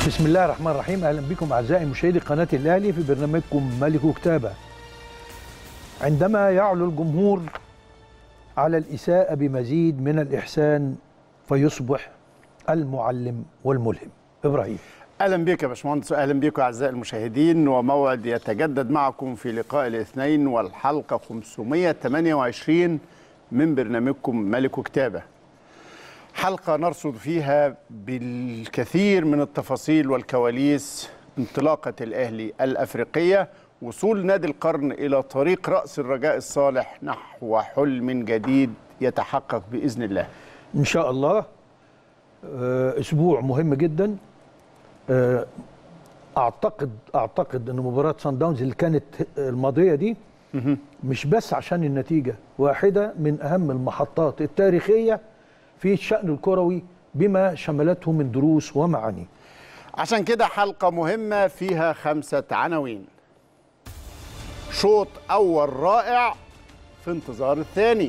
بسم الله الرحمن الرحيم اهلا بكم اعزائي مشاهدي قناه الاهلي في برنامجكم ملك كتابه عندما يعلو الجمهور على الاساءه بمزيد من الاحسان فيصبح المعلم والملهم ابراهيم اهلا بك يا باشمهندس واهلا بكم اعزائي المشاهدين وموعد يتجدد معكم في لقاء الاثنين والحلقه 528 من برنامجكم ملك كتابه حلقه نرصد فيها بالكثير من التفاصيل والكواليس انطلاقه الاهلي الافريقيه وصول نادي القرن الى طريق راس الرجاء الصالح نحو حلم جديد يتحقق باذن الله ان شاء الله آه، اسبوع مهم جدا آه، اعتقد اعتقد ان مباراه سان داونز اللي كانت الماضيه دي مش بس عشان النتيجه واحده من اهم المحطات التاريخيه في الشان الكروي بما شملته من دروس ومعاني عشان كده حلقة مهمة فيها خمسة عناوين شوط أول رائع في انتظار الثاني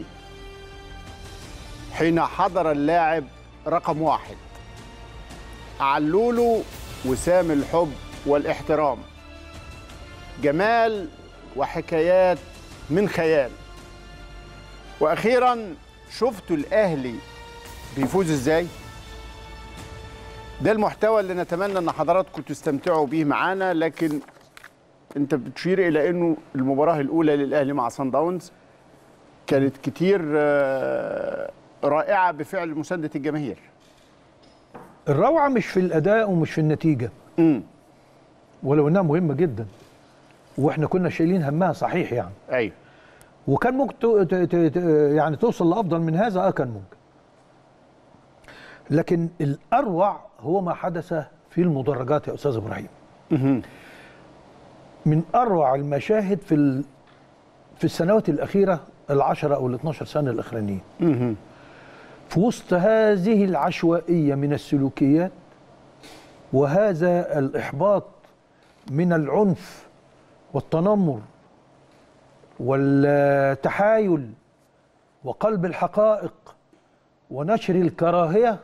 حين حضر اللاعب رقم واحد علوله وسام الحب والاحترام جمال وحكايات من خيال وأخيرا شفتوا الأهلي بيفوز ازاي ده المحتوى اللي نتمنى ان حضراتكم تستمتعوا بيه معانا لكن انت بتشير الى انه المباراه الاولى للاهلي مع سان داونز كانت كتير آه، رائعه بفعل مسانده الجماهير الروعه مش في الاداء ومش في النتيجه امم ولو انها مهمه جدا واحنا كنا شايلين همها صحيح يعني ايوه وكان ممكن تو- ت- ت- ت- يعني توصل لافضل من هذا اه كان ممكن لكن الاروع هو ما حدث في المدرجات يا استاذ ابراهيم مهم. من اروع المشاهد في ال... في السنوات الاخيره العشرة او ال 12 سنه الاخرانيين مهم. في وسط هذه العشوائيه من السلوكيات وهذا الاحباط من العنف والتنمر والتحايل وقلب الحقائق ونشر الكراهيه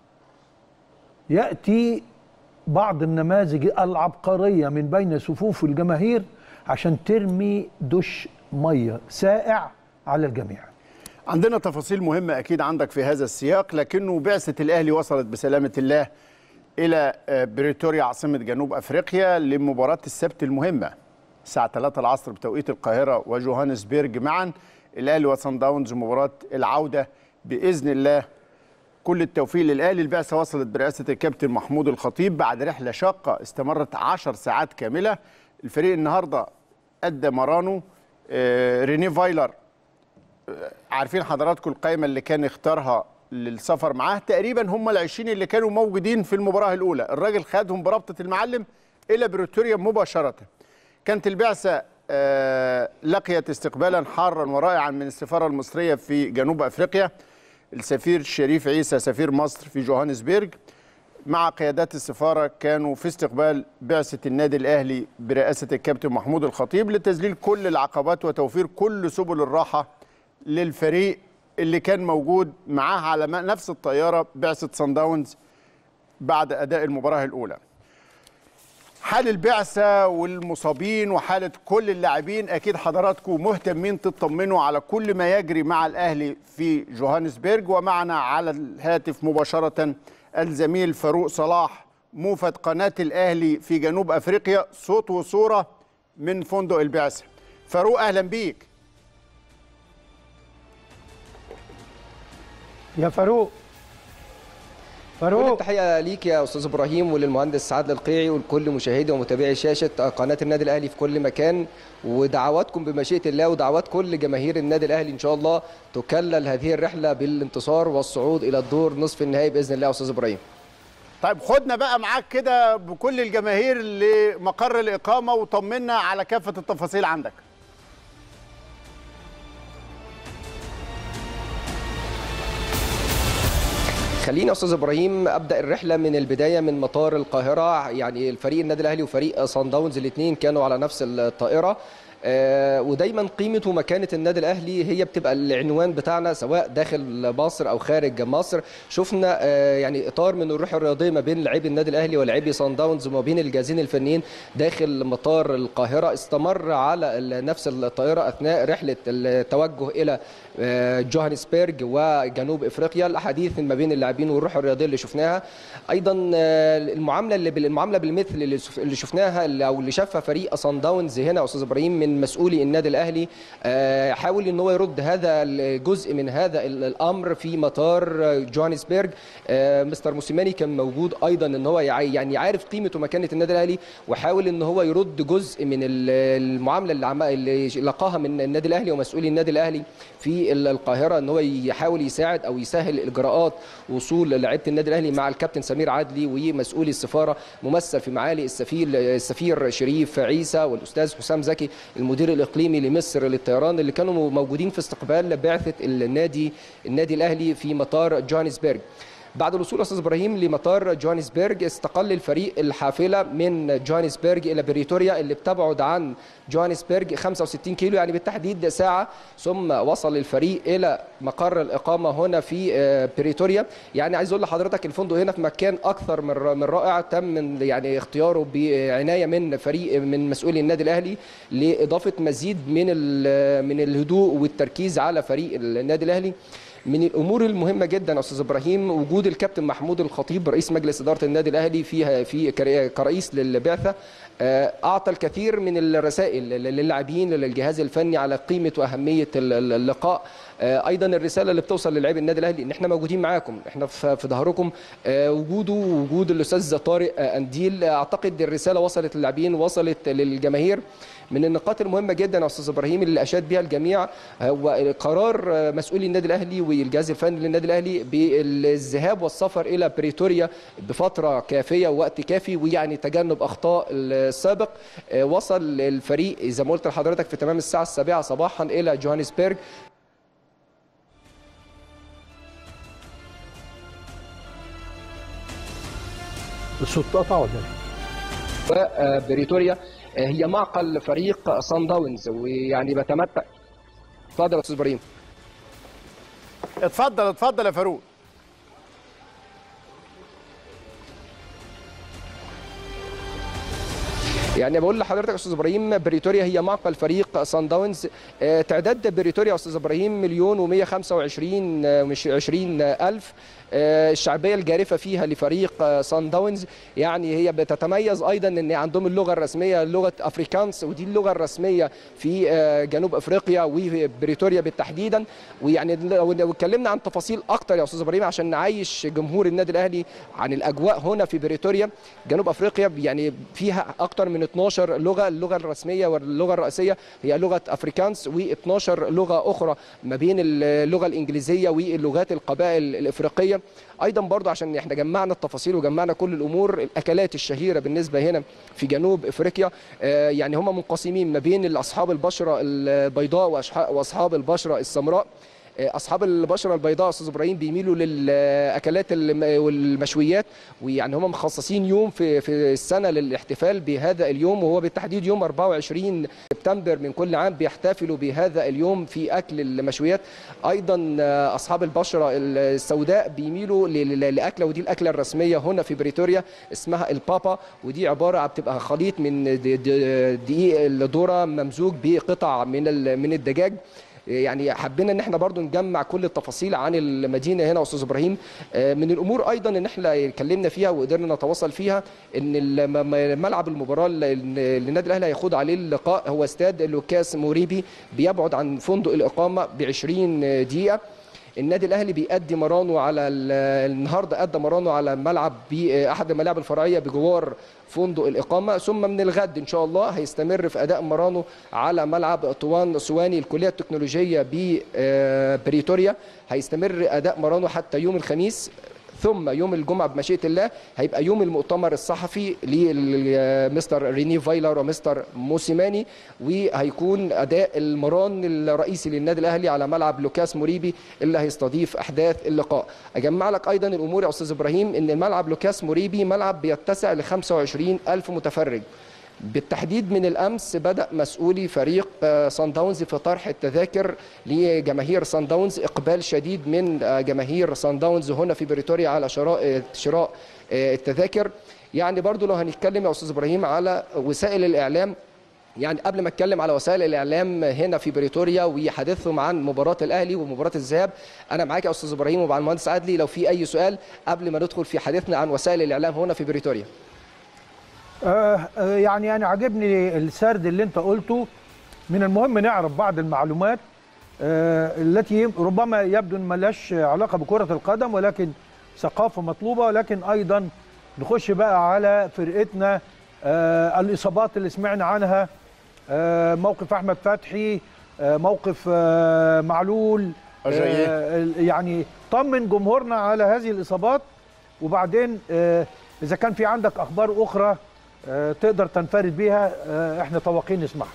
ياتي بعض النماذج العبقريه من بين صفوف الجماهير عشان ترمي دش ميه سائع على الجميع عندنا تفاصيل مهمة أكيد عندك في هذا السياق لكنه بعثة الأهلي وصلت بسلامة الله إلى آه، بريتوريا عاصمة جنوب أفريقيا لمباراة السبت المهمة الساعة 3 العصر بتوقيت القاهرة وجوهانسبيرج معا الأهلي وصن داونز مباراة العودة بإذن الله كل التوفيق للأهلي البعثة وصلت برئاسة الكابتن محمود الخطيب بعد رحلة شاقة استمرت 10 ساعات كاملة الفريق النهاردة أدى مرانه آه، ريني فايلر عارفين حضراتكم القائمه اللي كان اختارها للسفر معاه تقريبا هم ال 20 اللي كانوا موجودين في المباراه الاولى الراجل خدهم بربطه المعلم الى بريتوريا مباشره كانت البعثه آه، لقيت استقبالا حارا ورائعا من السفاره المصريه في جنوب افريقيا السفير شريف عيسى سفير مصر في جوهانسبيرج مع قيادات السفاره كانوا في استقبال بعثه النادي الاهلي برئاسه الكابتن محمود الخطيب لتذليل كل العقبات وتوفير كل سبل الراحه للفريق اللي كان موجود معاه على م- نفس الطياره بعثه سان داونز بعد اداء المباراه الاولى. حال البعثه والمصابين وحاله كل اللاعبين اكيد حضراتكم مهتمين تطمنوا على كل ما يجري مع الاهلي في جوهانسبيرج ومعنا على الهاتف مباشره الزميل فاروق صلاح موفد قناه الاهلي في جنوب افريقيا صوت وصوره من فندق البعثه. فاروق اهلا بيك. يا فاروق كل فاروق التحية ليك يا أستاذ إبراهيم وللمهندس سعد القيعي ولكل مشاهدي ومتابعي شاشة قناة النادي الأهلي في كل مكان ودعواتكم بمشيئة الله ودعوات كل جماهير النادي الأهلي إن شاء الله تكلل هذه الرحلة بالانتصار والصعود إلى الدور نصف النهائي بإذن الله يا أستاذ إبراهيم طيب خدنا بقى معاك كده بكل الجماهير لمقر الإقامة وطمنا على كافة التفاصيل عندك خليني يا استاذ ابراهيم ابدا الرحله من البدايه من مطار القاهره يعني الفريق النادي الاهلي وفريق صن داونز الاثنين كانوا على نفس الطائره آه، ودايما قيمه ومكانه النادي الاهلي هي بتبقى العنوان بتاعنا سواء داخل مصر او خارج مصر شفنا آه، يعني اطار من الروح الرياضيه ما بين لاعبي النادي الاهلي ولاعبي صن داونز وما بين الجهازين الفنيين داخل مطار القاهره استمر على ال- نفس الطائره اثناء رحله التوجه الى آه، جوهانسبرج وجنوب افريقيا الاحاديث ما بين اللاعبين والروح الرياضيه اللي شفناها ايضا آه، المعامله اللي بال- المعامله بالمثل اللي شف- اللي شفناها اللي- او اللي شافها فريق صن داونز هنا يا استاذ ابراهيم من مسؤولي النادي الاهلي آه، حاول ان هو يرد هذا الجزء من هذا ال- الامر في مطار آه، جوهانسبرج آه، مستر موسيماني كان موجود ايضا ان هو يع- يعني عارف قيمه ومكانه النادي الاهلي وحاول ان هو يرد جزء من ال- المعامله اللي عم- اللي لقاها من النادي الاهلي ومسؤولي النادي الاهلي في ال- القاهره ان هو يحاول يساعد او يسهل اجراءات وصول لعيبه النادي الاهلي مع الكابتن سمير عدلي ومسؤولي السفاره ممثل في معالي السفير السفير شريف عيسى والاستاذ حسام زكي المدير الاقليمي لمصر للطيران اللي كانوا موجودين في استقبال بعثه النادي النادي الاهلي في مطار جوهانسبرج بعد الوصول استاذ ابراهيم لمطار جوهانسبرج استقل الفريق الحافله من جوهانسبرج الى بريتوريا اللي بتبعد عن جوهانسبرج 65 كيلو يعني بالتحديد ساعه ثم وصل الفريق الى مقر الاقامه هنا في آه، بريتوريا يعني عايز اقول لحضرتك الفندق هنا في مكان اكثر من من رائع تم من يعني اختياره بعنايه من فريق من مسؤولي النادي الاهلي لاضافه مزيد من ال- من الهدوء والتركيز على فريق النادي الاهلي من الامور المهمه جدا يا استاذ ابراهيم وجود الكابتن محمود الخطيب رئيس مجلس اداره النادي الاهلي فيها في كرئ- كرئيس للبعثه آه، اعطى الكثير من الرسائل للاعبين للجهاز الفني على قيمه واهميه ال- ال- اللقاء آه، ايضا الرساله اللي بتوصل للاعبي النادي الاهلي ان احنا موجودين معاكم احنا في في ظهركم آه، وجوده وجود الاستاذ طارق آه، انديل آه، اعتقد الرساله وصلت للاعبين وصلت للجماهير من النقاط المهمه جدا يا استاذ ابراهيم اللي اشاد بها الجميع هو قرار مسؤولي النادي الاهلي والجهاز الفني للنادي الاهلي بالذهاب والسفر الى بريتوريا بفتره كافيه ووقت كافي ويعني تجنب اخطاء السابق آه، وصل الفريق زي ما قلت لحضرتك في تمام الساعه السابعه صباحا الى جوهانسبرج الصوت قطع ولا لا؟ وبريتوريا آه، هي معقل فريق صن داونز ويعني بتمتع اتفضل يا استاذ ابراهيم اتفضل اتفضل يا فاروق يعني بقول لحضرتك يا استاذ ابراهيم بريتوريا هي معقل فريق سان داونز آه، تعداد بريتوريا يا استاذ ابراهيم مليون و125 مش 20 الف آه، الشعبيه الجارفه فيها لفريق آه، سان داونز يعني هي بتتميز ايضا ان عندهم اللغه الرسميه لغه افريكانس ودي اللغه الرسميه في آه، جنوب افريقيا وبريتوريا بالتحديدا ويعني لو لو اتكلمنا عن تفاصيل اكتر يا استاذ ابراهيم عشان نعيش جمهور النادي الاهلي عن الاجواء هنا في بريتوريا جنوب افريقيا يعني فيها اكتر من 12 لغه اللغه الرسميه واللغه الرئيسيه هي لغه افريكانس و12 لغه اخرى ما بين اللغه الانجليزيه واللغات القبائل الافريقيه ايضا برضو عشان احنا جمعنا التفاصيل وجمعنا كل الامور الاكلات الشهيره بالنسبه هنا في جنوب افريقيا آه، يعني هم منقسمين ما بين اصحاب البشره البيضاء وأشح- واصحاب البشره السمراء اصحاب البشره البيضاء يا استاذ ابراهيم بيميلوا للاكلات الم- والمشويات ويعني هم مخصصين يوم في في السنه للاحتفال بهذا اليوم وهو بالتحديد يوم 24 سبتمبر من كل عام بيحتفلوا بهذا اليوم في اكل المشويات ايضا آه، اصحاب البشره السوداء بيميلوا ل- ل- لاكله ودي الاكله الرسميه هنا في بريتوريا اسمها البابا ودي عباره بتبقى خليط من د- د- دقيق الذره ممزوج بقطع من ال- من الدجاج يعني حبينا ان احنا برضو نجمع كل التفاصيل عن المدينه هنا يا استاذ ابراهيم آه، من الامور ايضا ان احنا اتكلمنا فيها وقدرنا نتواصل فيها ان الم- م- ملعب المباراه اللي اللي النادي الاهلي هيخوض عليه اللقاء هو استاد لوكاس موريبي بيبعد عن فندق الاقامه ب 20 دقيقه النادي الاهلي بيأدي مرانه على ال- النهارده ادى مرانه على ملعب باحد الملاعب الفرعيه بجوار فندق الاقامه ثم من الغد ان شاء الله هيستمر في اداء مرانه على ملعب طوان سواني الكليه التكنولوجيه ببريتوريا هيستمر اداء مرانه حتى يوم الخميس ثم يوم الجمعه بمشيئه الله هيبقى يوم المؤتمر الصحفي لمستر ريني فايلر ومستر موسيماني وهيكون اداء المران الرئيسي للنادي الاهلي على ملعب لوكاس موريبي اللي هيستضيف احداث اللقاء اجمع لك ايضا الامور يا استاذ ابراهيم ان ملعب لوكاس موريبي ملعب بيتسع ل 25 الف متفرج بالتحديد من الامس بدا مسؤولي فريق آه، سان داونز في طرح التذاكر لجماهير سان داونز اقبال شديد من آه، جماهير سان داونز هنا في بريتوريا على شراء آه، شراء آه، التذاكر يعني برضو لو هنتكلم يا استاذ ابراهيم على وسائل الاعلام يعني قبل ما اتكلم على وسائل الاعلام هنا في بريتوريا وحديثهم عن مباراه الاهلي ومباراه الذهاب انا معاك يا استاذ ابراهيم ومع المهندس عدلي لو في اي سؤال قبل ما ندخل في حديثنا عن وسائل الاعلام هنا في بريتوريا آه آه، يعني انا عجبني السرد اللي انت قلته من المهم نعرف بعض المعلومات آه التي ربما يبدو ان ملهاش علاقه بكره القدم ولكن ثقافه مطلوبه ولكن ايضا نخش بقى على فرقتنا آه الاصابات اللي سمعنا عنها آه موقف احمد فتحي آه موقف آه معلول أجاييه. آه يعني طمن جمهورنا على هذه الاصابات وبعدين آه اذا كان في عندك اخبار اخرى آه، تقدر تنفرد بيها آه، احنا طواقين نسمعها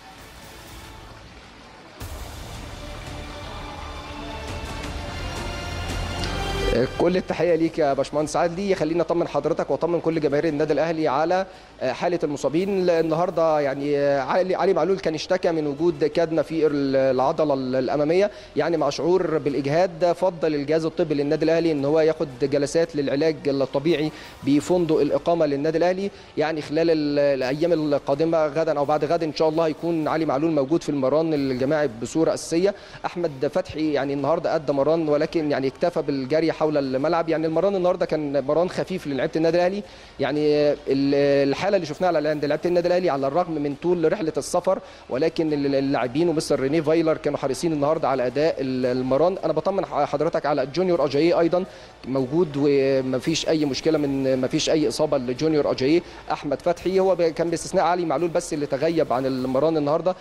كل التحيه ليك يا باشمهندس عادلي خلينا اطمن حضرتك واطمن كل جماهير النادي الاهلي على حاله المصابين النهارده يعني علي علي معلول كان اشتكى من وجود كدمه في العضله الاماميه يعني مع شعور بالاجهاد فضل الجهاز الطبي للنادي الاهلي ان هو ياخد جلسات للعلاج الطبيعي بفندق الاقامه للنادي الاهلي يعني خلال ال- الايام القادمه غدا او بعد غد ان شاء الله هيكون علي معلول موجود في المران الجماعي بصوره اساسيه احمد فتحي يعني النهارده ادى مران ولكن يعني اكتفى بالجري حول الملعب يعني المران النهارده كان مران خفيف للعيبه النادي الاهلي يعني ال- الحاله اللي شفناها على عند لعيبه النادي الاهلي على الرغم من طول رحله السفر ولكن ال- اللاعبين ومستر رينيه فايلر كانوا حريصين النهارده على اداء ال- المران انا بطمن حضرتك على جونيور اجاييه ايضا موجود ومفيش اي مشكله من مفيش اي اصابه لجونيور اجاييه احمد فتحي هو ب- كان باستثناء علي معلول بس اللي تغيب عن المران النهارده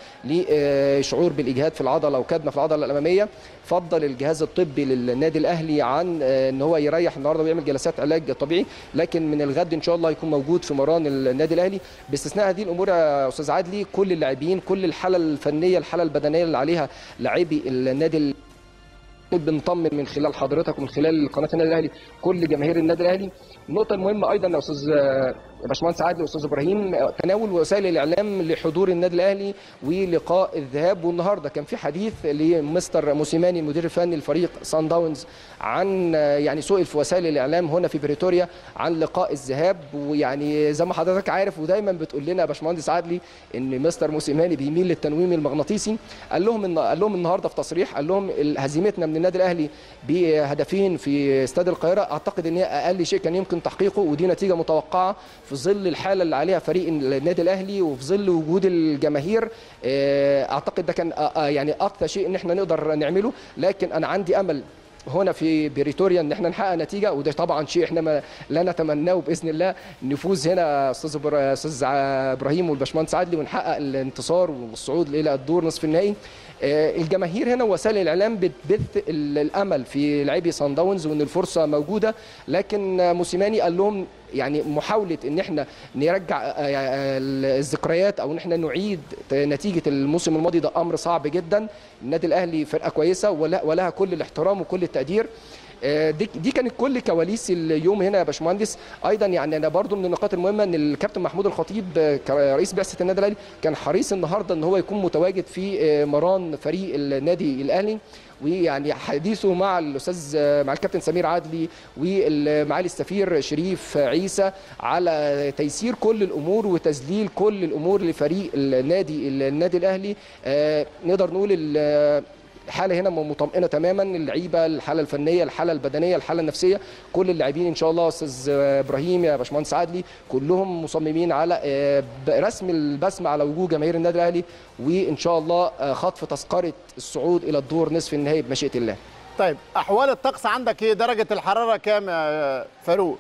لشعور بالاجهاد في العضله وكدمه في العضله الاماميه فضل الجهاز الطبي للنادي الاهلي عن آه، ان هو يريح النهارده ويعمل جلسات علاج طبيعي لكن من الغد ان شاء الله هيكون موجود في مران النادي الاهلي باستثناء هذه الامور يا استاذ عادلي كل اللاعبين كل الحاله الفنيه الحاله البدنيه اللي عليها لاعبي النادي ال- بنطمن من خلال حضرتك ومن خلال قناه النادي الاهلي كل جماهير النادي الاهلي النقطه المهمه ايضا يا استاذ يا باشمهندس عادل واستاذ ابراهيم تناول وسائل الاعلام لحضور النادي الاهلي ولقاء الذهاب والنهارده كان في حديث لمستر موسيماني المدير الفني لفريق سان داونز عن يعني سئل في وسائل الاعلام هنا في بريتوريا عن لقاء الذهاب ويعني زي ما حضرتك عارف ودايما بتقول لنا يا باشمهندس عادلي ان مستر موسيماني بيميل للتنويم المغناطيسي قال لهم إن قال لهم النهارده في تصريح قال لهم هزيمتنا من النادي الاهلي بهدفين في استاد القاهره اعتقد ان هي اقل شيء كان يمكن تحقيقه ودي نتيجه متوقعه في ظل الحاله اللي عليها فريق النادي الاهلي وفي ظل وجود الجماهير آه، اعتقد ده كان آه، آه، يعني اكثر شيء ان احنا نقدر نعمله لكن انا عندي امل هنا في بريتوريا ان احنا نحقق نتيجه وده طبعا شيء احنا ما لا نتمناه باذن الله نفوز هنا يا استاذ إبرا- يا استاذ ع- ابراهيم والباشمهندس عدلي ونحقق الانتصار والصعود الى الدور نصف النهائي آه، الجماهير هنا وسائل الاعلام بتبث ال- الامل في لاعبي سان داونز وان الفرصه موجوده لكن آه، موسيماني قال لهم يعني محاوله ان احنا نرجع آه، آه، الذكريات او ان احنا نعيد نتيجه الموسم الماضي ده امر صعب جدا النادي الاهلي فرقه كويسه ولا- ولها كل الاحترام وكل التقدير آه، دي دي كانت كل كواليس اليوم هنا يا باشمهندس ايضا يعني انا برضو من النقاط المهمه ان الكابتن محمود الخطيب آه، كرئيس بعثه النادي الاهلي كان حريص النهارده ان هو يكون متواجد في آه، مران فريق النادي الاهلي ويعني حديثه مع الاستاذ آه، مع الكابتن سمير عدلي ومعالي السفير شريف عيسى على تيسير كل الامور وتذليل كل الامور لفريق النادي النادي الاهلي آه، نقدر نقول ال- الحاله هنا مطمئنه تماما اللعيبه الحاله الفنيه الحاله البدنيه الحاله النفسيه كل اللاعبين ان شاء الله استاذ ابراهيم يا باشمهندس عدلي كلهم مصممين على آه، رسم البسمه على وجوه جماهير النادي الاهلي وان شاء الله آه، خطف تذكره الصعود الى الدور نصف النهائي بمشيئه الله طيب احوال الطقس عندك ايه درجه الحراره كام يا فاروق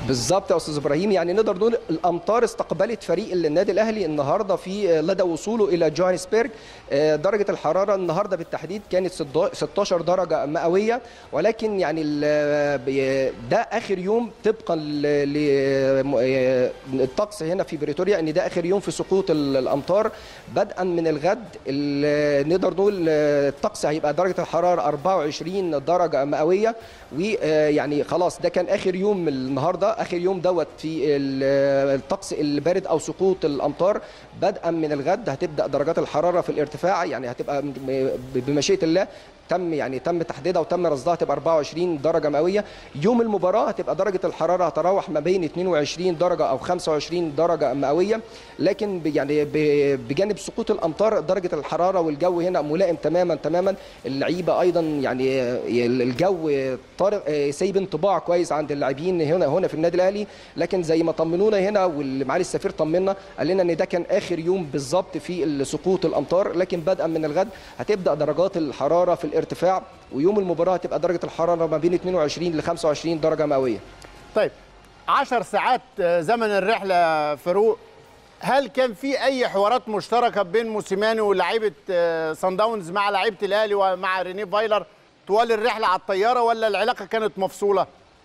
بالظبط يا استاذ ابراهيم يعني نقدر نقول الامطار استقبلت فريق النادي الاهلي النهارده في لدى وصوله الى جوهانسبرج آه، درجه الحراره النهارده بالتحديد كانت 16 درجه مئويه ولكن يعني ال- بي- ده اخر يوم طبقا للطقس هنا في بريتوريا ان ده اخر يوم في سقوط ال- الامطار بدءا من الغد ال- نقدر نقول آه، الطقس هيبقى درجه الحراره 24 درجه مئويه ويعني خلاص ده كان اخر يوم النهارده اخر يوم دوت في ال- الطقس البارد او سقوط الامطار بدءا من الغد هتبدا درجات الحراره في الارتفاع يعني هتبقى م- ب- بمشيئه الله تم يعني تم تحديدها وتم رصدها تبقى 24 درجه مئويه يوم المباراه هتبقى درجه الحراره هتراوح ما بين 22 درجه او 25 درجه مئويه لكن ب- يعني ب- بجانب سقوط الامطار درجه الحراره والجو هنا ملائم تماما تماما اللعيبه ايضا يعني الجو طارق سايب انطباع كويس عند اللاعبين هنا هنا في النادي الاهلي لكن زي ما طمنونا هنا والمعالي السفير طمنا قال لنا ان ده كان اخر يوم بالظبط في سقوط الامطار لكن بدءا من الغد هتبدا درجات الحراره في الارتفاع ويوم المباراه هتبقى درجه الحراره ما بين 22 ل 25 درجه مئويه طيب 10 ساعات آه، زمن الرحله فاروق هل كان في اي حوارات مشتركه بين موسيماني ولاعيبه آه، صن داونز مع لعيبه الاهلي ومع ريني فايلر طوال الرحله على الطياره ولا العلاقه كانت مفصوله؟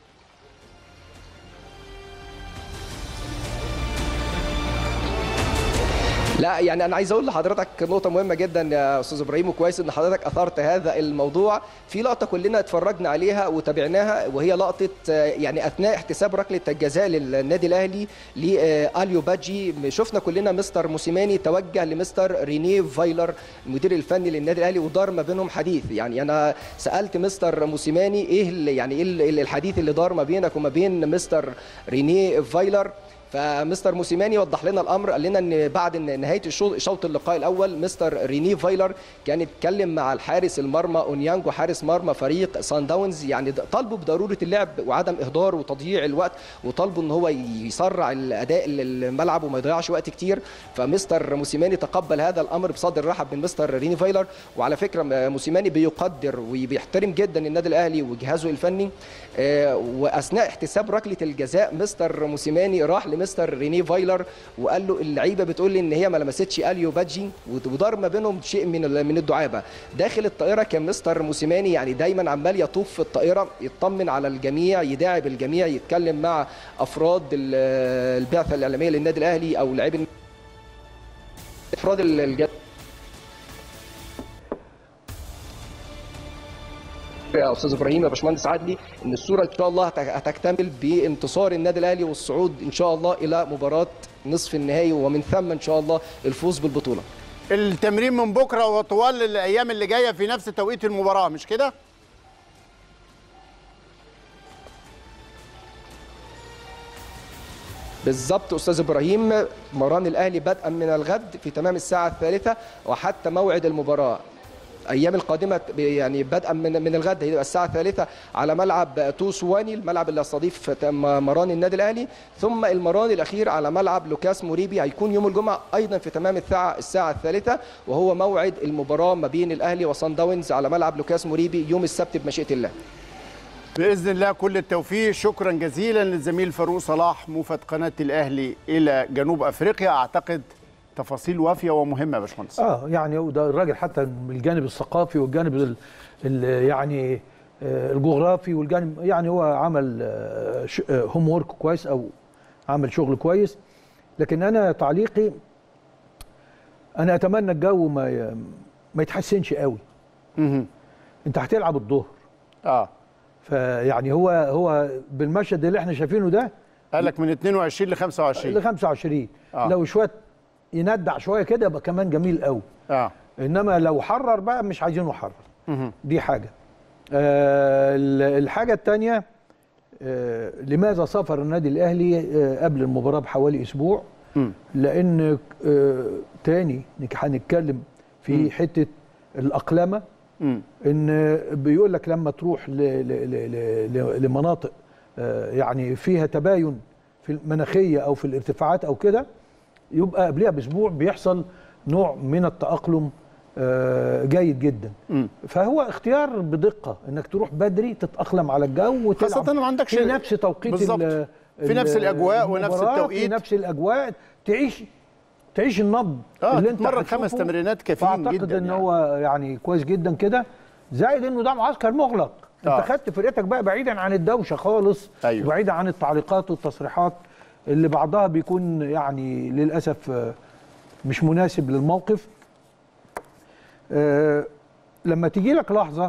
لا يعني انا عايز اقول لحضرتك نقطه مهمه جدا يا استاذ ابراهيم وكويس ان حضرتك اثرت هذا الموضوع في لقطه كلنا اتفرجنا عليها وتابعناها وهي لقطه آه، يعني اثناء احتساب ركله الجزاء للنادي الاهلي لاليو باجي شفنا كلنا مستر موسيماني توجه لمستر رينيه فايلر المدير الفني للنادي الاهلي ودار ما بينهم حديث يعني انا سالت مستر موسيماني ايه ال- يعني ايه ال- الحديث اللي دار ما بينك وما بين مستر رينيه فايلر فمستر موسيماني وضح لنا الامر قال لنا ان بعد إن نهايه الشوط شوط اللقاء الاول مستر ريني فايلر كان اتكلم مع الحارس المرمى اونيانجو حارس مرمى فريق سان داونز يعني د- طالبوا بضروره اللعب وعدم اهدار وتضييع الوقت وطالبوا ان هو يسرع الاداء الملعب وما يضيعش وقت كتير فمستر موسيماني تقبل هذا الامر بصدر رحب من مستر ريني فايلر وعلى فكره م- موسيماني بيقدر وبيحترم جدا النادي الاهلي وجهازه الفني آه، واثناء احتساب ركله الجزاء مستر موسيماني راح لمستر ريني فايلر وقال له اللعيبه بتقول لي ان هي ما لمستش اليو بادجي ودار ما بينهم شيء من ال- من الدعابه داخل الطائره كان مستر موسيماني يعني دايما عمال يطوف في الطائره يطمن على الجميع يداعب الجميع يتكلم مع افراد ال- البعثه الاعلاميه للنادي الاهلي او لاعبي افراد ال- الج- يا استاذ ابراهيم يا باشمهندس عدلي ان الصوره ان شاء الله هت- هتكتمل بانتصار النادي الاهلي والصعود ان شاء الله الى مباراه نصف النهائي ومن ثم ان شاء الله الفوز بالبطوله التمرين من بكره وطوال الايام اللي جايه في نفس توقيت المباراه مش كده؟ بالظبط استاذ ابراهيم مران الاهلي بدءا من الغد في تمام الساعه الثالثه وحتى موعد المباراه ايام القادمه ب- يعني بدءا من من الغد هيبقى الساعه الثالثه على ملعب توسواني الملعب اللي يستضيف ت- م- مران النادي الاهلي ثم المران الاخير على ملعب لوكاس موريبي هيكون يوم الجمعه ايضا في تمام الساعه الساعه الثالثه وهو موعد المباراه ما بين الاهلي وصن داونز على ملعب لوكاس موريبي يوم السبت بمشيئه الله باذن الله كل التوفيق شكرا جزيلا للزميل فاروق صلاح موفد قناه الاهلي الى جنوب افريقيا اعتقد تفاصيل وافيه ومهمه يا باشمهندس اه يعني وده الراجل حتى من الجانب الثقافي والجانب ال ال يعني آه، الجغرافي والجانب يعني هو عمل هوم وورك كويس او عمل شغل كويس لكن انا تعليقي انا اتمنى الجو ما ي- ما يتحسنش قوي مهم. انت هتلعب الظهر اه فيعني هو هو بالمشهد اللي احنا شايفينه ده قال لك من 22 ل ل 25 25 آه. لو شويه يندع شويه كده يبقى كمان جميل قوي اه انما لو حرر بقى مش عايزينه يحرر مهم. دي حاجه آه ال- الحاجه الثانيه آه لماذا سافر النادي الاهلي آه قبل المباراه بحوالي اسبوع مم. لان آه تاني نك- هنتكلم في حته الاقلمه مم. ان بيقول لك لما تروح ل ل ل ل لمناطق آه، يعني فيها تباين في المناخيه او في الارتفاعات او كده يبقى قبلها باسبوع بيحصل نوع من التاقلم آه، جيد جدا مم. فهو اختيار بدقه انك تروح بدري تتاقلم على الجو وتلعب خاصة ما عندكش- في نفس توقيت بالظبط. ال- في نفس الأجواء ونفس المباراة، التوقيت. في نفس الاجواء تعيش تعيش النبض آه، اللي انت تتمرن هتشوفه. خمس تمرينات كافيين فاعتقد جداً ان يعني. هو يعني كويس جدا كده زائد انه ده معسكر مغلق آه. انت خدت فرقتك بقى بعيدا عن الدوشه خالص أيوه. وبعيدا عن التعليقات والتصريحات اللي بعضها بيكون يعني للاسف آه، مش مناسب للموقف آه، لما تيجي لك لحظه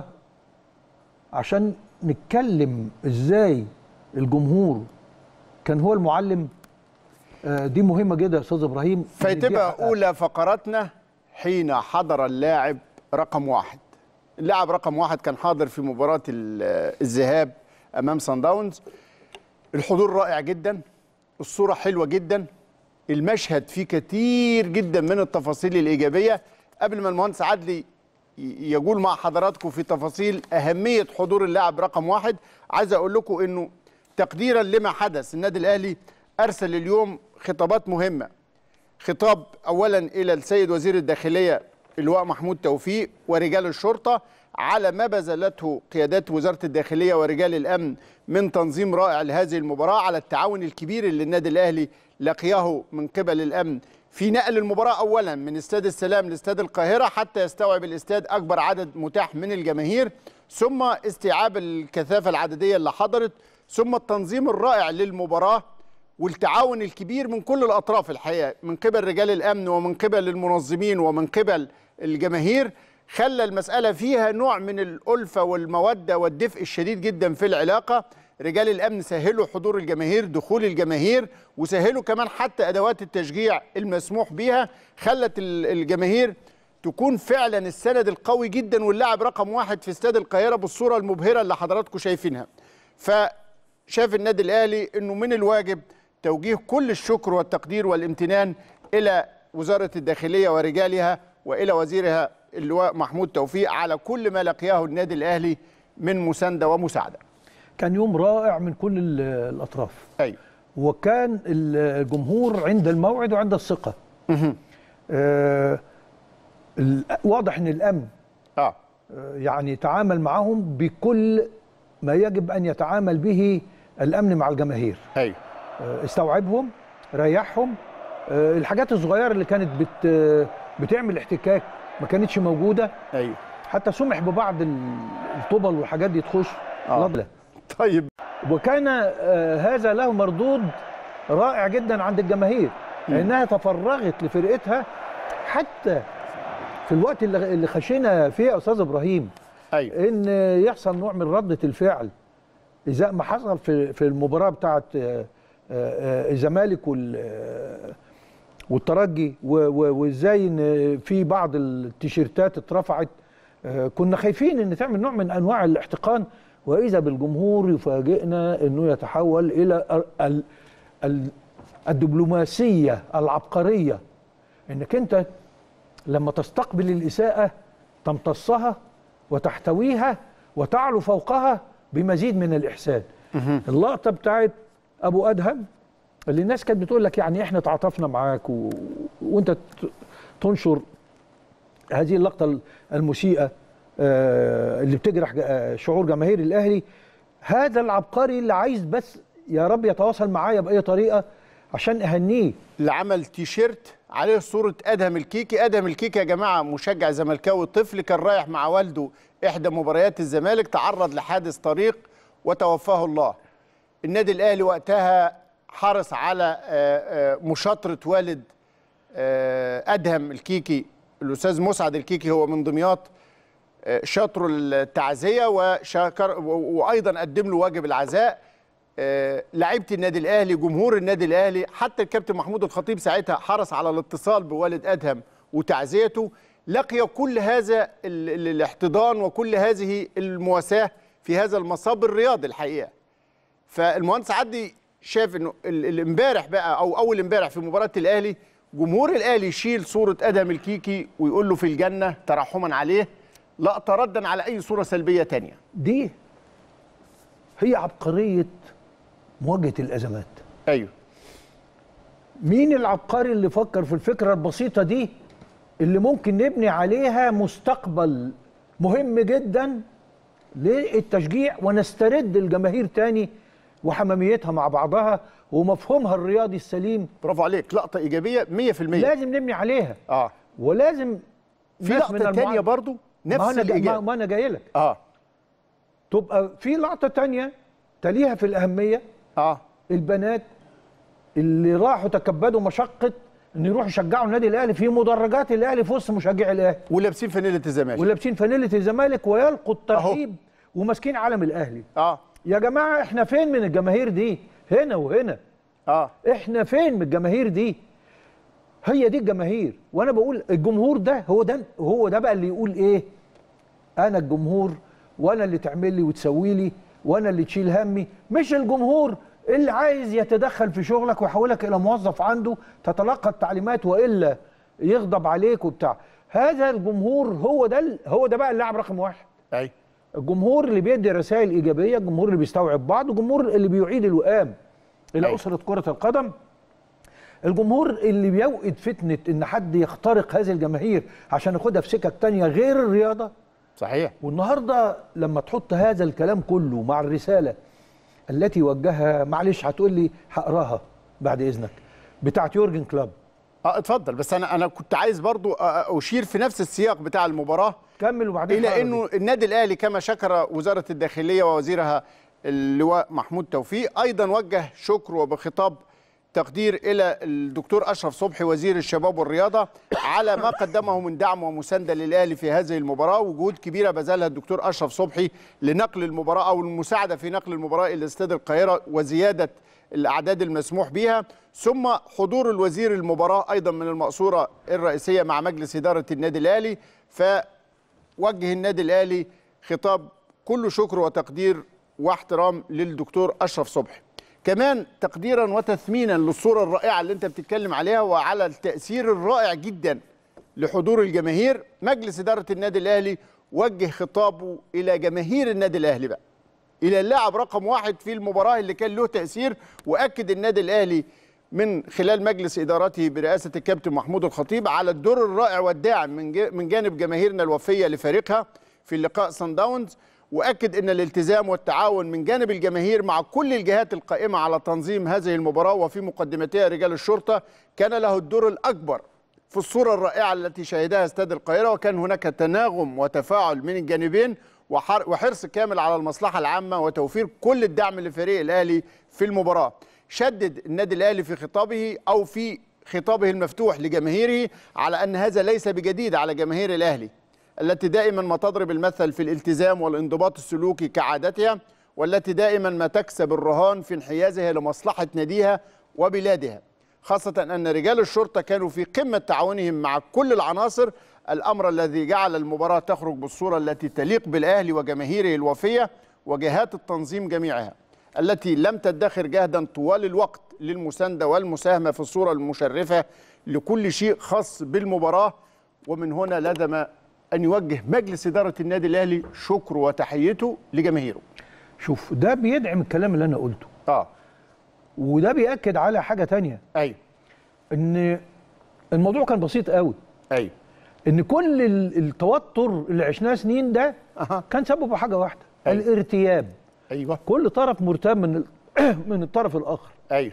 عشان نتكلم ازاي الجمهور كان هو المعلم آه، دي مهمه جدا يا استاذ ابراهيم فيتبقى دي- اولى فقراتنا حين حضر اللاعب رقم واحد اللاعب رقم واحد كان حاضر في مباراة ال- الذهاب أمام سان داونز الحضور رائع جدا الصورة حلوة جدا المشهد فيه كتير جدا من التفاصيل الإيجابية قبل ما المهندس عدلي ي- يقول مع حضراتكم في تفاصيل أهمية حضور اللاعب رقم واحد عايز أقول لكم إنه تقديرا لما حدث النادي الأهلي أرسل اليوم خطابات مهمة خطاب اولا الى السيد وزير الداخليه اللواء محمود توفيق ورجال الشرطه على ما بذلته قيادات وزاره الداخليه ورجال الامن من تنظيم رائع لهذه المباراه على التعاون الكبير اللي النادي الاهلي لقياه من قبل الامن في نقل المباراه اولا من استاد السلام لاستاد القاهره حتى يستوعب الاستاد اكبر عدد متاح من الجماهير ثم استيعاب الكثافه العدديه اللي حضرت ثم التنظيم الرائع للمباراه والتعاون الكبير من كل الاطراف الحقيقه من قبل رجال الامن ومن قبل المنظمين ومن قبل الجماهير خلى المساله فيها نوع من الالفه والموده والدفء الشديد جدا في العلاقه رجال الامن سهلوا حضور الجماهير دخول الجماهير وسهلوا كمان حتى ادوات التشجيع المسموح بها خلت ال- الجماهير تكون فعلا السند القوي جدا واللاعب رقم واحد في استاد القاهره بالصوره المبهره اللي حضراتكم شايفينها فشاف النادي الاهلي انه من الواجب توجيه كل الشكر والتقدير والامتنان الى وزاره الداخليه ورجالها والى وزيرها اللواء محمود توفيق على كل ما لقياه النادي الاهلي من مسانده ومساعده. كان يوم رائع من كل ال- الاطراف ايوه وكان الجمهور عند الموعد وعند الثقه آه ال- واضح ان الامن اه آه، يعني تعامل معهم بكل ما يجب ان يتعامل به الامن مع الجماهير ايوه آه، استوعبهم ريحهم آه، الحاجات الصغيره اللي كانت بت بتعمل احتكاك ما كانتش موجوده ايوه حتى سمح ببعض ال- الطبل والحاجات دي تخش آه. لضلة. طيب وكان آه، هذا له مردود رائع جدا عند الجماهير لانها تفرغت لفرقتها حتى في الوقت اللي اللي خشينا فيه يا استاذ ابراهيم ايوه ان يحصل نوع من رده الفعل اذا ما حصل في في المباراه بتاعه آه، آه، الزمالك وال آه، والترجي و- و- وازاي ان في بعض التيشيرتات اترفعت آه، كنا خايفين ان تعمل نوع من انواع الاحتقان واذا بالجمهور يفاجئنا انه يتحول الى ال- ال- ال- الدبلوماسيه العبقريه انك انت لما تستقبل الإساءة تمتصها وتحتويها وتعلو فوقها بمزيد من الإحسان اللقطة بتاعت أبو أدهم اللي الناس كانت بتقول لك يعني إحنا تعاطفنا معاك و... وأنت ت- تنشر هذه اللقطة المسيئة آه، اللي بتجرح ج- آه، شعور جماهير الأهلي هذا العبقري اللي عايز بس يا رب يتواصل معايا بأي طريقة عشان أهنيه اللي عمل تيشيرت عليه صورة أدهم الكيكي أدهم الكيكي يا جماعة مشجع زملكاوي طفل كان رايح مع والده إحدى مباريات الزمالك تعرض لحادث طريق وتوفاه الله النادي الأهلي وقتها حرص على آه، آه، مشاطرة والد آه، أدهم الكيكي الأستاذ مسعد الكيكي هو من دمياط آه، شاطروا التعزية وشكر و- وأيضا قدم له واجب العزاء آه، لعيبه النادي الاهلي جمهور النادي الاهلي حتى الكابتن محمود الخطيب ساعتها حرص على الاتصال بوالد ادهم وتعزيته لقي كل هذا ال- ال- الاحتضان وكل هذه المواساه في هذا المصاب الرياضي الحقيقه فالمهندس عدي شاف انه ال- ال- امبارح بقى او اول امبارح في مباراه الاهلي جمهور الاهلي يشيل صوره ادهم الكيكي ويقول له في الجنه ترحما عليه لقطه ردا على اي صوره سلبيه تانية دي هي عبقرية مواجهة الأزمات ايوه مين العبقري اللي فكر في الفكرة البسيطة دي اللي ممكن نبني عليها مستقبل مهم جدا للتشجيع ونسترد الجماهير تاني وحماميتها مع بعضها ومفهومها الرياضي السليم برافو عليك لقطه ايجابيه 100% لازم نبني عليها اه ولازم في ناس من لقطه المعارض- تانية برضو ما نفس انا جا- ما, الاجابه ما انا جاي لك اه تبقى في لقطه تانية تليها في الاهميه اه البنات اللي راحوا تكبدوا مشقه ان يروحوا يشجعوا النادي الاهلي في مدرجات الاهلي في وسط مشجعي الاهلي ولابسين فانيله الزمالك ولابسين فانيله الزمالك ويلقوا الترحيب وماسكين علم الاهلي اه يا جماعه احنا فين من الجماهير دي هنا وهنا اه احنا فين من الجماهير دي هي دي الجماهير وانا بقول الجمهور ده هو ده هو ده بقى اللي يقول ايه انا الجمهور وانا اللي تعمل لي وتسوي لي وانا اللي تشيل همي مش الجمهور اللي عايز يتدخل في شغلك ويحولك الى موظف عنده تتلقى التعليمات والا يغضب عليك وبتاع هذا الجمهور هو ده ال- هو ده بقى اللاعب رقم واحد اي الجمهور اللي بيدي رسائل ايجابيه الجمهور اللي بيستوعب بعض الجمهور اللي بيعيد الوئام الى أيوة. اسره كره القدم الجمهور اللي بيوقد فتنه ان حد يخترق هذه الجماهير عشان ياخدها في سكك تانية غير الرياضه صحيح والنهارده لما تحط هذا الكلام كله مع الرساله التي وجهها معلش هتقول لي هقراها بعد اذنك بتاعت يورجن كلاب اه اتفضل بس انا انا كنت عايز برضو أ- أ- اشير في نفس السياق بتاع المباراه كمل وبعدين هقرا الى دي. انه النادي الاهلي كما شكر وزاره الداخليه ووزيرها اللواء محمود توفيق ايضا وجه شكر وبخطاب تقدير الى الدكتور اشرف صبحي وزير الشباب والرياضه على ما قدمه من دعم ومسانده للاهلي في هذه المباراه وجهود كبيره بذلها الدكتور اشرف صبحي لنقل المباراه او المساعده في نقل المباراه الى استاد القاهره وزياده الاعداد المسموح بها ثم حضور الوزير المباراه ايضا من المقصوره الرئيسيه مع مجلس اداره النادي الاهلي ف وجه النادي الاهلي خطاب كله شكر وتقدير واحترام للدكتور اشرف صبحي كمان تقديرا وتثمينا للصوره الرائعه اللي انت بتتكلم عليها وعلى التاثير الرائع جدا لحضور الجماهير مجلس اداره النادي الاهلي وجه خطابه الى جماهير النادي الاهلي بقى الى اللاعب رقم واحد في المباراه اللي كان له تاثير واكد النادي الاهلي من خلال مجلس ادارته برئاسه الكابتن محمود الخطيب على الدور الرائع والداعم من جا- من جانب جماهيرنا الوفيه لفريقها في لقاء سان داونز واكد ان الالتزام والتعاون من جانب الجماهير مع كل الجهات القائمه على تنظيم هذه المباراه وفي مقدمتها رجال الشرطه كان له الدور الاكبر في الصورة الرائعة التي شهدها استاد القاهرة وكان هناك تناغم وتفاعل من الجانبين وحر- وحرص كامل على المصلحة العامة وتوفير كل الدعم لفريق الأهلي في المباراة شدد النادي الأهلي في خطابه أو في خطابه المفتوح لجماهيره على أن هذا ليس بجديد على جماهير الأهلي التي دائما ما تضرب المثل في الالتزام والانضباط السلوكي كعادتها والتي دائما ما تكسب الرهان في انحيازها لمصلحة ناديها وبلادها خاصة أن رجال الشرطة كانوا في قمة تعاونهم مع كل العناصر الأمر الذي جعل المباراة تخرج بالصورة التي تليق بالأهلي وجماهيره الوفية وجهات التنظيم جميعها التي لم تدخر جهدا طوال الوقت للمساندة والمساهمة في الصورة المشرفة لكل شيء خاص بالمباراة ومن هنا لزم أن يوجه مجلس إدارة النادي الأهلي شكر وتحيته لجماهيره شوف ده بيدعم الكلام اللي انا قلته آه وده بيأكد على حاجة تانية أيوه ان الموضوع كان بسيط قوي أيوه ان كل ال- التوتر اللي عشناه سنين ده أها. كان سببه حاجه واحده أيوة. الارتياب أيوه كل طرف مرتاب من ال- من الطرف الاخر أيوه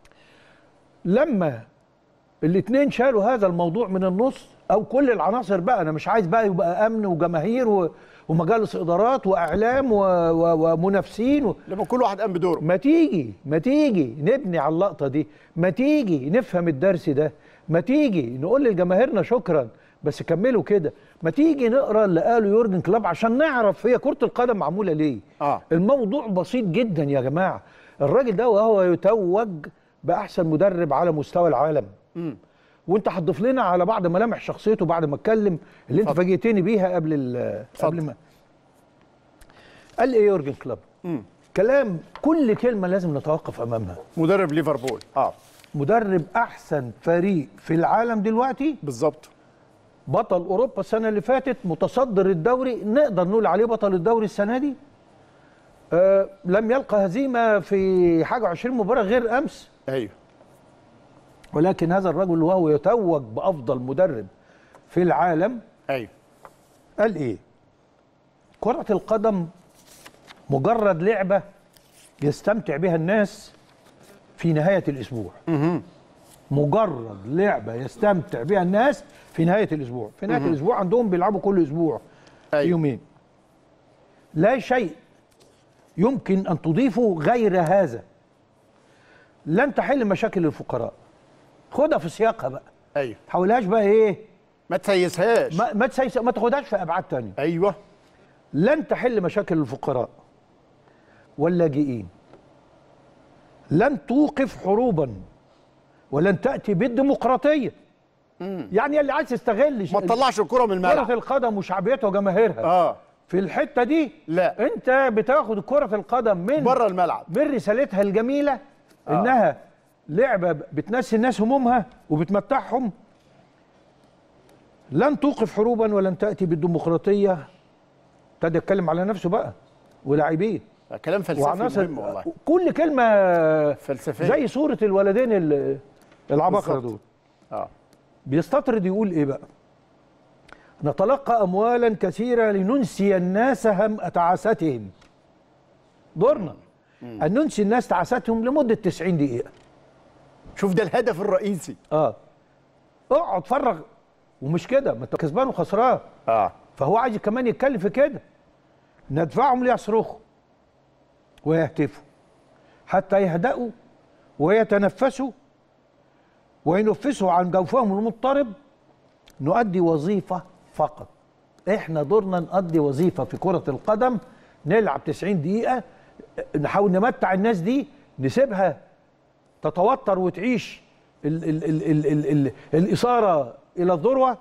لما الاثنين شالوا هذا الموضوع من النص او كل العناصر بقى انا مش عايز بقى يبقى امن وجماهير و- ومجالس ادارات واعلام و- و- ومنافسين و... لما كل واحد قام بدوره ما تيجي ما تيجي نبني على اللقطه دي ما تيجي نفهم الدرس ده ما تيجي نقول لجماهيرنا شكرا بس كملوا كده ما تيجي نقرا اللي قاله يورجن كلاب عشان نعرف هي كره القدم معموله ليه آه. الموضوع بسيط جدا يا جماعه الراجل ده وهو يتوج باحسن مدرب على مستوى العالم وانت هتضيف لنا على بعض ملامح شخصيته بعد ما اتكلم اللي انت اتفضل. فاجئتني بيها قبل ال- اتفضل. قبل ما قال ايه يورجن كلاب كلام كل كلمه لازم نتوقف امامها مدرب ليفربول اه مدرب احسن فريق في العالم دلوقتي بالظبط بطل اوروبا السنه اللي فاتت متصدر الدوري نقدر نقول عليه بطل الدوري السنه دي آه لم يلقى هزيمه في حاجه 20 مباراه غير امس ايوه ولكن هذا الرجل وهو يتوج بافضل مدرب في العالم ايوه قال ايه كره القدم مجرد لعبه يستمتع بها الناس في نهايه الاسبوع مجرد لعبه يستمتع بها الناس في نهايه الاسبوع في نهايه الاسبوع عندهم بيلعبوا كل اسبوع أيوة. يومين لا شيء يمكن ان تضيفه غير هذا لن تحل مشاكل الفقراء خدها في سياقها بقى ايوه حاولهاش بقى ايه ما تسيسهاش ما ما, تسيس ما تاخدهاش في ابعاد تانية ايوه لن تحل مشاكل الفقراء واللاجئين لن توقف حروبا ولن تاتي بالديمقراطيه يعني اللي عايز تستغل ش- ما تطلعش الكره من كره الملعب القدم وشعبيتها وجماهيرها اه في الحته دي لا. انت بتاخد كره القدم من بره الملعب من رسالتها الجميله انها لعبه بتنسي الناس همومها وبتمتعهم لن توقف حروبا ولن تاتي بالديمقراطيه ابتدى يتكلم على نفسه بقى ولاعبيه كلام فلسفي وعناصر مهم والله كل كلمه فلسفيه زي صوره الولدين ال- العباقره بالظبط. دول اه بيستطرد يقول ايه بقى نتلقى اموالا كثيره لننسي الناس هم تعاستهم دورنا ان ننسي الناس تعاستهم لمده 90 دقيقه شوف ده الهدف الرئيسي اه اقعد فرغ ومش كده ما انت كسبان وخسران اه فهو عايز كمان يتكلم في كده ندفعهم ليصرخوا ويهتفوا حتى يهدأوا ويتنفسوا وينفسوا عن جوفهم المضطرب نؤدي وظيفة فقط احنا دورنا نؤدي وظيفة في كرة القدم نلعب 90 دقيقة نحاول نمتع الناس دي نسيبها تتوتر وتعيش ال ال ال ال ال ال الإثارة إلى الذروة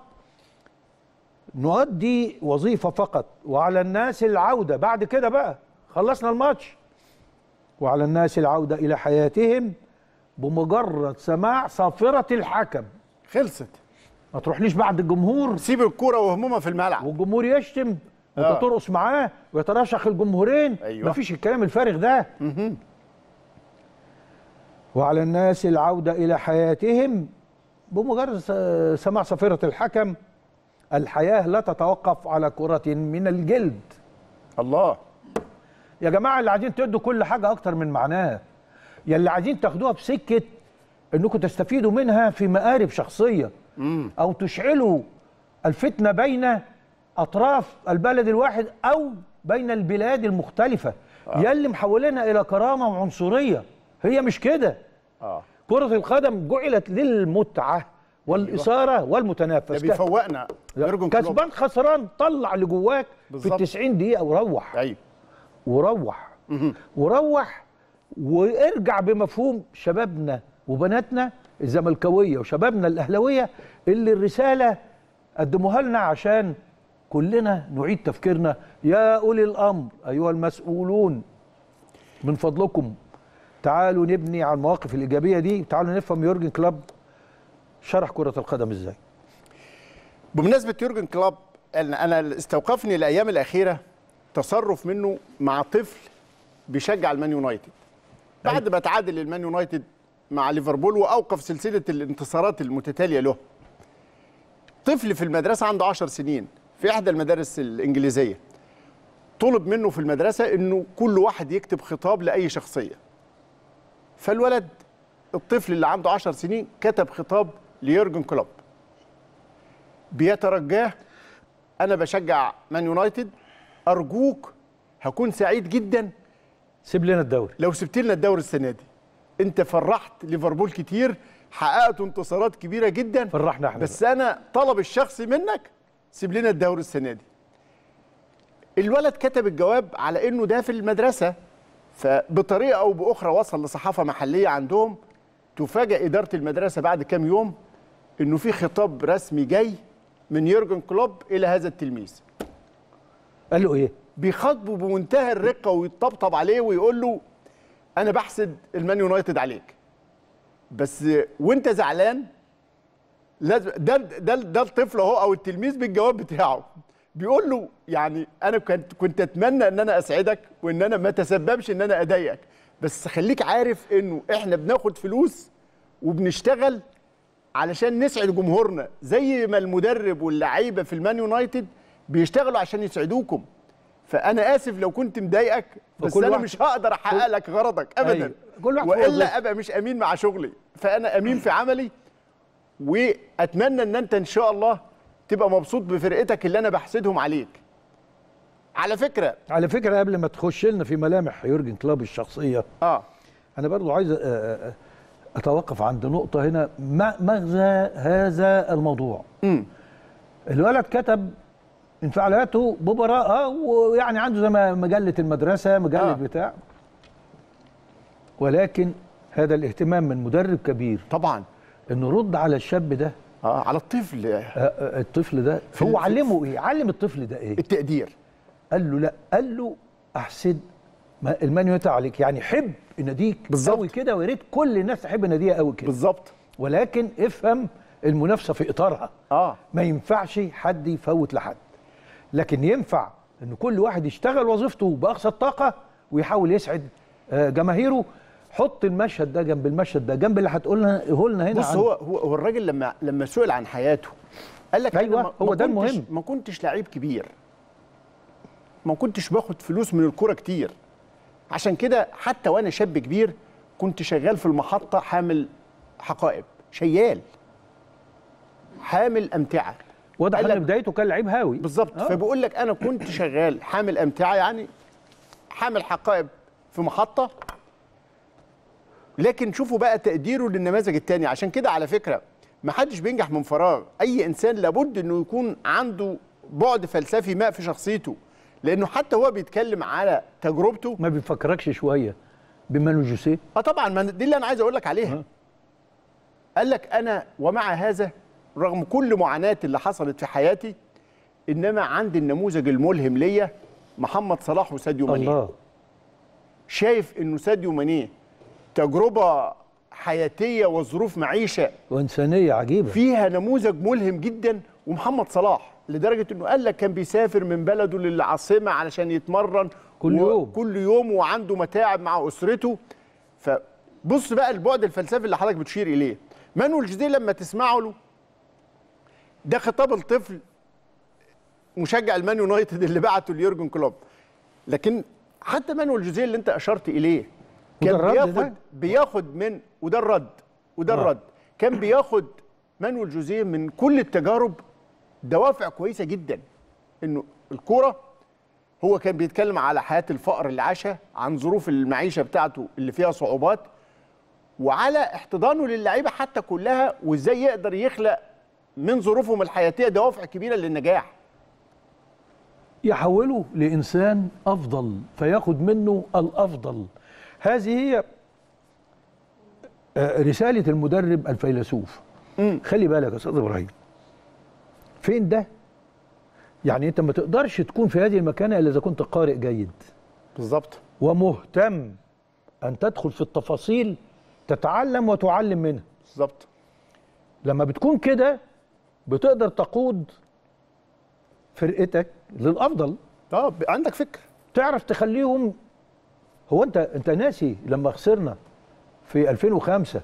نؤدي وظيفة فقط وعلى الناس العودة بعد كده بقى خلصنا الماتش وعلى الناس العودة إلى حياتهم بمجرد سماع صافرة الحكم خلصت ما تروحليش بعد الجمهور سيب الكرة وهمومها في الملعب والجمهور يشتم وانت آه. ترقص معاه ويتراشق الجمهورين أيوة. مفيش الكلام الفارغ ده وعلى الناس العودة إلى حياتهم بمجرد س- سماع صفيرة الحكم الحياة لا تتوقف على كرة من الجلد الله يا جماعة اللي عايزين تدوا كل حاجة أكتر من معناه يا اللي عايزين تاخدوها بسكة انكم تستفيدوا منها في مآرب شخصية او تشعلوا الفتنة بين اطراف البلد الواحد او بين البلاد المختلفة يا اللي محولينها الى كرامة وعنصرية هي مش كده اه كرة القدم جعلت للمتعة والإثارة والمتنافس ده بيفوقنا يورجن كلوب كسبان خسران طلع اللي جواك في بالظبط. ال 90 دقيقة وروح ايوه وروح وروح وارجع بمفهوم شبابنا وبناتنا الزملكاويه وشبابنا الاهلاويه اللي الرساله قدموها لنا عشان كلنا نعيد تفكيرنا يا اولي الامر ايها المسؤولون من فضلكم تعالوا نبني على المواقف الايجابيه دي تعالوا نفهم يورجن كلوب شرح كره القدم ازاي بمناسبة يورجن كلوب انا أنا استوقفني الايام الاخيرة تصرف منه مع طفل بيشجع المان يونايتد بعد ما تعادل المان يونايتد مع ليفربول واوقف سلسلة الانتصارات المتتالية له طفل في المدرسة عنده 10 سنين في احدى المدارس الانجليزية طلب منه في المدرسة انه كل واحد يكتب خطاب لاي شخصية فالولد الطفل اللي عنده 10 سنين كتب خطاب ليورجن كلوب بيترجاه انا بشجع مان يونايتد ارجوك هكون سعيد جدا سيب لنا الدوري لو سبت لنا الدوري السنه دي انت فرحت ليفربول كتير حققت انتصارات كبيره جدا فرحنا احنا بس انا طلب الشخصي منك سيب لنا الدوري السنه دي الولد كتب الجواب على انه ده في المدرسه فبطريقه او باخرى وصل لصحافه محليه عندهم تفاجئ اداره المدرسه بعد كام يوم انه في خطاب رسمي جاي من يورجن كلوب الى هذا التلميذ قال له ايه بيخاطبه بمنتهى الرقه ويطبطب عليه ويقول له انا بحسد المان يونايتد عليك بس وانت زعلان لازم ده ده ده الطفل اهو او التلميذ بالجواب بتاعه بيقول له يعني انا كنت كنت اتمنى ان انا اسعدك وان انا ما تسببش ان انا اضايقك بس خليك عارف انه احنا بناخد فلوس وبنشتغل علشان نسعد جمهورنا زي ما المدرب واللعيبه في المان يونايتد بيشتغلوا عشان يسعدوكم فانا اسف لو كنت مضايقك بس فكل انا واحد- مش هقدر احقق لك غرضك ابدا أيوة. كل واحد في وظيفته. والا ابقى مش امين مع شغلي فانا امين في عملي واتمنى ان انت ان شاء الله تبقى مبسوط بفرقتك اللي انا بحسدهم عليك على فكره على فكره قبل ما تخش لنا في ملامح يورجن كلوب الشخصيه اه انا برضو عايز أ- أ- اتوقف عند نقطه هنا ما مغزى هذا الموضوع امم الولد كتب انفعالاته ببراءه ويعني عنده زي ما مجله المدرسه مجله آه. آه. بتاع ولكن هذا الاهتمام من مدرب كبير طبعا انه رد على الشاب ده اه على الطفل آه، آه، الطفل ده في- هو في- علمه ايه علم الطفل ده ايه التقدير قال له لا قال له احسد ما المان يؤتى عليك يعني حب ناديك بالظبط. قوي كده ويا ريت كل الناس تحب ناديها قوي كده بالظبط ولكن افهم المنافسه في اطارها اه ما ينفعش حد يفوت لحد لكن ينفع ان كل واحد يشتغل وظيفته باقصى الطاقه ويحاول يسعد آه، جماهيره حط المشهد ده جنب المشهد ده جنب اللي هتقولنا لنا هنا بص عن- هو هو هو الراجل لما لما سئل عن حياته قال لك أيوة، أنا ما- هو ما ده كنتش- المهم. ما كنتش لعيب كبير ما كنتش باخد فلوس من الكوره كتير عشان كده حتى وانا شاب كبير كنت شغال في المحطه حامل حقائب شيال حامل امتعه واضح قال ان لك- بدايته كان لعيب هاوي بالظبط آه. فبقول لك انا كنت شغال حامل امتعه يعني حامل حقائب في محطه لكن شوفوا بقى تقديره للنماذج التانية عشان كده على فكره ما حدش بينجح من فراغ اي انسان لابد انه يكون عنده بعد فلسفي ما في شخصيته لانه حتى هو بيتكلم على تجربته ما بيفكركش شويه بمانو جوسيه اه طبعا ما دي اللي انا عايز اقول لك عليها قال لك انا ومع هذا رغم كل معاناه اللي حصلت في حياتي انما عندي النموذج الملهم ليا محمد صلاح وساديو ماني الله شايف انه ساديو ماني تجربه حياتيه وظروف معيشه وانسانيه عجيبه فيها نموذج ملهم جدا ومحمد صلاح لدرجه انه قال لك كان بيسافر من بلده للعاصمه علشان يتمرن كل و- يوم. كل يوم وعنده متاعب مع اسرته فبص بقى البعد الفلسفي اللي حضرتك بتشير اليه مانويل جوزيه لما تسمعه له ده خطاب الطفل مشجع المان يونايتد اللي بعته ليورجن كلوب لكن حتى مانويل جوزيه اللي انت اشرت اليه كان وده الرد بياخد ده؟ بياخد من وده الرد وده آه. الرد كان بياخد مانويل جوزيه من كل التجارب دوافع كويسه جدا انه الكوره هو كان بيتكلم على حياه الفقر اللي عاشها عن ظروف المعيشه بتاعته اللي فيها صعوبات وعلى احتضانه للعيبه حتى كلها وازاي يقدر يخلق من ظروفهم الحياتيه دوافع كبيره للنجاح يحوله لانسان افضل فياخد منه الافضل هذه هي آه، رساله المدرب الفيلسوف خلي بالك يا استاذ ابراهيم فين ده يعني انت ما تقدرش تكون في هذه المكانه الا اذا كنت قارئ جيد بالظبط ومهتم ان تدخل في التفاصيل تتعلم وتعلم منها بالظبط لما بتكون كده بتقدر تقود فرقتك للافضل اه ب- عندك فكر تعرف تخليهم هو انت انت ناسي لما خسرنا في 2005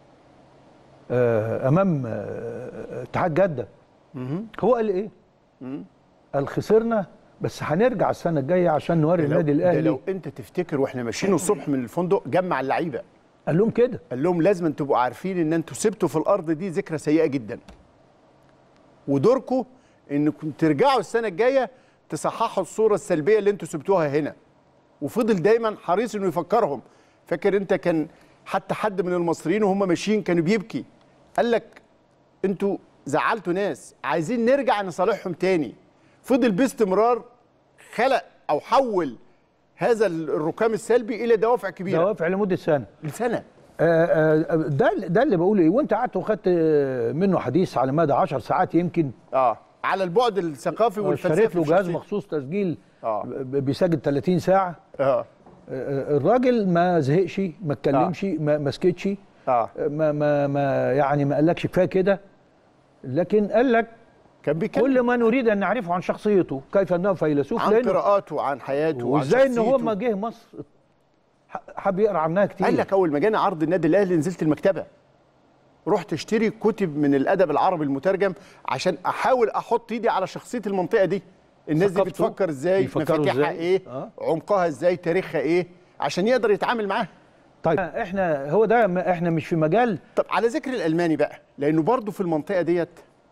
آه، امام آه، اتحاد جده هو قال ايه؟ قال خسرنا بس هنرجع السنه الجايه عشان نوري النادي لو- ده الاهلي لو انت تفتكر واحنا ماشيين الصبح من الفندق جمع اللعيبه قال لهم كده قال لهم لازم تبقوا عارفين ان انتوا سبتوا في الارض دي ذكرى سيئه جدا ودوركم انكم ترجعوا السنه الجايه تصححوا الصوره السلبيه اللي انتوا سبتوها هنا وفضل دايما حريص انه يفكرهم فاكر انت كان حتى حد من المصريين وهم ماشيين كانوا بيبكي قال لك انتوا زعلتوا ناس عايزين نرجع نصالحهم تاني فضل باستمرار خلق او حول هذا الركام السلبي الى دوافع كبيره دوافع لمده سنه لسنه آه، آه، ده ده اللي بقوله ايه وانت قعدت وخدت آه، منه حديث على مدى 10 ساعات يمكن اه على البعد الثقافي والفلسفي اشتريت له في جهاز شخصيته. مخصوص تسجيل آه. ب- بيسجل 30 ساعه اه آه، الراجل ما زهقش ما اتكلمش ما ما سكتش اه ما ما ما يعني ما قالكش كفايه كده لكن قال لك كان بيتكلم كل ما نريد ان نعرفه عن شخصيته كيف انه فيلسوف عن لانه قراءاته عن حياته وعن وازاي ان هو شخصيته. ما جه مصر ح- حب يقرا عنها كتير قال لك اول ما جاني عرض النادي الاهلي نزلت المكتبه رحت اشتري كتب من الادب العربي المترجم عشان احاول احط ايدي على شخصيه المنطقه دي الناس دي ثقافته، بتفكر ازاي بيفكروا مفاتيحها إزاي. ايه آه. عمقها ازاي تاريخها ايه عشان يقدر يتعامل معاها طيب احنا هو ده ما- احنا مش في مجال طب على ذكر الالماني بقى لانه برضه في المنطقه ديت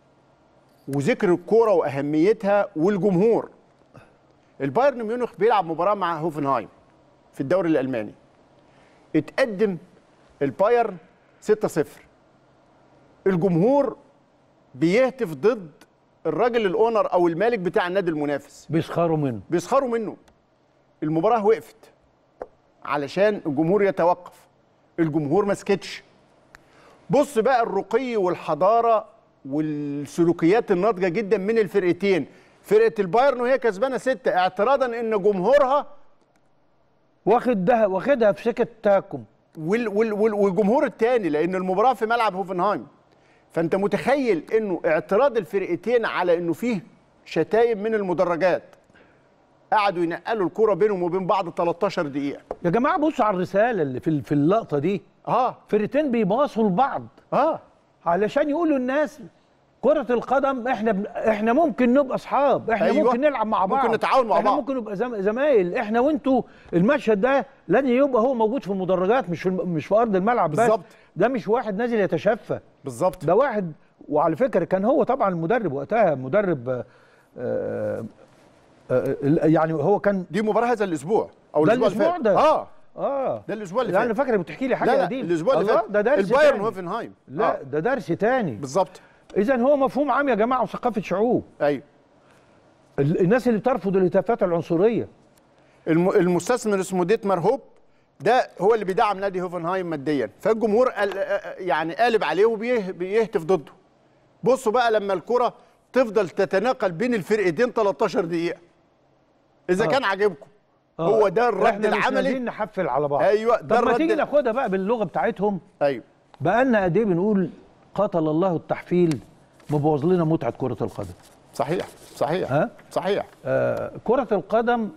وذكر الكوره واهميتها والجمهور البايرن ميونخ بيلعب مباراه مع هوفنهايم في الدوري الالماني اتقدم البايرن 6-0 الجمهور بيهتف ضد الراجل الاونر او المالك بتاع النادي المنافس بيسخروا منه بيسخروا منه المباراة وقفت علشان الجمهور يتوقف الجمهور ما سكتش بص بقى الرقي والحضارة والسلوكيات الناضجة جدا من الفرقتين فرقة البايرن وهي كسبانة ستة اعتراضا ان جمهورها واخد ده واخدها في سكه تهكم وال وال وال والجمهور الثاني لان المباراة في ملعب هوفنهايم فانت متخيل انه اعتراض الفرقتين على انه فيه شتايم من المدرجات قعدوا ينقلوا الكرة بينهم وبين بعض 13 دقيقة يا جماعه بصوا على الرساله اللي في في اللقطه دي اه فرقتين بيباصوا لبعض اه علشان يقولوا الناس كرة القدم احنا بن... احنا ممكن نبقى اصحاب احنا أيوة. أيوة. ممكن نلعب مع ممكن بعض نتعاون مع احنا بعض. ممكن نبقى زم... زمايل احنا وانتوا المشهد ده لازم يبقى هو موجود في المدرجات مش في الم... مش في ارض الملعب بس بالظبط. ده مش واحد نازل يتشفى بالظبط ده واحد وعلى فكره كان هو طبعا المدرب وقتها مدرب آه، آه، آه، يعني هو كان دي مباراة هذا الأسبوع أو ده الأسبوع اللي الأسبوع فات ده. اه اه ده الأسبوع اللي لا انا فات فاكر بتحكي لي حاجه لا لا قديمه الأسبوع اللي الله، فات ده درس البايرن تاني. هوفنهايم لا آه. ده درس تاني بالظبط اذا هو مفهوم عام يا جماعه وثقافه شعوب ايوه ال- الناس اللي بترفض الهتافات العنصريه الم... المستثمر اسمه ديتمار هوب ده هو اللي بيدعم نادي هوفنهايم ماديا فالجمهور قال يعني قالب عليه وبيهتف ضده بصوا بقى لما الكرة تفضل تتناقل بين الفرقتين 13 دقيقة إذا آه. كان عاجبكم آه. هو ده الرد احنا مش العملي نازلين نحفل على بعض أيوة، ده طب ما الرد تيجي ال- ناخدها بقى باللغه بتاعتهم ايوه بقى لنا قد ايه بنقول قاتل الله التحفيل مبوظ لنا متعه كره القدم صحيح صحيح ها؟ صحيح آه كره القدم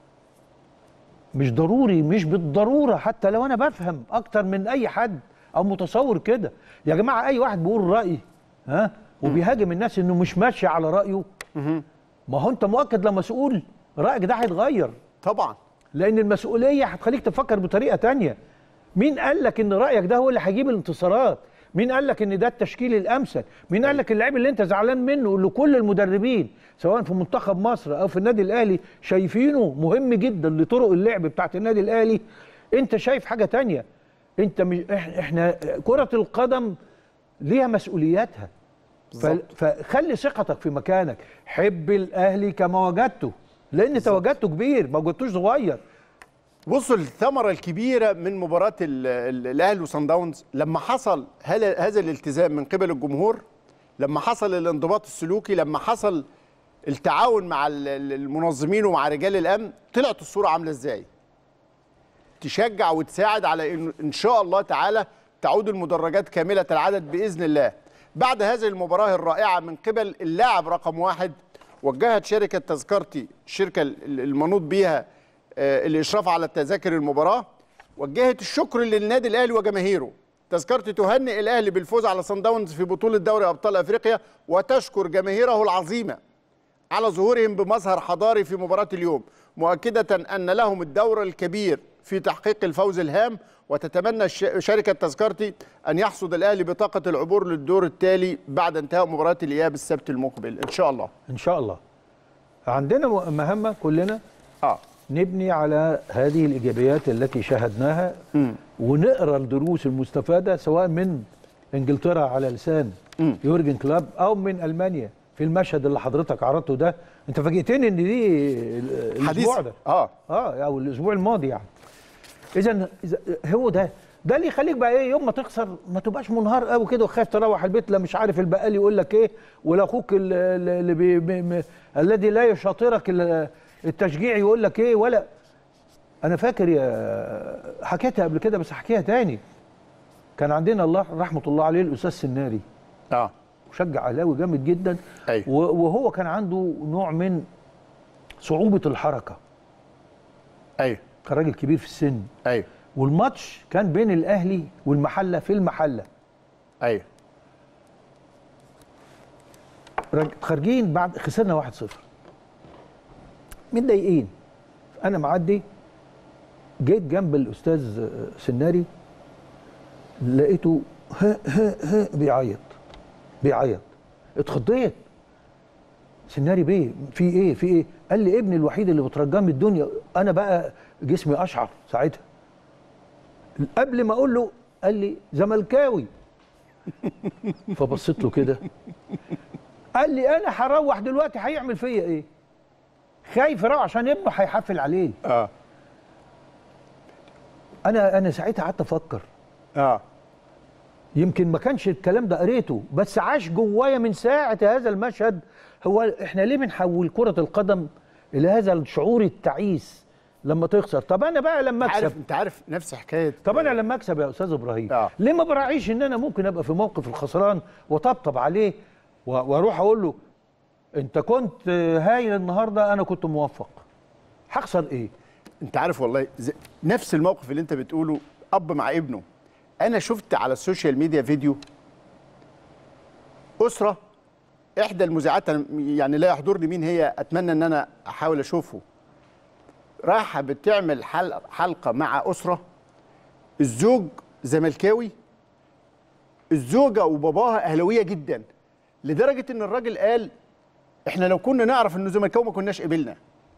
مش ضروري مش بالضروره حتى لو انا بفهم اكتر من اي حد او متصور كده يا جماعه اي واحد بيقول راي ها وبيهاجم الناس انه مش ماشي على رايه ما هو انت مؤكد لما مسؤول رايك ده هيتغير طبعا لان المسؤوليه هتخليك تفكر بطريقه تانية مين قال لك ان رايك ده هو اللي هيجيب الانتصارات مين قال لك ان ده التشكيل الامثل مين قال لك اللعيب اللي انت زعلان منه اللي كل المدربين سواء في منتخب مصر او في النادي الاهلي شايفينه مهم جدا لطرق اللعب بتاعت النادي الاهلي انت شايف حاجه تانية انت مش إح- احنا كره القدم ليها مسؤولياتها ف- بالظبط. فخلي ثقتك في مكانك حب الاهلي كما وجدته لان تواجدته كبير ما وجدتوش صغير بصوا الثمرة الكبيرة من مباراة ال- ال- الأهلي وصن داونز لما حصل هل- هذا الالتزام من قبل الجمهور لما حصل الانضباط السلوكي لما حصل التعاون مع ال- ال- المنظمين ومع رجال الأمن طلعت الصورة عاملة إزاي تشجع وتساعد على إن إن شاء الله تعالى تعود المدرجات كاملة العدد بإذن الله بعد هذه المباراة الرائعة من قبل اللاعب رقم واحد وجهت شركة تذكرتي الشركة ال- المنوط بيها آه، الإشراف على تذاكر المباراة وجهت الشكر للنادي الأهلي وجماهيره تذكرتي تهنئ الأهلي بالفوز على صن داونز في بطولة دوري أبطال أفريقيا وتشكر جماهيره العظيمة على ظهورهم بمظهر حضاري في مباراة اليوم مؤكدة أن لهم الدور الكبير في تحقيق الفوز الهام وتتمنى الش- شركة تذكرتي أن يحصد الأهلي بطاقة العبور للدور التالي بعد انتهاء مباراة الإياب السبت المقبل إن شاء الله ان شاء الله عندنا م- مهمه كلنا آه نبني على هذه الايجابيات التي شاهدناها ونقرا الدروس المستفاده سواء من انجلترا على لسان يورجن كلاب او من المانيا في المشهد اللي حضرتك عرضته ده انت فاجئتني ان دي ال- حديث الاسبوع ده آه اه او الاسبوع الماضي يعني اذا إذا- هو ده ده اللي يخليك بقى ايه يوم ما تخسر ما تبقاش منهار قوي كده وخايف تروح البيت لا مش عارف البقال يقول لك ايه ولا اخوك ال- ال- اللي بي بي م- الذي لا يشاطرك ال- التشجيع يقول لك ايه ولا انا فاكر يا حكيتها قبل كده بس احكيها تاني كان عندنا الله رحمه الله عليه الاستاذ سناري آه مشجع اهلاوي جامد جدا أيوة. و- وهو كان عنده نوع من صعوبه الحركه أيوه كان راجل كبير في السن أيوه والماتش كان بين الاهلي والمحله في المحله أيوه راج- خارجين بعد خسرنا 1-0 متضايقين انا معدي جيت جنب الاستاذ سناري لقيته ها ها ها بيعيط بيعيط اتخضيت سناري بيه في ايه في ايه قال لي ابني الوحيد اللي بترجاه من الدنيا انا بقى جسمي اشعر ساعتها قبل ما اقول له قال لي زملكاوي فبصيت له كده قال لي انا هروح دلوقتي هيعمل فيا ايه خايف يروح عشان ابنه هيحفل عليه اه انا انا ساعتها قعدت افكر اه يمكن ما كانش الكلام ده قريته بس عاش جوايا من ساعة هذا المشهد هو احنا ليه بنحول كرة القدم إلى هذا الشعور التعيس لما تخسر طب أنا بقى لما عارف أكسب انت عارف نفس حكايه طب أنا لما أكسب يا أستاذ إبراهيم آه. ليه ما براعيش إن أنا ممكن أبقى في موقف الخسران وطبطب عليه و- وأروح أقول له أنت كنت هايل النهاردة أنا كنت موفق هخسر إيه؟ انت عارف والله زي نفس الموقف اللي انت بتقوله اب مع ابنه انا شفت على السوشيال ميديا فيديو اسره احدى المذيعات أنا يعني لا يحضرني مين هي اتمنى ان انا احاول اشوفه رايحه بتعمل حلقه حلقه مع اسره الزوج زملكاوي الزوجه وباباها اهلاويه جدا لدرجه ان الراجل قال احنا لو كنا نعرف انه زملكاوي ما كناش قبلنا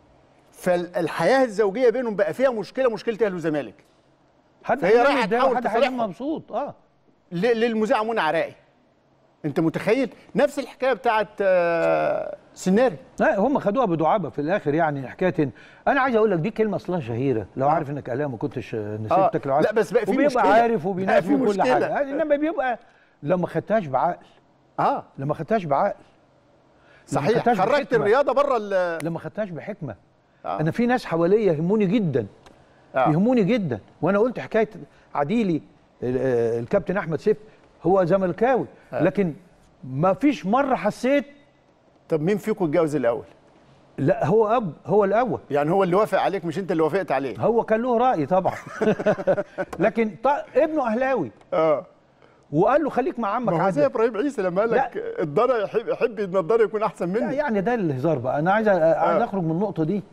فالحياه الزوجيه بينهم بقى فيها مشكله مشكله اهلي وزمالك حد فهي هينام رايحة قدام تحاول وحد هينام تصالحهم. مبسوط اه ل- للمذيعه منى عراقي انت متخيل نفس الحكايه بتاعت آه، سناري لا هم خدوها بدعابه في الاخر يعني حكايه إن- انا عايز اقول لك دي كلمه اصلها شهيره لو عارف انك اهلاوي ما كنتش نسيبتك لو عارف لا، بس بقى في وبيبقى مشكلة. عارف بقى وبينافي في وكل مشكلة. حاجه يعني انما بيبقى لو ما خدتهاش بعقل اه لو ما خدتهاش بعقل صحيح خدتهاش خرجت بحكمة. الرياضه بره ال- لما خدتهاش بحكمه آه. انا في ناس حواليا يهموني جدا آه. يهموني جدا وانا قلت حكايه عديلي ال- آه، الكابتن احمد سيف هو زملكاوي لكن ما فيش مره حسيت طب مين فيكم اتجوز الاول لا هو اب هو الاول يعني هو اللي وافق عليك مش انت اللي وافقت عليه هو كان له راي طبعا لكن ط... ابنه اهلاوي اه وقال له خليك مع عمك ما هو زي عادل ابراهيم عيسى لما قال لك الضنا يحب يحب ان الضنا يكون احسن لا مني يعني ده الهزار بقى انا عايز أ- عايز اخرج من النقطه دي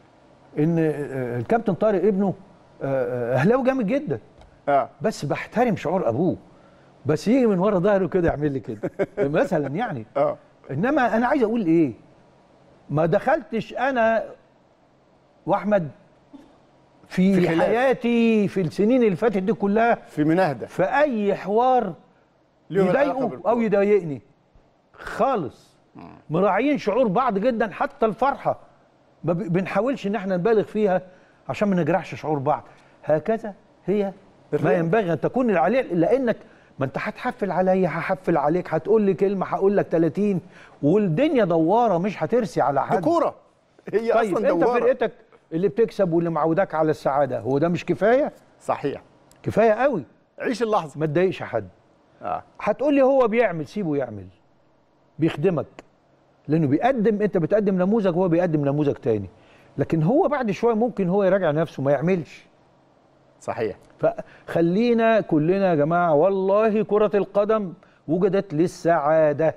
ان آه، الكابتن طارق ابنه آه، آه، اهلاوي جامد جدا اه بس بحترم شعور ابوه بس يجي من ورا ظهره كده يعمل لي كده مثلا يعني اه انما انا عايز اقول ايه ما دخلتش انا واحمد في, في في خلاف. حياتي في السنين اللي فاتت دي كلها في مناهده في اي حوار ليهم العلاقة يضايقه بالكورة. او يضايقني خالص مراعيين شعور بعض جدا حتى الفرحه ما ب- بنحاولش ان احنا نبالغ فيها عشان ما نجرحش شعور بعض هكذا هي ما الرياضة. ينبغي ان تكون عليه لانك ما انت هتحفل عليا هحفل عليك هتقول لي كلمه هقول لك 30 والدنيا دواره مش هترسي على دي حد كوره هي طيب اصلا انت دواره فرقتك اللي بتكسب واللي معوداك على السعاده هو ده مش كفايه صحيح كفايه قوي عيش اللحظه ما تضايقش حد اه هتقول لي هو بيعمل سيبه يعمل بيخدمك لانه بيقدم انت بتقدم نموذج وهو بيقدم نموذج تاني لكن هو بعد شويه ممكن هو يراجع نفسه ما يعملش صحيح فخلينا كلنا يا جماعه والله كره القدم وجدت للسعاده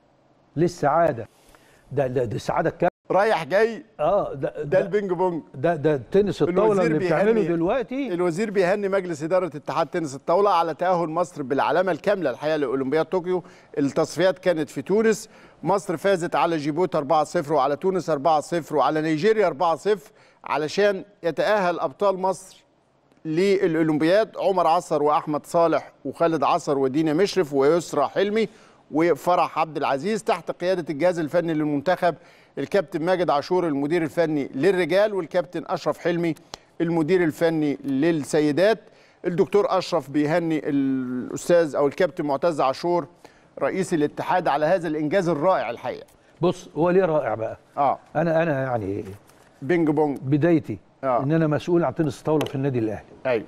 للسعاده ده ده, ده السعاده الكامله رايح جاي اه ده ده ده البينج بونج ده, ده تنس الطاوله الوزير اللي بتعمله بيهني- دلوقتي الوزير بيهني مجلس إدارة اتحاد تنس الطاولة على تأهل مصر بالعلامة الكاملة الحقيقة لأولمبياد طوكيو التصفيات كانت في تونس مصر فازت على جيبوتي 4-0 وعلى تونس 4-0 وعلى نيجيريا 4-0 علشان يتأهل أبطال مصر للأولمبياد عمر عصر وأحمد صالح وخالد عصر ودينا مشرف ويسرى حلمي وفرح عبد العزيز تحت قيادة الجهاز الفني للمنتخب الكابتن ماجد عاشور المدير الفني للرجال والكابتن أشرف حلمي المدير الفني للسيدات الدكتور أشرف بيهني الأستاذ أو الكابتن معتز عاشور رئيس الاتحاد على هذا الإنجاز الرائع الحقيقة بص هو ليه رائع بقى آه انا انا يعني بينج بونج بدايتي آه. ان انا مسؤول عن تنس الطاوله في النادي الاهلي أيوه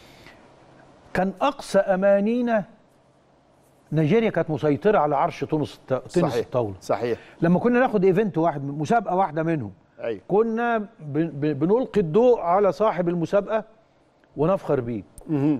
كان اقصى امانينا نيجيريا كانت مسيطره على عرش تنس الط- تنس صحيح الطاوله صحيح لما كنا ناخد ايفنت واحد مسابقه واحده منهم أيوه كنا ب- ب- بنلقي الضوء على صاحب المسابقه ونفخر بيه مهم.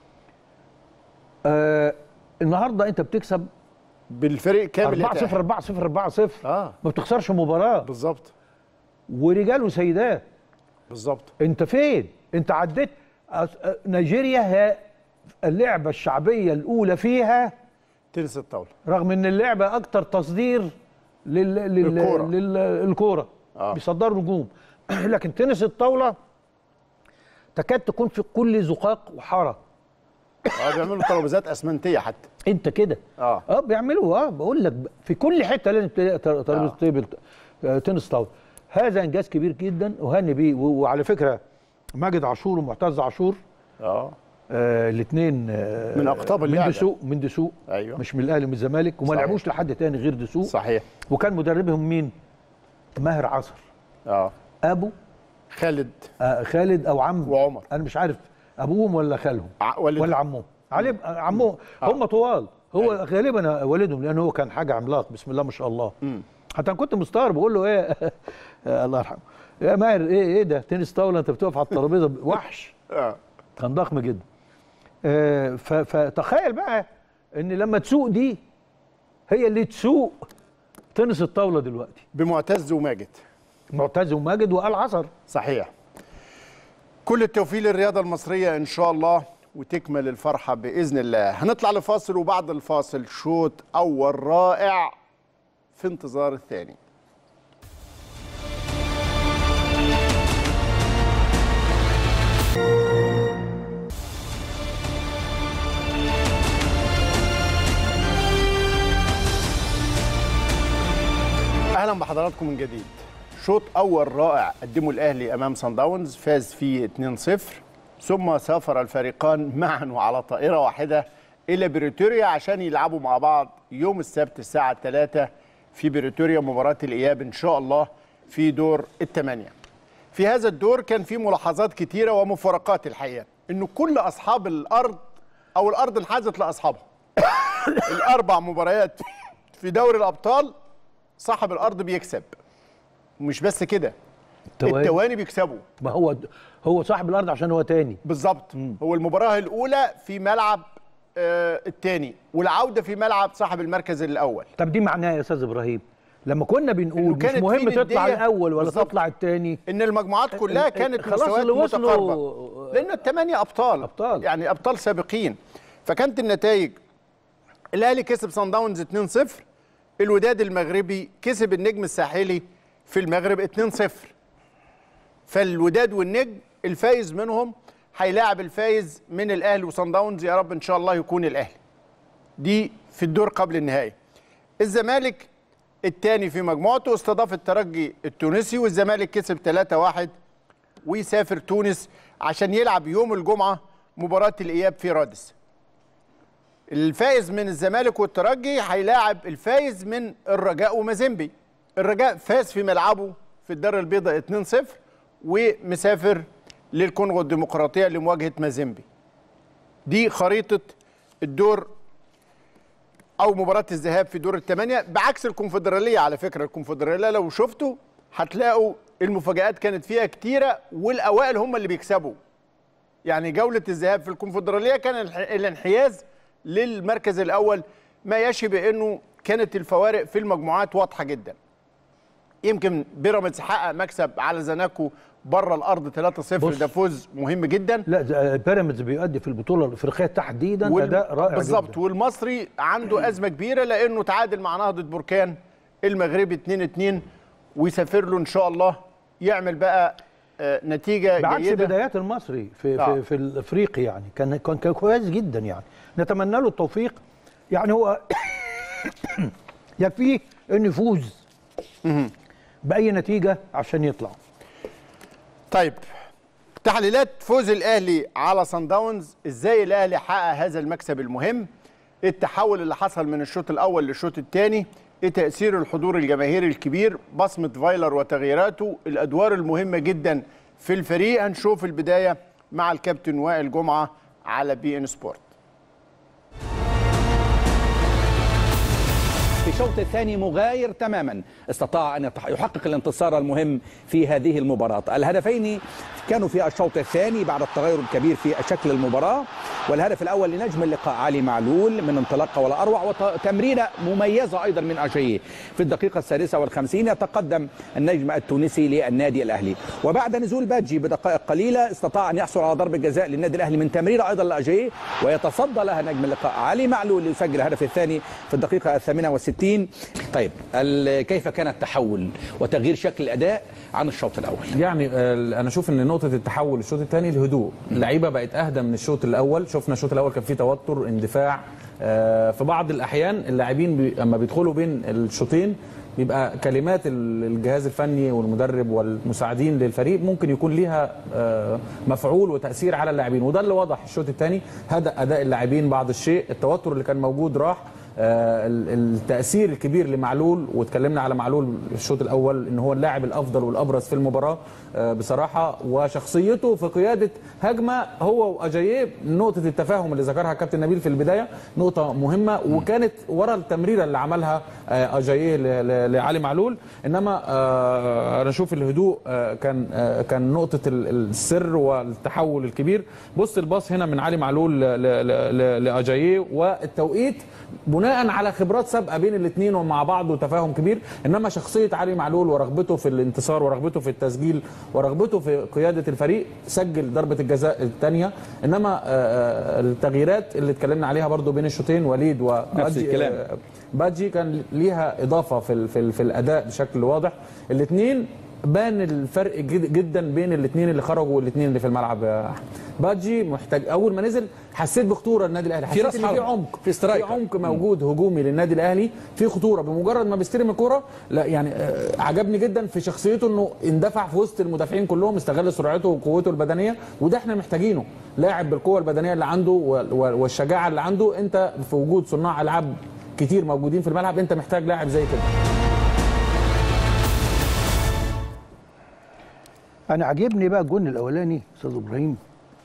آه النهارده انت بتكسب بالفريق كامل 4 0 يتأهل. 4 0 4 0 آه ما بتخسرش مباراه بالظبط ورجال وسيدات بالظبط انت فين انت عديت أس- أ- نيجيريا هي اللعبه الشعبيه الاولى فيها تنس الطاوله رغم ان اللعبه اكتر تصدير لل... لل... الكورة. للكوره آه. بيصدروا نجوم لكن تنس الطاوله تكاد تكون في كل زقاق وحاره اه بيعملوا ترابيزات اسمنتيه حتى انت كده اه اه بيعملوا اه بقول لك في كل حته لازم تلاقي تر- ترابيزه آه. تيبل آه، تنس طاوله هذا انجاز كبير جدا وهني بيه و- وعلى فكره ماجد عاشور ومعتز عاشور اه آه الاثنين آه من أقطاب من اللعبة. دسوق من دسوق أيوة. مش من الاهلي من الزمالك وما صحيح. لعبوش لحد تاني غير دسوق صحيح وكان مدربهم مين؟ ماهر عصر اه ابو خالد آه خالد او عم وعمر. انا مش عارف ابوهم ولا خالهم ع- والد ولا عمهم علي عمهم هم طوال هو غالبا والدهم لان هو كان حاجه عملاق بسم الله ما شاء الله حتى انا كنت مستغرب بقول له ايه الله يرحمه يا ماهر ايه ايه ده تنس طاوله انت بتقف على الترابيزه وحش اه كان ضخم جدا آه، ف- فتخيل بقى ان لما تسوق دي هي اللي تسوق تنس الطاوله دلوقتي بمعتز وماجد معتز وماجد وقال عصر صحيح كل التوفيق للرياضة المصرية إن شاء الله وتكمل الفرحة بإذن الله هنطلع لفاصل وبعد الفاصل شوط أول رائع في انتظار الثاني اهلا بحضراتكم من جديد شوط اول رائع قدمه الاهلي امام صن داونز فاز فيه 2-0 ثم سافر الفريقان معا وعلى طائره واحده الى بريتوريا عشان يلعبوا مع بعض يوم السبت الساعه 3 في بريتوريا مباراه الاياب ان شاء الله في دور الثمانيه في هذا الدور كان في ملاحظات كتيره ومفارقات الحقيقه انه كل اصحاب الارض او الارض انحازت لاصحابها الاربع مباريات في دوري الابطال صاحب الارض بيكسب مش بس كده التواني. التواني بيكسبوا ما هو هو صاحب الارض عشان هو تاني بالظبط هو المباراه الاولى في ملعب آه الثاني والعوده في ملعب صاحب المركز الاول طب دي معناها يا استاذ ابراهيم لما كنا إنه بنقول مش كانت مهم في تطلع ندية. الاول ولا بالظبط. تطلع الثاني ان المجموعات كلها ال- ال- كانت خلاص مستويات اللي وصلوا- متقاربه لانه الثمانيه ابطال أبطال. يعني ابطال سابقين فكانت النتائج الاهلي كسب صن داونز 2-0 الوداد المغربي كسب النجم الساحلي في المغرب 2-0 فالوداد والنجم الفايز منهم هيلاعب الفايز من الاهلي وصن داونز يا رب ان شاء الله يكون الاهلي دي في الدور قبل النهائي الزمالك الثاني في مجموعته استضاف الترجي التونسي والزمالك كسب 3-1 ويسافر تونس عشان يلعب يوم الجمعة مباراة الإياب في رادس الفائز من الزمالك والترجي هيلاعب الفائز من الرجاء ومازيمبي الرجاء فاز في ملعبه في الدار البيضاء 2-0 ومسافر للكونغو الديمقراطية لمواجهة مازيمبي دي خريطة الدور او مباراه الذهاب في دور الثمانيه بعكس الكونفدراليه على فكره الكونفدراليه لو شفتوا هتلاقوا المفاجآت كانت فيها كتيره والاوائل هم اللي بيكسبوا يعني جوله الذهاب في الكونفدراليه كان الح- الانحياز للمركز الاول ما يشبه انه كانت الفوارق في المجموعات واضحه جدا يمكن بيراميدز حقق مكسب على زناكو بره الارض 3-0 بص. ده فوز مهم جدا لا ده بيراميدز بيؤدي في البطوله الافريقيه تحديدا وال- اداء رائع بالظبط جدا والمصري عنده ازمه كبيره لانه تعادل مع نهضه بركان المغربي 2 2 ويسافر له ان شاء الله يعمل بقى آه، نتيجه بعكس جيده بدايات المصري في آه. في, في الافريقي يعني كان كان كان كويس جدا يعني نتمنى له التوفيق يعني هو يكفيه انه يفوز باي نتيجه عشان يطلع طيب تحليلات فوز الاهلي على صن داونز ازاي الاهلي حقق هذا المكسب المهم التحول اللي حصل من الشوط الاول للشوط الثاني ايه تاثير الحضور الجماهيري الكبير بصمه فايلر وتغييراته الادوار المهمه جدا في الفريق هنشوف البدايه مع الكابتن وائل جمعه على بي ان سبورت في الشوط الثاني مغاير تماما استطاع ان يتح- يحقق الانتصار المهم في هذه المباراه الهدفين كانوا في الشوط الثاني بعد التغير الكبير في شكل المباراة والهدف الأول لنجم اللقاء علي معلول من انطلاقة ولا أروع وتمريرة مميزة أيضا من أجاييه في الدقيقة السادسة والخمسين يتقدم النجم التونسي للنادي الأهلي وبعد نزول بادجي بدقائق قليلة استطاع أن يحصل على ضربة جزاء للنادي الأهلي من تمريرة أيضا لأجاييه ويتصدى لها نجم اللقاء علي معلول ليسجل الهدف الثاني في الدقيقة الثامنة والستين طيب ال- كيف كان التحول وتغيير شكل الأداء عن الشوط الأول يعني آه، انا اشوف ان نقطه التحول الشوط الثاني الهدوء اللعيبه بقت اهدى من الشوط الاول شفنا الشوط الاول كان فيه توتر اندفاع آه، في بعض الاحيان اللاعبين بي اما بيدخلوا بين الشوطين بيبقى كلمات ال- الجهاز الفني والمدرب والمساعدين للفريق ممكن يكون ليها آه، مفعول وتاثير على اللاعبين وده اللي وضح الشوط الثاني هدأ اداء اللاعبين بعض الشيء التوتر اللي كان موجود راح آه، ال- التاثير الكبير لمعلول واتكلمنا على معلول الشوط الاول ان هو اللاعب الافضل والابرز في المباراه آه، بصراحه وشخصيته في قياده هجمه هو واجاييه نقطه التفاهم اللي ذكرها كابتن نبيل في البدايه نقطه مهمه وكانت ورا التمريره اللي عملها آه، اجاييه ل- ل- لعلي معلول انما آه، انا اشوف الهدوء آه، كان آه، كان نقطه ال- السر والتحول الكبير بص الباص هنا من علي معلول ل- ل- ل- لاجاييه والتوقيت بناء على خبرات سابقه بين الاثنين ومع بعض وتفاهم كبير انما شخصيه علي معلول ورغبته في الانتصار ورغبته في التسجيل ورغبته في قياده الفريق سجل ضربه الجزاء الثانيه انما آه، آه، التغييرات اللي اتكلمنا عليها برضو بين الشوطين وليد وباجي الكلام. آه، باجي كان ليها اضافه في ال- في ال- في الاداء بشكل واضح الاثنين بان الفرق جد- جدا بين الاثنين اللي خرجوا والاثنين اللي في الملعب يا أحمد. باجي محتاج اول ما نزل حسيت بخطوره النادي الاهلي في حسيت رأس ان في حربة، عمق في سترايكر. في عمق موجود هجومي للنادي الاهلي في خطوره بمجرد ما بيستلم الكره لا يعني آه، عجبني جدا في شخصيته انه اندفع في وسط المدافعين كلهم استغل سرعته وقوته البدنيه وده احنا محتاجينه لاعب بالقوه البدنيه اللي عنده و- و- والشجاعه اللي عنده انت في وجود صناع العاب كتير موجودين في الملعب انت محتاج لاعب زي كده انا عاجبني بقى الجون الاولاني استاذ ابراهيم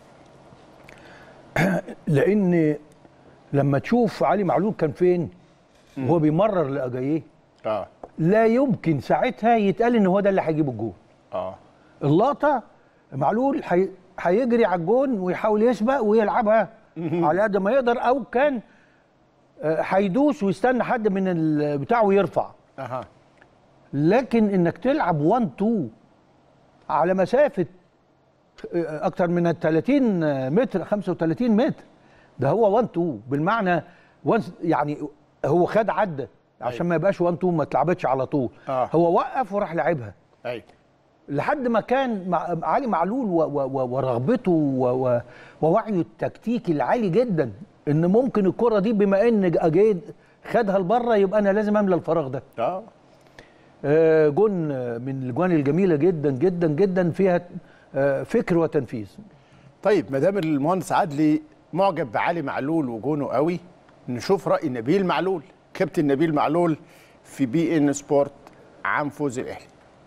لان لما تشوف علي معلول كان فين وهو بيمرر لاجاييه اه لا يمكن ساعتها يتقال ان هو ده اللي هيجيب الجون اه اللقطه معلول هي- هيجري على الجون ويحاول يسبق ويلعبها على قد ما يقدر او كان آه، هيدوس ويستنى حد من ال- بتاعه ويرفع اها لكن انك تلعب 1 2 على مسافه آه، اكتر من ال 30 متر 35 متر ده هو 1 2 بالمعنى once- يعني هو خد عدى عشان ما يبقاش 1 2 ما اتلعبتش على طول آه. هو وقف وراح لعبها ايوه لحد ما كان مع علي معلول و- و- و- ورغبته و- و- ووعيه التكتيكي العالي جدا ان ممكن الكره دي بما ان اجيد خدها لبره يبقى انا لازم املى الفراغ ده اه آه، جون آه، من الاجوان الجميله جدا جدا جدا فيها آه، فكر وتنفيذ طيب ما دام المهندس عدلي معجب بعلي معلول وجونه قوي نشوف راي نبيل معلول كابتن نبيل معلول في بي ان سبورت عام فوز الاهلي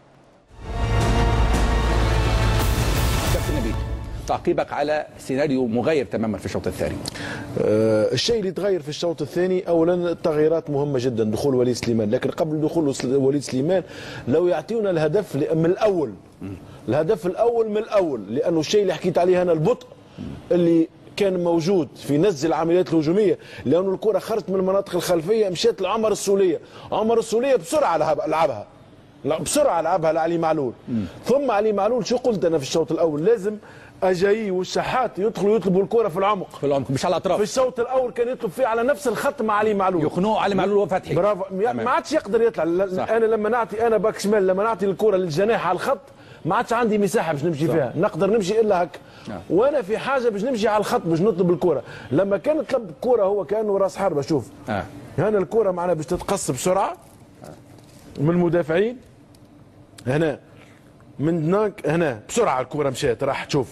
كابتن نبيل تعقيبك على سيناريو مغاير تماما في الشوط الثاني آه، الشيء اللي تغير في الشوط الثاني اولا التغييرات مهمه جدا دخول وليد سليمان لكن قبل دخول سل- وليد سليمان لو يعطيونا الهدف ل- من الاول الهدف الاول من الاول لانه الشيء اللي حكيت عليه انا البطء اللي كان موجود في نزل العمليات الهجوميه لانه الكره خرجت من المناطق الخلفيه مشيت لعمر السوليه عمر السوليه بسرعه لعب- لعبها لا بسرعه لعبها لعلي معلول ثم علي معلول شو قلت انا في الشوط الاول لازم اجاي والشحات يدخلوا يطلبوا الكره في العمق في العمق مش على في الاطراف الشوط الاول كان يطلب فيه على نفس الخط مع علي معلول يخنقوا علي معلول وفتحي برافو تمام. ما عادش يقدر يطلع ل- صح. انا لما نعطي انا باك شمال لما نعطي الكره للجناح على الخط ما عادش عندي مساحه باش نمشي فيها نقدر نمشي الا هكا وانا في حاجه باش نمشي على الخط باش نطلب الكره لما كان طلب الكره هو كانه راس حربه شوف آه. هنا الكره معنا باش تتقص بسرعه من المدافعين هنا من هناك هنا بسرعه الكره مشات راح تشوف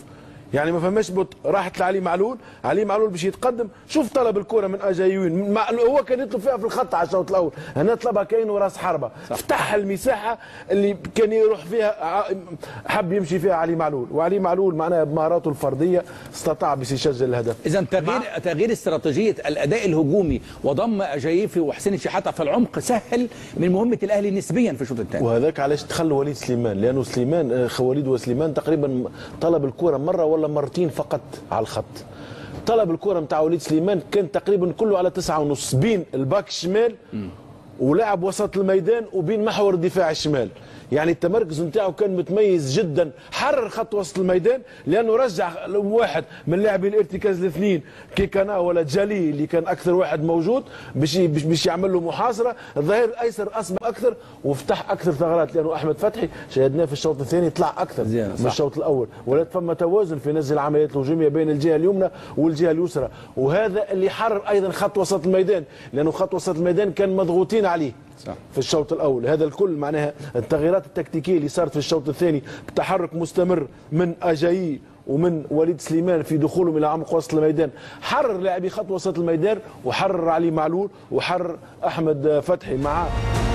يعني ما فماش بط راحت لعلي معلول علي معلول باش يتقدم شوف طلب الكره من اجايوين مع- هو كان يطلب فيها في الخط على الشوط الاول هنا طلبها كاين راس حربه فتح المساحه اللي كان يروح فيها ع- حب يمشي فيها علي معلول وعلي معلول معناها بمهاراته الفرديه استطاع باش يسجل الهدف اذا تغيير تغيير استراتيجيه الاداء الهجومي وضم اجايفي وحسين الشحاته في العمق سهل من مهمه الاهلي نسبيا في الشوط الثاني وهذاك علاش تخلوا وليد سليمان لانه سليمان آه، خواليد وسليمان تقريبا طلب الكره مره ولا مرتين فقط على الخط طلب الكره نتاع وليد سليمان كان تقريبا كله على تسعة ونص بين الباك الشمال ولاعب وسط الميدان وبين محور الدفاع الشمال يعني التمركز نتاعو كان متميز جدا حرر خط وسط الميدان لانه رجع واحد من لاعبي الارتكاز الاثنين كيكانا ولا جالي اللي كان اكثر واحد موجود باش باش باش يعمل له محاصره الظهير الايسر اصبح اكثر وفتح اكثر ثغرات لانه احمد فتحي شاهدناه في الشوط الثاني طلع اكثر زين، من صح. الشوط الاول ولا فما توازن في نزل العمليات الهجوميه بين الجهه اليمنى والجهه اليسرى وهذا اللي حرر ايضا خط وسط الميدان لانه خط وسط الميدان كان مضغوطين عليه صح. في الشوط الاول هذا الكل معناها التغييرات التكتيكيه اللي صارت في الشوط الثاني بتحرك مستمر من اجايي ومن وليد سليمان في دخولهم الى عمق وسط الميدان حرر لاعبي خط وسط الميدان وحرر علي معلول وحرر احمد فتحي معاه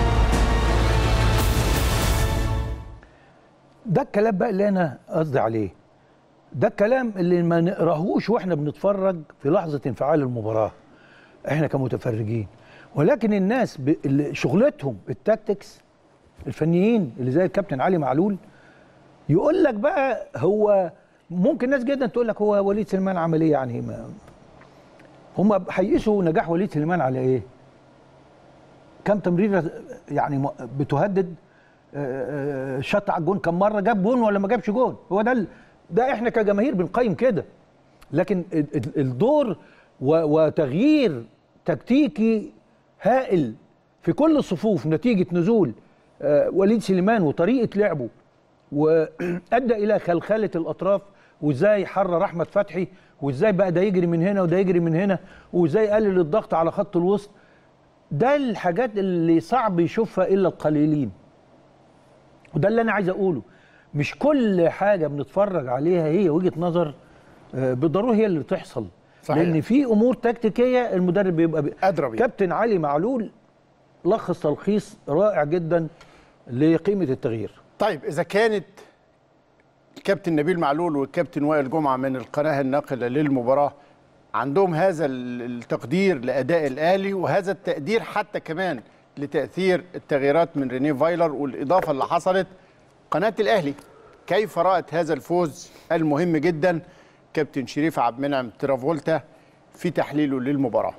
ده الكلام بقى اللي انا قصدي عليه ده الكلام اللي ما نقراهوش واحنا بنتفرج في لحظه انفعال المباراه احنا كمتفرجين ولكن الناس ب... اللي شغلتهم التاكتكس الفنيين اللي زي الكابتن علي معلول يقول لك بقى هو ممكن ناس جدا تقول لك هو وليد سليمان عمل ايه يعني ما هم هيقيسوا نجاح وليد سليمان على ايه؟ كم تمريره يعني م- بتهدد آه، آه، شط على الجون كم مره جاب جون ولا ما جابش جون هو ده ال- ده احنا كجماهير بنقيم كده لكن ال- ال- الدور و- وتغيير تكتيكي هائل في كل الصفوف نتيجه نزول آه، وليد سليمان وطريقه لعبه وادى الى خلخله الاطراف وازاي حرر احمد فتحي وازاي بقى ده يجري من هنا وده يجري من هنا وازاي قلل الضغط على خط الوسط ده الحاجات اللي صعب يشوفها الا القليلين وده اللي انا عايز اقوله مش كل حاجه بنتفرج عليها هي وجهه نظر آه، بالضروره هي اللي تحصل صحيح. لان في امور تكتيكيه المدرب بيبقى بي... أدرى بيها. كابتن علي معلول لخص تلخيص رائع جدا لقيمه التغيير طيب اذا كانت الكابتن نبيل معلول والكابتن وائل جمعه من القناه الناقله للمباراه عندهم هذا ال- التقدير لاداء الاهلي وهذا التقدير حتى كمان لتاثير التغييرات من رينيه فايلر والاضافه اللي حصلت قناه الاهلي كيف رات هذا الفوز المهم جدا كابتن شريف عبد المنعم ترافولتا في تحليله للمباراه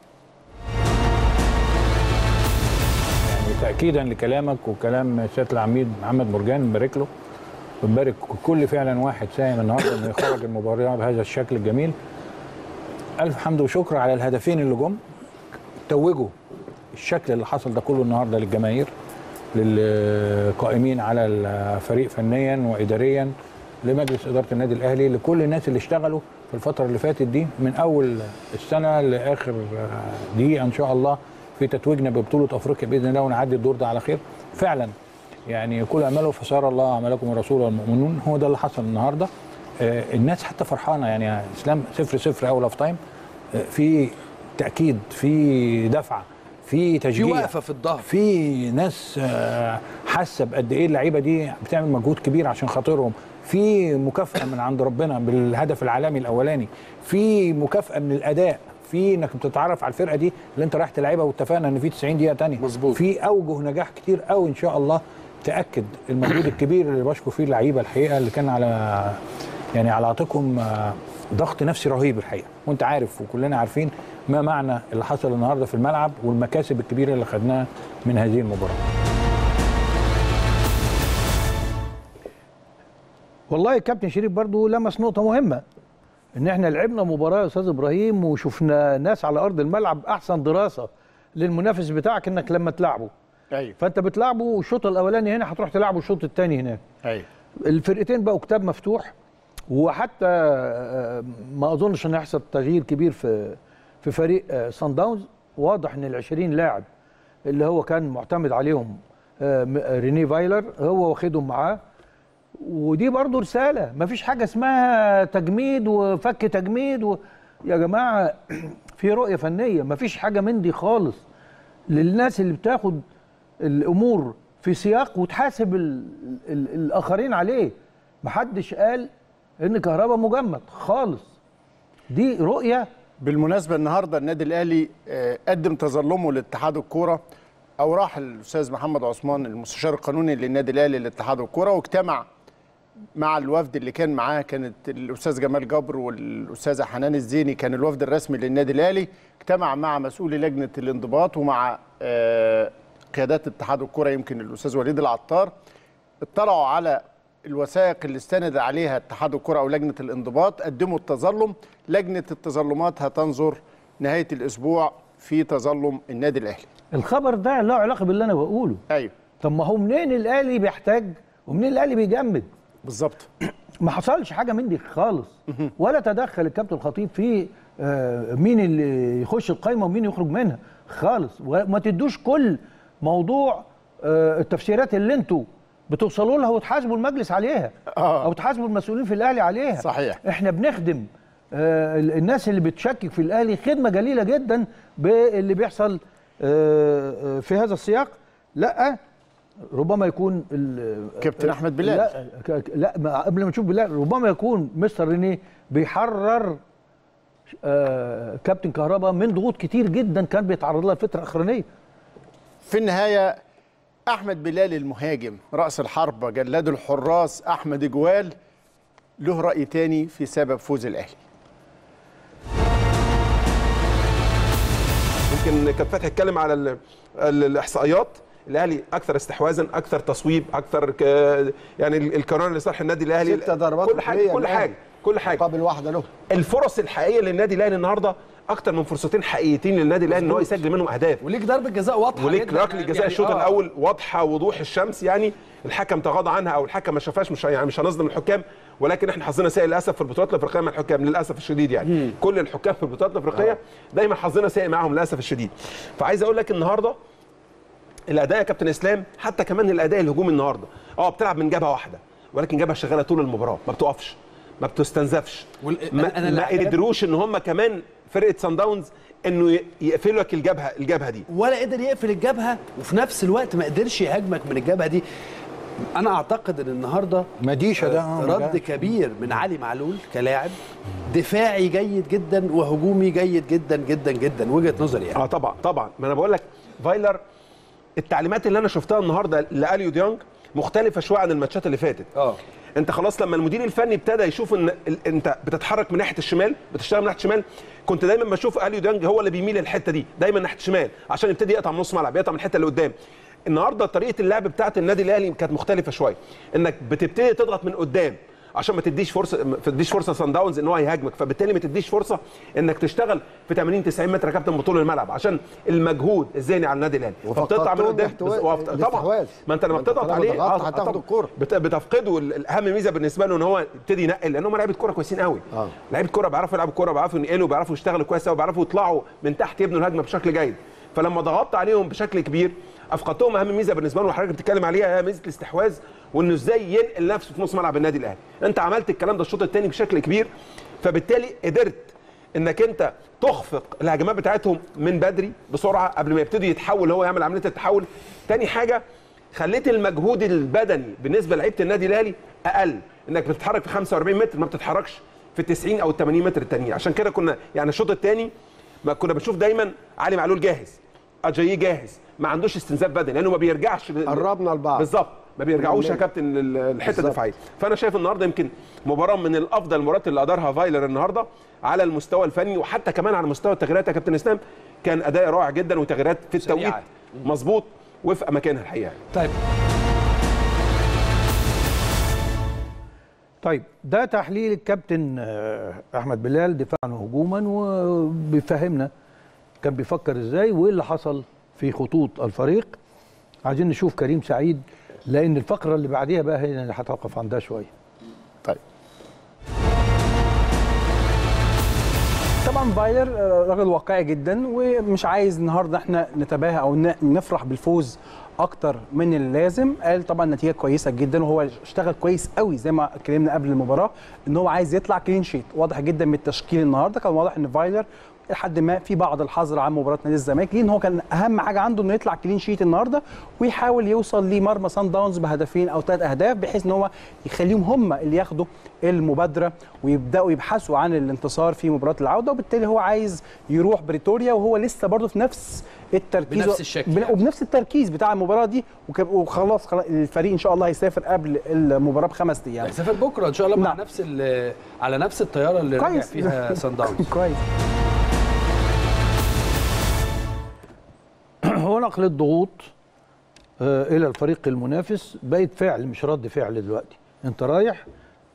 يعني تاكيدا لكلامك وكلام سياده العميد محمد مرجان نبارك له ونبارك كل فعلا واحد ساهم النهارده انه يخرج المباراه بهذا الشكل الجميل الف حمد وشكر على الهدفين اللي جم توجوا الشكل اللي حصل ده كله النهارده للجماهير للقائمين على الفريق فنيا واداريا لمجلس اداره النادي الاهلي لكل الناس اللي اشتغلوا في الفتره اللي فاتت دي من اول السنه لاخر دقيقه ان شاء الله في تتويجنا ببطوله افريقيا باذن الله ونعدي الدور ده على خير فعلا يعني كل اعملوا فسار الله اعمالكم ورسوله والمؤمنون هو ده اللي حصل النهارده آه، الناس حتى فرحانه يعني اسلام صفر صفر اول اوف تايم آه، في تاكيد في دفعه في تشجيع وقفة في الظهر. في ناس آه، حاسه بقد ايه اللعيبه دي بتعمل مجهود كبير عشان خاطرهم في مكافاه من عند ربنا بالهدف العالمي الاولاني في مكافاه من الاداء في انك بتتعرف على الفرقه دي اللي انت رايح تلعبها واتفقنا ان في 90 دقيقه تانية مظبوط. في اوجه نجاح كتير قوي ان شاء الله تاكد المجهود الكبير اللي بشكر فيه اللعيبه الحقيقه اللي كان على يعني على عاتقهم آه، ضغط نفسي رهيب الحقيقه وانت عارف وكلنا عارفين ما معنى اللي حصل النهارده في الملعب والمكاسب الكبيره اللي خدناها من هذه المباراه والله الكابتن شريف برضو لمس نقطة مهمة ان احنا لعبنا مباراة يا استاذ ابراهيم وشفنا ناس على ارض الملعب احسن دراسة للمنافس بتاعك انك لما تلعبه ايوه فانت بتلعبه الشوط الاولاني هنا هتروح تلعبه الشوط الثاني هناك ايوه الفرقتين بقوا كتاب مفتوح وحتى آه، ما اظنش ان هيحصل تغيير كبير في في فريق آه، سان داونز واضح ان ال 20 لاعب اللي هو كان معتمد عليهم آه، م- آه، ريني فايلر هو واخدهم معاه ودي برضو رساله مفيش حاجه اسمها تجميد وفك تجميد و... يا جماعه في رؤيه فنيه مفيش حاجه من دي خالص للناس اللي بتاخد الامور في سياق وتحاسب ال... ال... الاخرين عليه محدش قال ان كهربا مجمد خالص دي رؤيه بالمناسبة النهاردة النادي الأهلي آه، قدم تظلمه لاتحاد الكورة أو راح الأستاذ محمد عثمان المستشار القانوني للنادي الأهلي لاتحاد الكورة واجتمع مع الوفد اللي كان معاه كانت الأستاذ جمال جبر والأستاذة حنان الزيني كان الوفد الرسمي للنادي الأهلي اجتمع مع مسؤولي لجنة الانضباط ومع آه، قيادات اتحاد الكورة يمكن الأستاذ وليد العطار اطلعوا على الوثائق اللي استند عليها اتحاد الكره او لجنه الانضباط قدموا التظلم لجنه التظلمات هتنظر نهايه الاسبوع في تظلم النادي الاهلي الخبر ده له علاقه باللي انا بقوله ايوه طب ما هو منين الاهلي بيحتاج ومنين الاهلي بيجمد بالظبط ما حصلش حاجه من دي خالص ولا تدخل الكابتن الخطيب في آه، مين اللي يخش القايمه ومين يخرج منها خالص وما تدوش كل موضوع آه، التفسيرات اللي انتوا بتوصلوا لها وتحاسبوا المجلس عليها آه. او تحاسبوا المسؤولين في الاهلي عليها صحيح. احنا بنخدم آه، ال- الناس اللي بتشكك في الاهلي خدمه جليله جدا باللي بيحصل آه، آه، في هذا السياق لا ربما يكون ال- كابتن أحمد بلال. لا ك- ك- لا ما قبل ما نشوف بلال ربما يكون مستر رينيه بيحرر آه، كابتن كهربا من ضغوط كتير جدا كان بيتعرض لها الفتره الاخرانيه في النهايه احمد بلال المهاجم راس الحربه جلاد الحراس احمد جوال له راي تاني في سبب فوز الاهلي يمكن كان فتحي اتكلم على ال ال الاحصائيات الاهلي اكثر استحواذا اكثر تصويب اكثر ك... يعني ال- القرار لصالح النادي الاهلي ست ضربات كل حاجه ركنية كل الآن. حاجه كل حاجه مقابل واحده له الفرص الحقيقيه للنادي الاهلي النهارده اكثر من فرصتين حقيقيتين للنادي الاهلي ان هو يسجل منهم اهداف وليك ضربه جزاء واضحه وليك جداً. ركله جزاء يعني الشوط آه. الاول واضحه وضوح الشمس يعني الحكم تغاضى عنها او الحكم ما شافهاش مش يعني مش هنظلم الحكام ولكن احنا حظنا سيء للاسف في البطولات الافريقيه مع الحكام للاسف الشديد يعني كل الحكام في البطولات الافريقيه دايما حظنا سيء معاهم للاسف الشديد فعايز اقول لك النهارده الاداء يا كابتن اسلام حتى كمان الاداء الهجومي النهارده اه بتلعب من جبهه واحده ولكن جبهه شغاله طول المباراه ما بتقفش ما بتستنزفش وال- ما, أنا اللي ما عجبني- قدروش ان هم كمان فرقه سان داونز انه ي- يقفلوا لك الجبهه الجبهه دي ولا قدر يقفل الجبهه وفي نفس الوقت ما قدرش يهاجمك من الجبهه دي انا اعتقد ان النهارده مديشه ده آه، رد مجال. كبير من علي معلول كلاعب دفاعي جيد جدا وهجومي جيد جدا جدا جدا وجهه نظري يعني اه طبعا طبعا ما انا بقول لك فايلر التعليمات اللي انا شفتها النهارده لاليو ديونج مختلفه شويه عن الماتشات اللي فاتت اه انت خلاص لما المدير الفني ابتدى يشوف ان ال- انت بتتحرك من ناحيه الشمال بتشتغل من ناحيه الشمال كنت دايما بشوف اليو ديونج هو اللي بيميل للحته دي دايما ناحيه الشمال عشان يبتدي يقطع من نص ملعب يقطع من الحته اللي قدام النهارده طريقه اللعب بتاعت النادي الاهلي كانت مختلفه شويه انك بتبتدي تضغط من قدام عشان ما تديش فرصه ما تديش فرصه سان داونز ان هو يهاجمك فبالتالي ما تديش فرصه انك تشتغل في 80 90 متر يا كابتن بطول الملعب عشان المجهود الذهني على النادي الاهلي فبتقطع من وفقدتهم قدام الاحتواء- وفت- طبعا الاستحواذ. ما انت لما ما انت بتضغط طالما عليه ضغطت آه، هتاخد طبعاً. الكرة. بت- بتفقده ال- الاهم ميزه بالنسبه له ان هو يبتدي ينقل لان هم لعيبه كوره كويسين قوي آه. لعيبه كوره بيعرفوا يلعبوا كوره بيعرفوا ينقلوا بيعرفوا يشتغلوا كويس قوي بيعرفوا يطلعوا من تحت يبنوا الهجمه بشكل جيد فلما ضغطت عليهم بشكل كبير افقدتهم اهم ميزه بالنسبه لهم وحضرتك بتتكلم عليها هي ميزه الاستحواذ وانه ازاي ينقل نفسه في نص ملعب النادي الاهلي انت عملت الكلام ده الشوط الثاني بشكل كبير فبالتالي قدرت انك انت تخفق الهجمات بتاعتهم من بدري بسرعه قبل ما يبتدي يتحول هو يعمل عمليه التحول تاني حاجه خليت المجهود البدني بالنسبه لعيبه النادي الاهلي اقل انك بتتحرك في 45 متر ما بتتحركش في 90 او 80 متر التانيين عشان كده كنا يعني الشوط الثاني ما كنا بنشوف دايما علي معلول جاهز اجاييه جاهز ما عندوش استنزاف بدني لانه ما بيرجعش ل- قربنا لبعض. بالظبط ما بيرجعوش يا بالظبط. كابتن لل- الحته بالظبط. الدفاعيه فانا شايف النهارده يمكن مباراه من الافضل المباريات اللي ادارها فايلر النهارده على المستوى الفني وحتى كمان على مستوى التغييرات يا كابتن اسلام كان اداء رائع جدا وتغييرات في التوقيت سريعة. مظبوط وفي اماكنها الحقيقه طيب طيب ده تحليل الكابتن آه، احمد بلال دفاعا وهجوما وبيفهمنا كان بيفكر ازاي وايه اللي حصل في خطوط الفريق عايزين نشوف كريم سعيد لان الفقره اللي بعديها بقى هي اللي هتوقف عندها شويه طيب طبعا فايلر آه، راجل واقعي جدا ومش عايز النهارده احنا نتباهى او ن- نفرح بالفوز اكتر من اللازم قال طبعا نتيجه كويسه جدا وهو اشتغل كويس قوي زي ما اتكلمنا قبل المباراه ان هو عايز يطلع كلين شيت واضح جدا من التشكيل النهارده كان واضح ان فايلر لحد ما في بعض الحظر عن مباراه نادي الزمالك لان هو كان اهم حاجه عنده انه يطلع كلين شيت النهارده ويحاول يوصل لمرمى سان داونز بهدفين او ثلاث اهداف بحيث ان هو يخليهم هم اللي ياخدوا المبادره ويبداوا يبحثوا عن الانتصار في مباراه العوده وبالتالي هو عايز يروح بريتوريا وهو لسه برضه في نفس التركيز بنفس الشكل بن- يعني. وبنفس التركيز بتاع المباراه دي وك- وخلاص خلاص الفريق ان شاء الله هيسافر قبل المباراه بخمس ايام هيسافر بكره ان شاء الله مع نعم. نفس ال- على نفس الطياره اللي راجع كويس. فيها سان داونز كويس هو نقل الضغوط آه، الى الفريق المنافس بقت فعل مش رد فعل دلوقتي انت رايح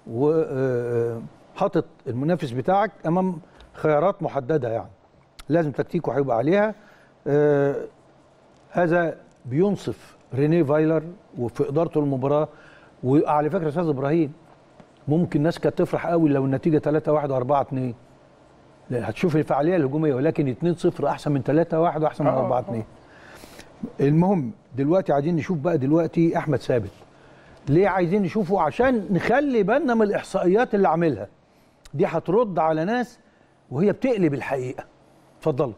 وحاطط المنافس بتاعك امام خيارات محدده يعني لازم تكتيكه هيبقى عليها آه، هذا بينصف رينيه فايلر وفي ادارته المباراه وعلى فكره يا استاذ ابراهيم ممكن ناس كانت تفرح قوي لو النتيجه 3 1 و4 2 هتشوف الفعاليه الهجوميه ولكن 2 0 احسن من 3 1 واحسن من 4 2 المهم دلوقتي عايزين نشوف بقى دلوقتي احمد ثابت ليه عايزين نشوفه عشان نخلي بالنا من الاحصائيات اللي عاملها دي هترد على ناس وهي بتقلب الحقيقه اتفضلوا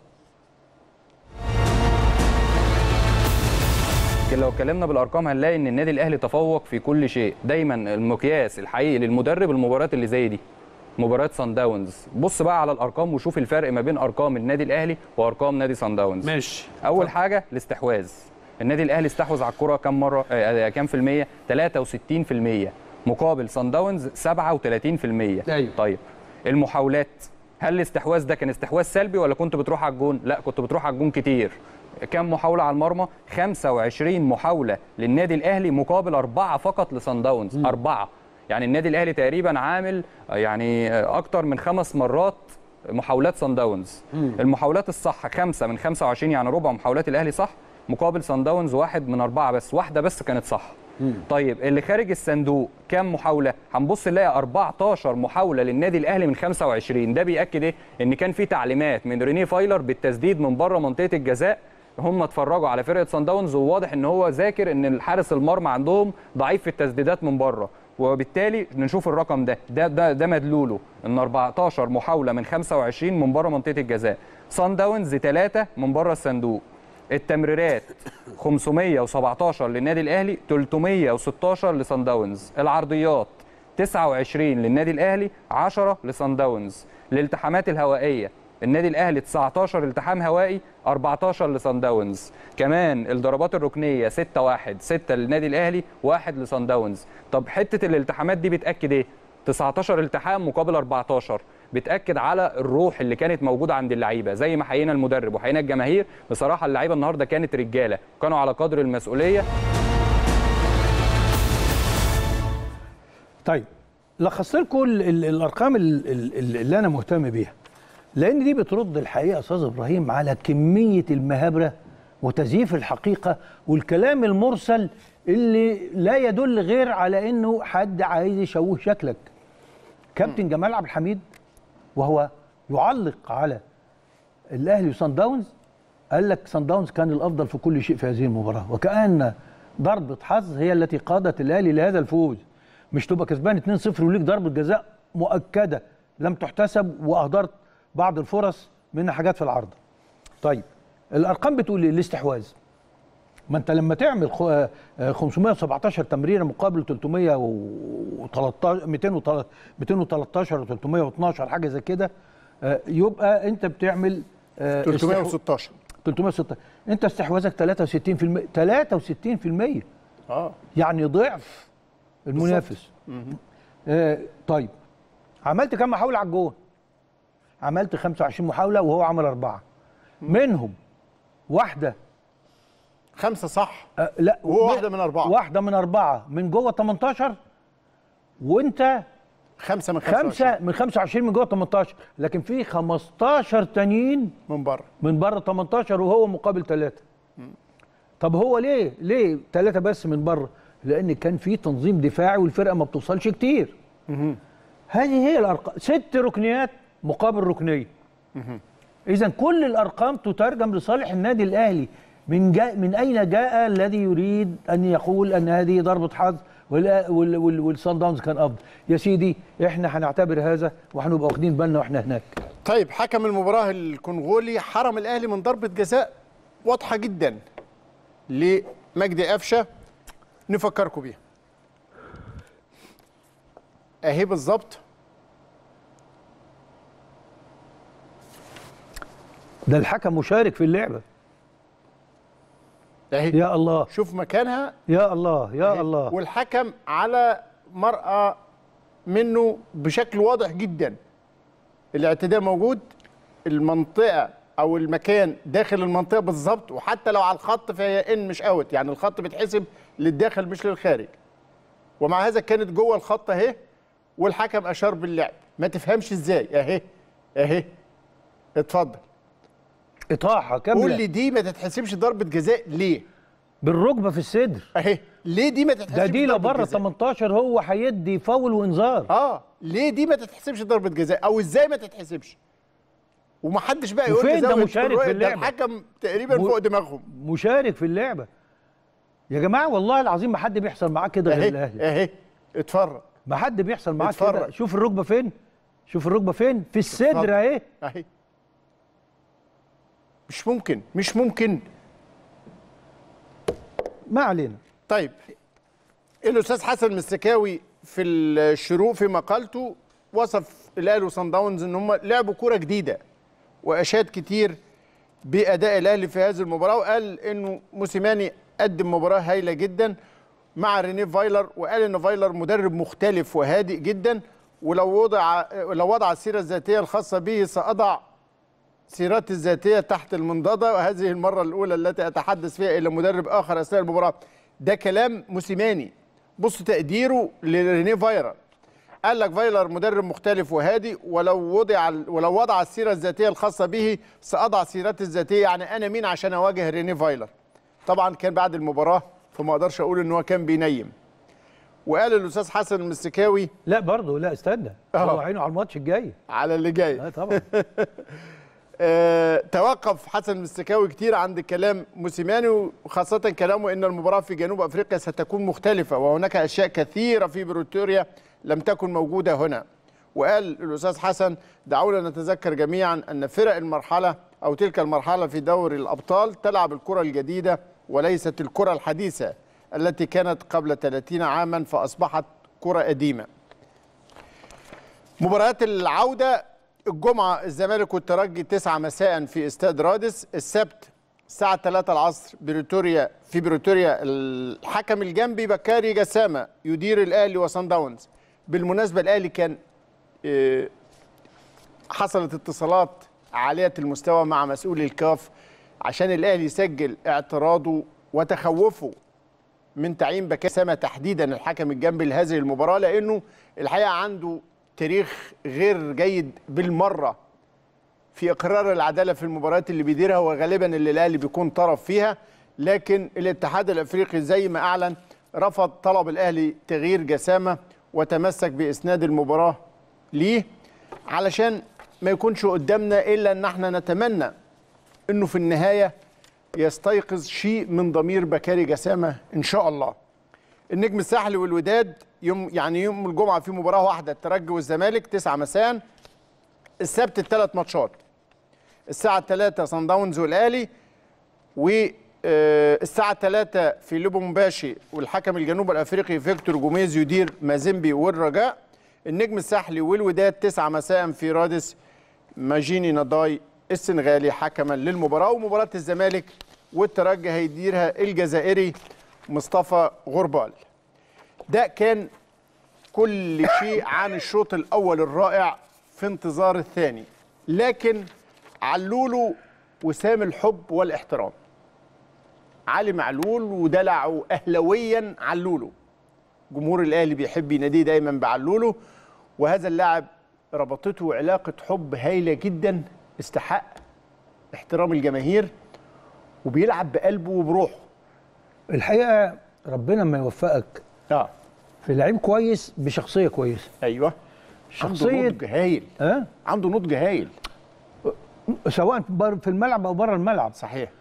لكن لو اتكلمنا بالارقام هنلاقي ان النادي الاهلي تفوق في كل شيء دايما المقياس الحقيقي للمدرب المباريات اللي زي دي مباريات سان داونز بص بقى على الارقام وشوف الفرق ما بين ارقام النادي الاهلي وارقام نادي سان داونز ماشي اول حاجه الاستحواذ النادي الاهلي استحوذ على الكره كام مره آه، كام في الميه 63% مقابل سان داونز 37% أيوة. طيب المحاولات هل الاستحواذ ده كان استحواذ سلبي ولا كنت بتروح على الجون لا كنت بتروح على الجون كتير كام محاولة على المرمى 25 محاولة للنادي الأهلي مقابل أربعة فقط لسان داونز أربعة يعني النادي الأهلي تقريبا عامل آه، يعني آه، أكتر من خمس مرات محاولات سان داونز المحاولات الصح خمسة من 25 يعني ربع محاولات الأهلي صح مقابل سان داونز واحد من أربعة بس واحدة بس كانت صح طيب اللي خارج الصندوق كام محاوله هنبص نلاقي 14 محاوله للنادي الاهلي من 25 ده بياكد ايه ان كان في تعليمات من رينيه فايلر بالتسديد من بره منطقه الجزاء هم اتفرجوا على فرقه سان داونز وواضح ان هو ذاكر ان الحارس المرمى عندهم ضعيف في التسديدات من بره وبالتالي نشوف الرقم ده ده ده, ده مدلوله ان 14 محاوله من 25 من بره منطقه الجزاء سان داونز 3 من بره الصندوق التمريرات 517 للنادي الاهلي 316 لصن داونز العرضيات 29 للنادي الاهلي 10 لصن داونز الالتحامات الهوائيه النادي الاهلي 19 التحام هوائي 14 لصن داونز كمان الضربات الركنيه 6 1 6 للنادي الاهلي 1 لصن داونز طب حته الالتحامات دي بتاكد ايه 19 التحام مقابل 14 بتاكد على الروح اللي كانت موجوده عند اللعيبه زي ما حيينا المدرب وحيينا الجماهير بصراحه اللعيبه النهارده كانت رجاله كانوا على قدر المسؤوليه طيب لخصت لكم ال- ال- الارقام ال- ال- اللي انا مهتم بيها لان دي بترد الحقيقه يا استاذ ابراهيم على كميه المهابره وتزييف الحقيقه والكلام المرسل اللي لا يدل غير على انه حد عايز يشوه شكلك كابتن جمال عبد الحميد وهو يعلق على الاهلي وصن داونز قال لك صن داونز كان الافضل في كل شيء في هذه المباراه وكان ضربه حظ هي التي قادت الاهلي لهذا الفوز مش تبقى كسبان 2-0 وليك ضربه جزاء مؤكده لم تحتسب واهدرت بعض الفرص منها حاجات في العارضه طيب الارقام بتقول ايه الاستحواذ ما انت لما تعمل خ- آه، آه، 517 تمريره مقابل 313 213 213 و 312 حاجه زي كده آه، يبقى انت بتعمل آه، استحو- 316 316 انت استحواذك 63% 63% اه يعني ضعف المنافس آه طيب عملت كم محاوله على الجون عملت 25 محاوله وهو عمل اربعه منهم واحده خمسه صح آه لا وهو واحدة من أربعة. واحده من اربعه من جوه 18 وانت خمسه من 25 خمسه من 25 من جوه 18 لكن في 15 تانيين من بره من بره 18 وهو مقابل ثلاثة طب هو ليه ليه ثلاثة بس من بره لان كان في تنظيم دفاعي والفرقه ما بتوصلش كتير هذه هي الارقام ست ركنيات مقابل ركنيه اذا كل الارقام تترجم لصالح النادي الاهلي من جاء من اين جاء الذي يريد ان يقول ان هذه ضربه حظ وال- وال- وال- والصن داونز كان افضل يا سيدي احنا هنعتبر هذا وهنبقى واخدين بالنا واحنا هناك طيب حكم المباراة الكونغولي حرم الأهلي من ضربة جزاء واضحة جدا لمجدي قفشة نفكركم بيها أهي بالظبط ده الحكم مشارك في اللعبه أهي يا الله شوف مكانها يا الله يا الله والحكم على مرأى منه بشكل واضح جدا الاعتداء موجود المنطقة أو المكان داخل المنطقة بالظبط وحتى لو على الخط فهي إن مش أوت يعني الخط بيتحسب للداخل مش للخارج ومع هذا كانت جوه الخط أهي والحكم أشار باللعب ما تفهمش إزاي أهي أهي اتفضل اطاحه كامله قول لي دي ما تتحسبش ضربة جزاء ليه؟ بالركبه في الصدر أهي ليه دي ما تتحسبش ده دي لو ضربة بره جزاء؟ 18 هو هيدي فاول وانذار اه ليه دي ما تتحسبش ضربه جزاء او ازاي ما تتحسبش ومحدش بقى يقول وفين لي ده زاوية مشارك في الرؤية، ده اللعبة؟ الحكم تقريبا م- فوق دماغهم مشارك في اللعبه يا جماعه والله العظيم ما حد بيحصل معاه كده غير اهي الاهلي اهي اتفرج ما حد بيحصل معاه كده اتفرج. شوف الركبه فين شوف الركبه فين في الصدر اتفرج. اهي اهي مش ممكن مش ممكن ما علينا طيب الاستاذ حسن المستكاوي في الشروق في مقالته وصف الاهلي وصن داونز ان هم لعبوا كوره جديده واشاد كتير باداء الاهلي في هذه المباراه وقال انه موسيماني قدم مباراه هايله جدا مع رينيه فايلر وقال ان فايلر مدرب مختلف وهادئ جدا ولو وضع لو وضع السيره الذاتيه الخاصه به ساضع سيرتي الذاتيه تحت المنضده وهذه المره الاولى التي اتحدث فيها الى مدرب اخر اثناء المباراه ده كلام موسيماني بص تقديره لرينيه فايلر قال لك فايلر مدرب مختلف وهادي ولو وضع ولو وضع السيره الذاتيه الخاصه به ساضع سيرتي الذاتيه يعني انا مين عشان اواجه رينيه فايلر طبعا كان بعد المباراه فما اقدرش اقول ان هو كان بينيم وقال الاستاذ حسن المستكاوي لا برضه لا استنى آه. هو عينه على الماتش الجاي على اللي جاي اه طبعا آه، توقف حسن المستكاوي كتير عند كلام موسيماني وخاصة كلامه أن المباراة في جنوب أفريقيا ستكون مختلفة وهناك أشياء كثيرة في بريتوريا لم تكن موجودة هنا وقال الأستاذ حسن دعونا نتذكر جميعا أن فرق المرحلة أو تلك المرحلة في دوري الأبطال تلعب الكرة الجديدة وليست الكرة الحديثة التي كانت قبل 30 عاما فأصبحت كرة قديمة مباريات العودة الجمعة الزمالك والترجي 9 مساء في استاد رادس السبت الساعة 3 العصر بريتوريا في بريتوريا الحكم الجنبي بكاري جسامة يدير الأهلي وصن داونز بالمناسبة الأهلي كان آه، حصلت اتصالات عالية المستوى مع مسؤولي الكاف عشان الأهلي يسجل اعتراضه وتخوفه من تعيين بكاسمة تحديدا الحكم الجنبي لهذه المباراة لأنه الحقيقة عنده تاريخ غير جيد بالمرة في إقرار العدالة في المباريات اللي بيديرها وغالبا اللي الأهلي بيكون طرف فيها لكن الاتحاد الأفريقي زي ما أعلن رفض طلب الأهلي تغيير جسامة وتمسك بإسناد المباراة ليه علشان ما يكونش قدامنا إلا أن احنا نتمنى أنه في النهاية يستيقظ شيء من ضمير بكاري جسامة إن شاء الله النجم الساحلي والوداد يوم يعني يوم الجمعة في مباراة واحدة الترجي والزمالك 9 مساء السبت الثلاث ماتشات الساعة 3 صن داونز والأهلي والساعة 3 في لوبومباشي والحكم الجنوب الأفريقي فيكتور جوميز يدير مازيمبي والرجاء النجم الساحلي والوداد 9 مساء في رادس ماجيني نضاي السنغالي حكما للمباراة ومباراة الزمالك والترجي هيديرها الجزائري مصطفى غربال ده كان كل شيء عن الشوط الأول الرائع في انتظار الثاني لكن علولو وسام الحب والاحترام علي معلول ودلعه أهلويا علولو جمهور الأهلي بيحب يناديه دايما بعلولو وهذا اللاعب ربطته علاقة حب هايلة جدا استحق احترام الجماهير وبيلعب بقلبه وبروحه الحقيقه ربنا ما يوفقك اه في لعيب كويس بشخصيه كويسه ايوه عنده شخصيه نضج هايل اه عنده نضج هايل سواء بر- في الملعب او بره الملعب صحيح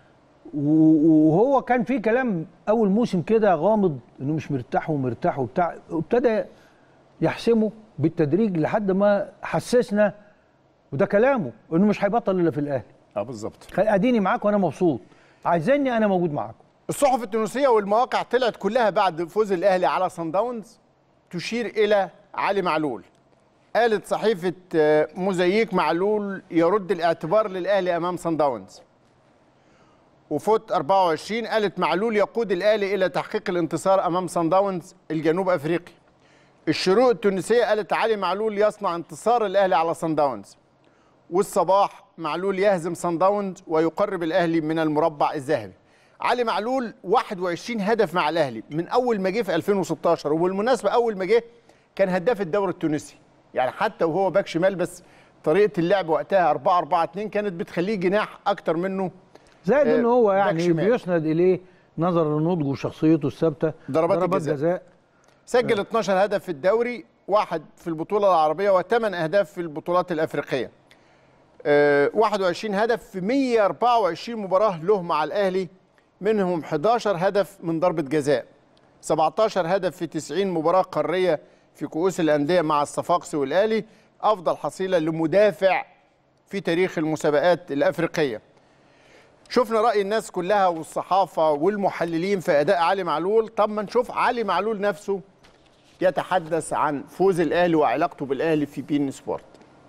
و- وهو كان في كلام اول موسم كده غامض انه مش مرتاح ومرتاح وبتاع وابتدى يحسمه بالتدريج لحد ما حسسنا وده كلامه انه مش هيبطل الا في الاهلي اه بالظبط اديني معاك وانا مبسوط عايزيني انا موجود معاكم الصحف التونسيه والمواقع طلعت كلها بعد فوز الاهلي على صن داونز تشير الى علي معلول قالت صحيفه آه، موزاييك معلول يرد الاعتبار للاهلي امام صن داونز وفوت 24 قالت معلول يقود الاهلي الى تحقيق الانتصار امام صن داونز الجنوب افريقي الشروق التونسيه قالت علي معلول يصنع انتصار الاهلي على صن داونز والصباح معلول يهزم صن داونز ويقرب الاهلي من المربع الذهبي علي معلول 21 هدف مع الاهلي من اول ما جه في 2016 وبالمناسبه اول ما جه كان هداف الدوري التونسي يعني حتى وهو باك شمال بس طريقه اللعب وقتها 4 4 2 كانت بتخليه جناح اكتر منه زائد آه، ان هو باك يعني شمال. بيسند اليه نظرا لنضجه وشخصيته الثابته ضربات الجزاء. جزاء سجل 12 هدف في الدوري واحد في البطوله العربيه وثمان اهداف في البطولات الافريقيه آه، 21 هدف في 124 مباراه له مع الاهلي منهم 11 هدف من ضربه جزاء 17 هدف في 90 مباراه قاريه في كؤوس الانديه مع الصفاقسي والاهلي افضل حصيله لمدافع في تاريخ المسابقات الافريقيه شفنا راي الناس كلها والصحافه والمحللين في اداء علي معلول طب ما نشوف علي معلول نفسه يتحدث عن فوز الاهلي وعلاقته بالاهلي في بين سبورت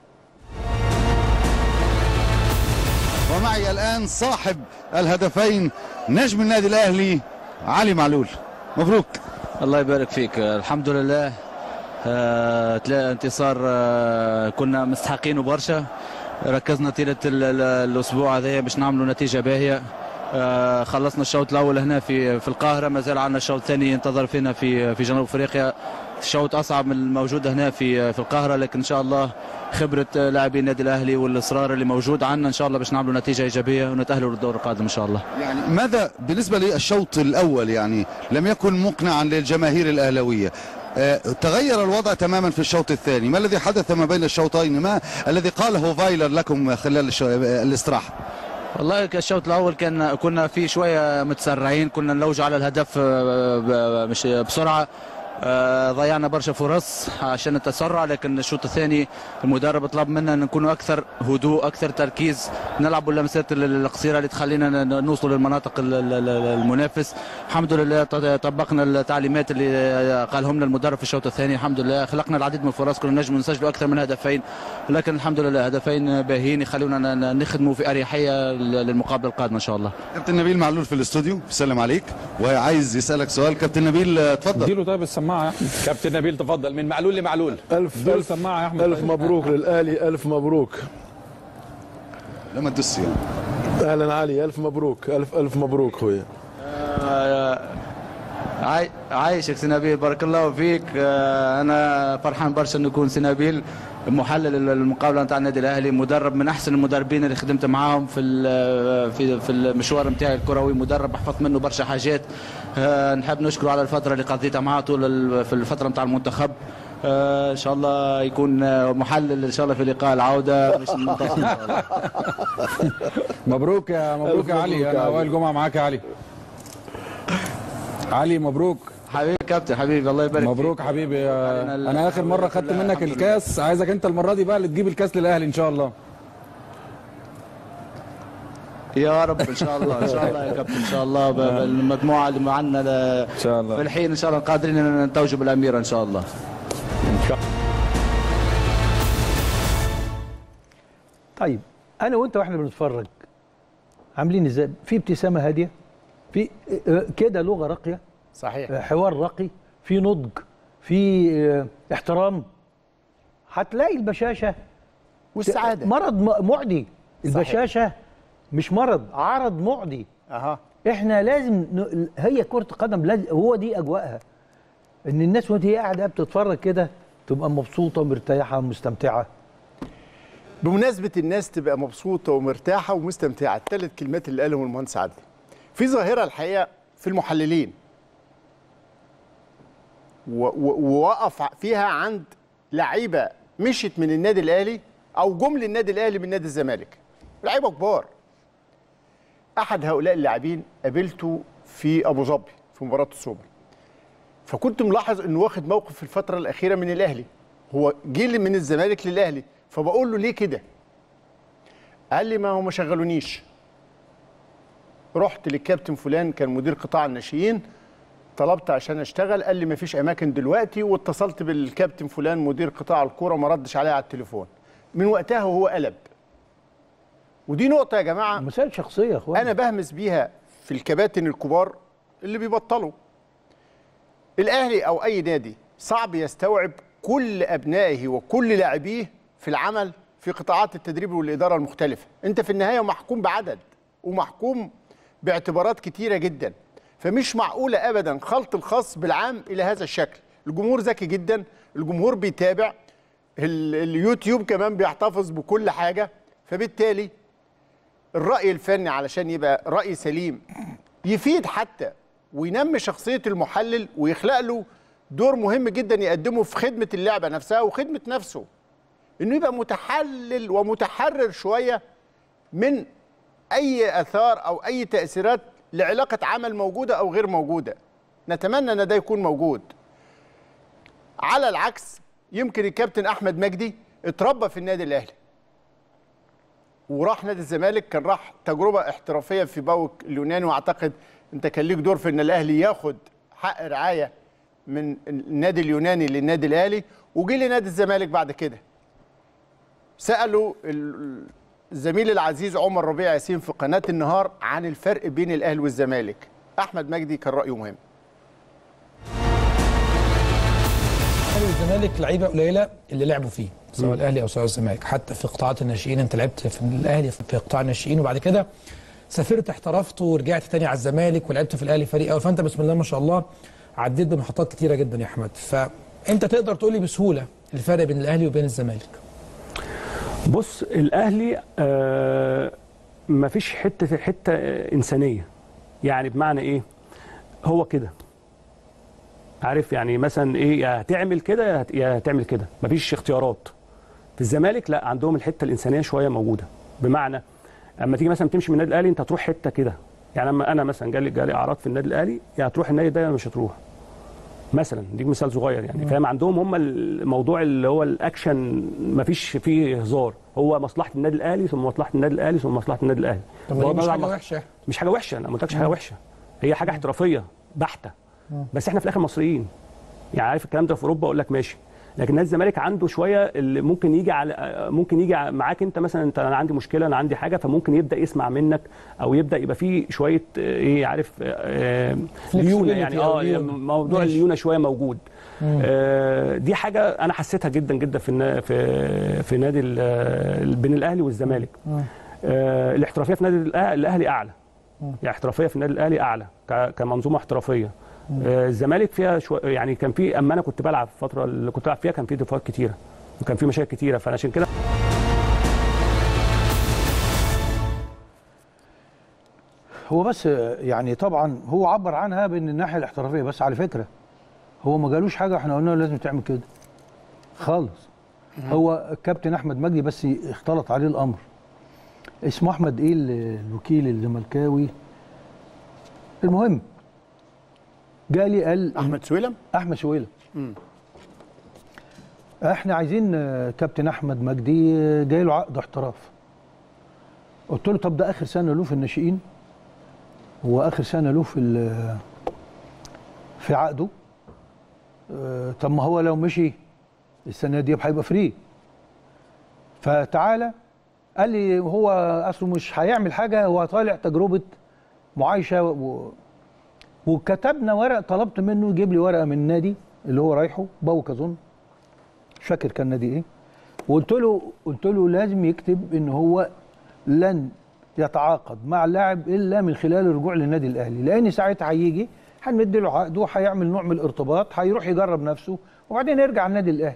ومعي الآن صاحب الهدفين نجم النادي الأهلي علي معلول مبروك الله يبارك فيك الحمد لله آه، تلا- انتصار آه، كنا مستحقينه برشا ركزنا طيلة ال- ال- الأسبوع هذا باش نعملوا نتيجة باهية آه، خلصنا الشوط الأول هنا في في القاهرة ما زال عندنا الشوط الثاني ينتظر فينا في في جنوب أفريقيا الشوط أصعب من الموجود هنا في في القاهرة لكن إن شاء الله خبرة آه، لاعبي النادي الأهلي والإصرار اللي موجود عندنا إن شاء الله باش نعملوا نتيجة إيجابية ونتأهلوا للدور القادم إن شاء الله يعني ماذا بالنسبة للشوط الأول يعني لم يكن مقنعا للجماهير الأهلوية آه، تغير الوضع تماما في الشوط الثاني ما الذي حدث ما بين الشوطين ما الذي قاله فايلر لكم خلال الش- الاستراحة والله الشوط الاول كان كنا فيه شويه متسرعين كنا نلوج على الهدف آه، ب- مش بسرعه آه، ضيعنا برشا فرص عشان التسرع لكن الشوط الثاني المدرب طلب منا ان نكونوا اكثر هدوء اكثر تركيز نلعبوا اللمسات ال- القصيره اللي تخلينا ن- نوصل للمناطق ال- ال- ال- المنافس الحمد لله ط- طبقنا التعليمات اللي قالهم لنا المدرب في الشوط الثاني الحمد لله خلقنا العديد من الفرص كنا نجم نسجلوا اكثر من هدفين لكن الحمد لله هدفين باهيين يخلونا ن- ن- نخدموا في اريحيه للمقابله القادمه ان شاء الله كابتن نبيل معلول في الاستوديو بيسلم عليك وعايز يسألك سؤال كابتن نبيل آه، اتفضل اديله طيب السماعه يا احمد كابتن نبيل تفضل من معلول لمعلول ألف اديله ألف, السماعه يا احمد ألف طيب. مبروك للأهلي ألف مبروك لما تدس يعني أهلا علي ألف مبروك ألف ألف مبروك خويا آه، عاي- عايشك سنابيل بارك الله فيك آه، انا فرحان برشا انه يكون سنابيل محلل المقابله نتاع النادي الاهلي مدرب من احسن المدربين اللي خدمت معاهم في ال- في في المشوار نتاعي الكروي مدرب حفظت منه برشا حاجات آه، نحب نشكره على الفتره اللي قضيتها معاه طول ال- في الفتره نتاع المنتخب آه، ان شاء الله يكون آه، محلل ان شاء الله في لقاء العوده باش ننتصر إن شاء الله. مبروك يا مبروك ألف يا علي مبروك يا انا علي. اول جمعه معاك يا علي علي مبروك حبيبي كابتن حبيبي الله يبارك مبروك فيك. حبيبي علينا ال- انا اخر مره خدت كلها منك الحمد الكاس عايزك انت المره دي بقى اللي تجيب الكاس للاهلي ان شاء الله يا رب ان شاء الله ان شاء الله يا كابتن ان شاء الله ب- بالمجموعه اللي معنا ل- ان شاء الله في الحين ان شاء الله قادرين ان نتوج بالاميره ان شاء الله طيب انا وانت واحنا بنتفرج عاملين ازاي في ابتسامه هاديه في آه، كده لغه راقيه صحيح آه، حوار راقي في نضج في آه، احترام هتلاقي البشاشه والسعاده مرض م- معدي البشاشه مش مرض عرض معدي اها احنا لازم ن... هي كره القدم لازم هو دي اجواءها ان الناس وهي قاعده بتتفرج كده تبقى مبسوطه مرتاحه مستمتعه بمناسبة الناس تبقى مبسوطة ومرتاحة ومستمتعة الثلاث كلمات اللي قالهم المهندس عادل في ظاهرة الحقيقة في المحللين و- و- ووقف فيها عند لعيبة مشت من النادي الأهلي أو جم للنادي الأهلي من نادي الزمالك لعيبة كبار احد هؤلاء اللاعبين قابلته في ابو ظبي في مباراه السوبر فكنت ملاحظ انه واخد موقف في الفتره الاخيره من الاهلي هو جه من الزمالك للاهلي فبقول له ليه كده قال لي ما هو ما شغلونيش رحت للكابتن فلان كان مدير قطاع الناشئين طلبت عشان اشتغل قال لي ما فيش اماكن دلوقتي واتصلت بالكابتن فلان مدير قطاع الكوره ما ردش عليا على التليفون من وقتها وهو قلب ودي نقطه يا جماعه مسائل شخصيه يا اخوان انا بهمس بيها في الكباتن الكبار اللي بيبطلوا الاهلي او اي نادي صعب يستوعب كل ابنائه وكل لاعبيه في العمل في قطاعات التدريب والاداره المختلفه انت في النهايه محكوم بعدد ومحكوم باعتبارات كتيره جدا فمش معقوله ابدا خلط الخاص بالعام الى هذا الشكل الجمهور ذكي جدا الجمهور بيتابع ال- اليوتيوب كمان بيحتفظ بكل حاجه فبالتالي الرأي الفني علشان يبقى رأي سليم يفيد حتى وينمي شخصية المحلل ويخلق له دور مهم جدا يقدمه في خدمة اللعبة نفسها وخدمة نفسه انه يبقى متحلل ومتحرر شوية من اي اثار او اي تأثيرات لعلاقة عمل موجودة او غير موجودة نتمنى ان ده يكون موجود على العكس يمكن الكابتن احمد مجدي اتربى في النادي الاهلي وراح نادي الزمالك كان راح تجربه احترافيه في باوك اليوناني واعتقد انت كان ليك دور في ان الاهلي ياخد حق رعايه من النادي اليوناني للنادي الاهلي وجي لنادي الزمالك بعد كده سالوا ال- الزميل العزيز عمر ربيع ياسين في قناه النهار عن الفرق بين الاهلي والزمالك احمد مجدي كان رايه مهم الاهلي والزمالك لعيبه قليله اللي لعبوا فيه سواء الاهلي او سواء الزمالك حتى في قطاعات الناشئين انت لعبت في الاهلي في قطاع الناشئين وبعد كده سافرت احترفت ورجعت تاني على الزمالك ولعبت في الاهلي فريق اول فانت بسم الله ما شاء الله عديت بمحطات كتيره جدا يا احمد فانت تقدر تقول لي بسهوله الفرق بين الاهلي وبين الزمالك بص الاهلي آه ما فيش حته حته انسانيه يعني بمعنى ايه هو كده عارف يعني مثلا ايه يا هتعمل كده يا هت- يا هتعمل كده مفيش اختيارات في الزمالك لا عندهم الحته الانسانيه شويه موجوده بمعنى اما تيجي مثلا تمشي من النادي الاهلي انت هتروح حته كده يعني لما انا مثلا جالي جالي اعراض في النادي الاهلي يا هتروح النادي ده يا مش هتروح مثلا دي مثال صغير يعني فاهم عندهم هم الموضوع اللي هو الاكشن مفيش فيه هزار هو مصلحه النادي الاهلي ثم مصلحه النادي الاهلي ثم مصلحه النادي الاهلي طب دي هو مش طبعاً حاجه مص- وحشه مش حاجه وحشه انا ما قلتلكش حاجه وحشه هي حاجه احترافيه بحته بس احنا في الاخر مصريين يعني عارف الكلام ده في اوروبا اقول لك ماشي لكن نادي الزمالك عنده شويه اللي ممكن يجي على ممكن يجي معاك انت مثلا انت انا عندي مشكله انا عندي حاجه فممكن يبدا يسمع منك او يبدا يبقى فيه شويه آه، ايه عارف آه، ليونه يعني أو اه ليونة. موضوع ماشي. الليونه شويه موجود مم. آه، دي حاجه انا حسيتها جدا جدا في النا- في في نادي ال- بين الاهلي والزمالك آه، الاحترافيه في نادي الأه- الاهلي اعلى الاحترافيه في النادي الاهلي اعلى ك- كمنظومه احترافيه آه، الزمالك فيها شو يعني كان في اما انا كنت بلعب في الفتره اللي كنت بلعب فيها كان في ضفات كتيره وكان في مشاكل كتيره فعشان كده هو بس يعني طبعا هو عبر عنها بان الناحيه الاحترافيه بس على فكره هو ما جالوش حاجه احنا قلنا له لازم تعمل كده خالص هو الكابتن احمد مجدي بس اختلط عليه الامر اسمه احمد ايه ال- الوكيل الزملكاوي المهم جالي قال احمد سويلم احمد سويلم احنا عايزين آه، كابتن احمد مجدي آه، جاي له عقد احتراف قلت له طب ده اخر سنه له في الناشئين هو اخر سنه له في ال- في عقده آه، طب ما هو لو مشي السنه دي هيبقى فري فتعالى قال لي هو اصله مش هيعمل حاجه هو طالع تجربه معايشه و... وكتبنا ورق طلبت منه يجيب لي ورقه من النادي اللي هو رايحه باوك اظن مش فاكر كان نادي ايه وقلت له قلت له لازم يكتب ان هو لن يتعاقد مع اللاعب الا من خلال الرجوع للنادي الاهلي لان ساعتها هيجي هنمد له عقده وهيعمل نوع من الارتباط هيروح يجرب نفسه وبعدين يرجع النادي الاهلي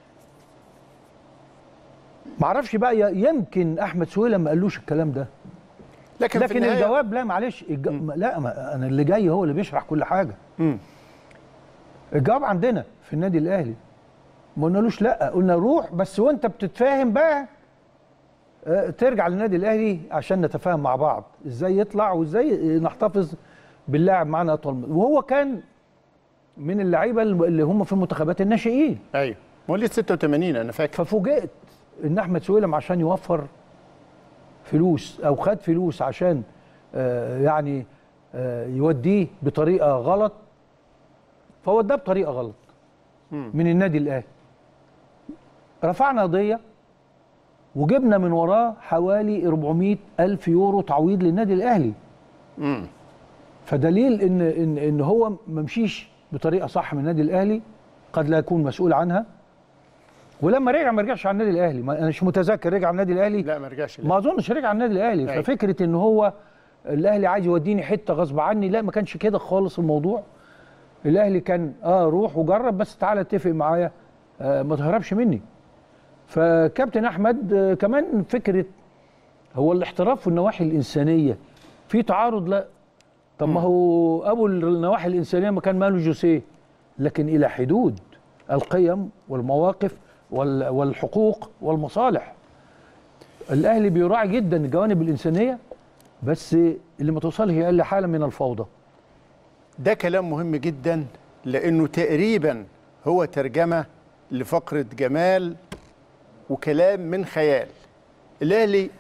معرفش بقى ي- يمكن احمد سويلة ما قالوش الكلام ده لكن, في لكن النهاية- الجواب لا معلش الج... لا ما انا اللي جاي هو اللي بيشرح كل حاجه الجواب عندنا في النادي الاهلي ما قلنالوش لا قلنا روح بس وانت بتتفاهم بقى آه، ترجع للنادي الاهلي عشان نتفاهم مع بعض ازاي يطلع وازاي نحتفظ باللاعب معانا اطول مدة. وهو كان من اللعيبه اللي هم في منتخبات الناشئين ايوه مواليد 86 انا فاكر ففوجئت ان احمد سويلم عشان يوفر فلوس او خد فلوس عشان آه، يعني آه، يوديه بطريقه غلط فوداه بطريقه غلط من النادي الاهلي رفعنا قضيه وجبنا من وراه حوالي 400 الف يورو تعويض للنادي الاهلي امم فدليل ان ان ان هو ما مشيش بطريقه صح من النادي الاهلي قد لا يكون مسؤول عنها ولما رجع ما رجعش على النادي الاهلي ما انا مش متذكر رجع على النادي الاهلي لا ما رجعش ما اظنش رجع على النادي الاهلي أيوة. ففكره ان هو الاهلي عايز يوديني حته غصب عني لا ما كانش كده خالص الموضوع الاهلي كان اه روح وجرب بس تعالى اتفق معايا آه ما تهربش مني فكابتن احمد آه كمان فكره هو الاحتراف في النواحي الانسانيه في تعارض لا طب ما هو ابو النواحي الانسانيه ما كان ماله جوسيه لكن الى حدود القيم والمواقف وال- والحقوق والمصالح الاهلي بيراعي جدا الجوانب الانسانيه بس اللي ما توصلش اقل حاله من الفوضى ده كلام مهم جدا لانه تقريبا هو ترجمه لفقره جمال وكلام من خيال الاهلي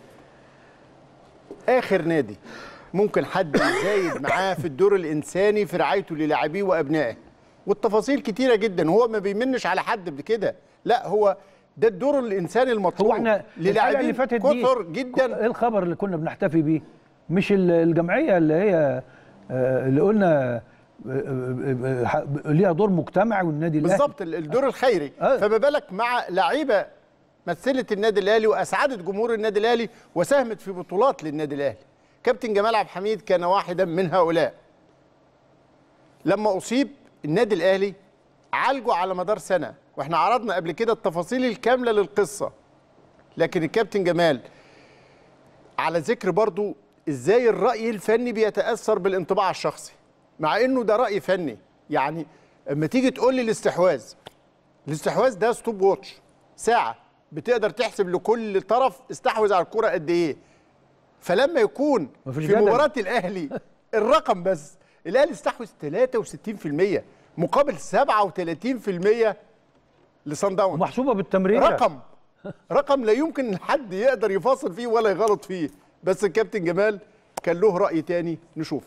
اخر نادي ممكن حد يزايد معاه في الدور الانساني في رعايته للاعبيه وابنائه والتفاصيل كتيره جدا هو ما بيمنش على حد بكده لا هو ده الدور الانساني المطلوب هو احنا الحلقه للاعبين اللي فاتت دي كثر جدا ايه الخبر اللي كنا بنحتفي بيه مش ال- الجمعيه اللي هي آه، اللي قلنا آه، آه، آه، ليها دور مجتمعي والنادي الاهلي بالظبط ال- الدور الخيري فما بالك مع لعيبه مثلت النادي الاهلي واسعدت جمهور النادي الاهلي وساهمت في بطولات للنادي الاهلي كابتن جمال عبد الحميد كان واحدا من هؤلاء لما اصيب النادي الاهلي عالجه على مدار سنه واحنا عرضنا قبل كده التفاصيل الكامله للقصه لكن الكابتن جمال على ذكر برضو ازاي الراي الفني بيتاثر بالانطباع الشخصي مع انه ده راي فني يعني اما تيجي تقول لي الاستحواذ الاستحواذ ده ستوب واتش ساعه بتقدر تحسب لكل طرف استحوذ على الكره قد ايه فلما يكون مفيش في جدل. مباراه الاهلي الرقم بس الاهلي استحوذ 63% مقابل 37% لصن داونز محسوبه بالتمرير رقم رقم لا يمكن حد يقدر يفاصل فيه ولا يغلط فيه بس الكابتن جمال كان له راي تاني نشوفه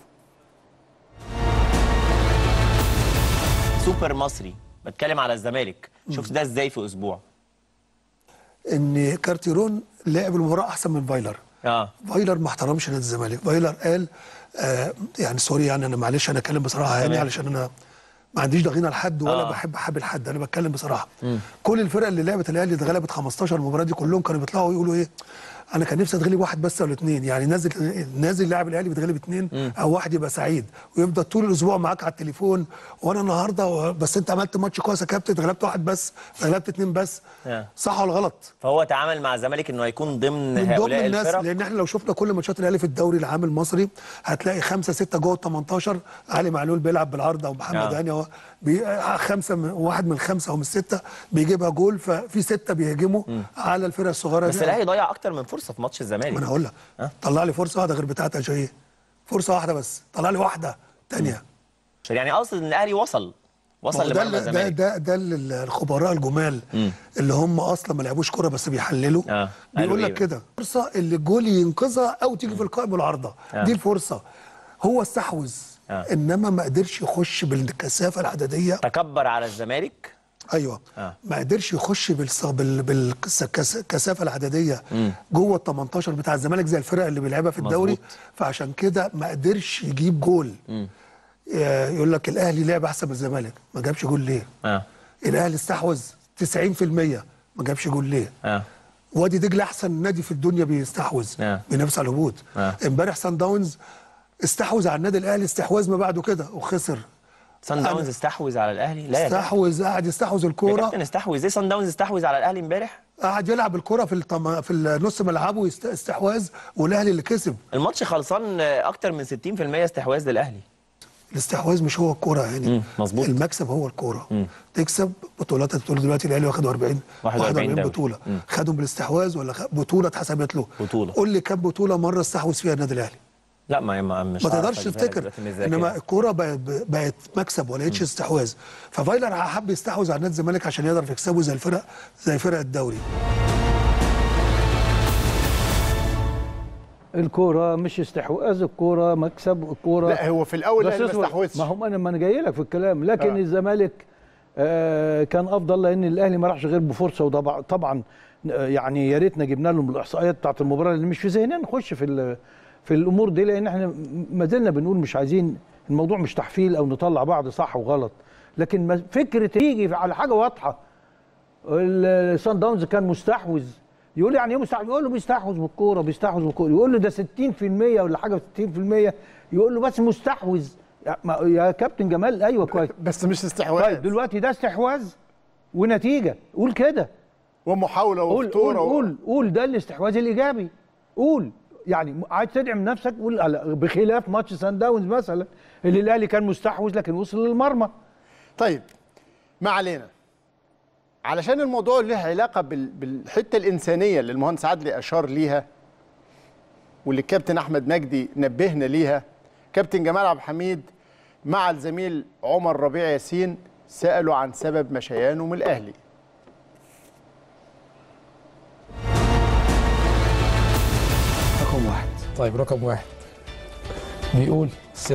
سوبر مصري بتكلم على الزمالك شفت ده ازاي في اسبوع ان كارتيرون لعب المباراه احسن من فايلر اه فايلر ما احترمش نادي الزمالك فايلر قال آه يعني سوري يعني انا معلش انا اتكلم بصراحه يعني تمام. علشان انا ما عنديش ضغينه لحد ولا آه. آه. بحب احابل حد انا بتكلم بصراحه كل الفرق اللي لعبت الاهلي اللي غلبت 15 مباراه دي كلهم كانوا بيطلعوا يقولوا ايه انا كان نفسي اتغلب واحد بس ولا اثنين يعني نازل نازل لاعب الاهلي بيتغلب اثنين او واحد يبقى سعيد ويفضل طول الاسبوع معاك على التليفون وانا النهارده بس انت عملت ماتش كويس يا كابتن اتغلبت واحد بس اتغلبت اثنين بس آه. صح ولا غلط؟ فهو تعامل مع الزمالك انه هيكون ضمن من ضمن هؤلاء الناس الفرق لان احنا لو شفنا كل ماتشات الاهلي في الدوري العام المصري هتلاقي خمسه سته جوه ال 18 علي معلول بيلعب بالعرض او محمد آه. هاني هو بي... خمسه من... واحد من خمسه او من السته بيجيبها جول ففي سته بيهاجموا على الفرق الصغيره بس دي. الاهلي ضيع اكتر من فرصه في ماتش الزمالك ما انا هقول لك طلع لي فرصه واحده غير بتاعه اجاييه فرصه واحده بس طلع لي واحده ثانيه عشان يعني اقصد ان الاهلي وصل وصل ده لمرمى اللي- ده الزمالك ده ده اللي الخبراء الجمال اللي هم اصلا ما لعبوش كوره بس بيحللوا اه بيقول قالوا لك إيه كده فرصه اللي الجول ينقذها او تيجي في القائم والعارضه آه. دي الفرصه هو استحوذ آه. انما ما قدرش يخش بالكثافه العدديه تكبر على الزمالك ايوه اه ما قدرش يخش بالص- بال- بالكثافه العدديه مم. جوه ال 18 بتاع الزمالك زي الفرق اللي بيلعبها في الدوري مظبوط. فعشان كده ما قدرش يجيب جول مم. آه، يقول لك الاهلي لعب احسن من الزمالك ما جابش جول ليه اه الاهلي استحوذ 90% ما جابش جول ليه اه وادي دجله احسن نادي في الدنيا بيستحوذ آه. بينافس على الهبوط آه. امبارح سان داونز استحوذ على النادي الاهلي استحواذ ما بعده كده وخسر سان داونز استحوذ على الاهلي لا يا كابتن. استحوذ قاعد يستحوذ يا الكوره كابتن استحوذ ازاي سان داونز استحوذ على الاهلي امبارح قعد يلعب الكوره في الطم... في نص ملعبه يست- استحواذ والاهلي اللي كسب الماتش خلصان آه، اكتر من 60% استحواذ للاهلي الاستحواذ مش هو الكوره يعني مم، مظبوط. المكسب هو الكوره تكسب بطولات انت بتقول دلوقتي الاهلي واخد 40 41 دوري. بطوله مم. خدهم بالاستحواذ ولا خ- بطوله اتحسبت له بطولة. قول لي كام بطوله مره استحوذ فيها النادي الاهلي لا ما ما مش ما هعرف تقدرش أجيبها لك تفتكر دلوقتي من الذاكرة. انما الكوره بقت بقت مكسب ولا لقيتش استحواذ ففايلر حب يستحوذ على نادي الزمالك عشان يقدر يكسبه زي الفرق زي فرق الدوري الكوره مش استحواذ الكوره مكسب الكوره لا، هو في الأول بس الأهلي ما اصبر، استحوذش. ما هم انا ما انا جاي لك في الكلام لكن آه. آه. الزمالك آه كان افضل لان الاهلي ما راحش غير بفرصه وطبعا طبعا آه، يعني يا ريتنا جبنا لهم الاحصائيات بتاعت المباراه اللي مش في ذهننا نخش في ال- في الامور دي لان احنا م- ما زلنا بنقول مش عايزين الموضوع مش تحفيل او نطلع بعض صح وغلط لكن ما- فكره يجي على حاجه واضحه السان داونز كان مستحوذ يقول يعني ايه مستحوذ يقول له بيستحوذ بالكوره بيستحوذ بالكوره يقول له ده 60% ولا حاجه 60% يقول له بس مستحوذ يا, ما- يا كابتن جمال ايوه كويس بس مش استحواذ طيب دلوقتي ده استحواذ ونتيجه قول كده ومحاوله قول قول وخطوره و- قول قول ده الاستحواذ الايجابي قول يعني عايز تدعم نفسك قول على- بخلاف ماتش سان داونز مثلا اللي الاهلي كان مستحوذ لكن وصل للمرمى طيب ما علينا علشان الموضوع له علاقه بال- بالحته الانسانيه اللي المهندس عدلي اشار ليها واللي الكابتن احمد مجدي نبهنا ليها كابتن جمال عبد الحميد مع الزميل عمر ربيع ياسين سالوا عن سبب مشيانه من الاهلي رقم واحد طيب رقم واحد بيقول سر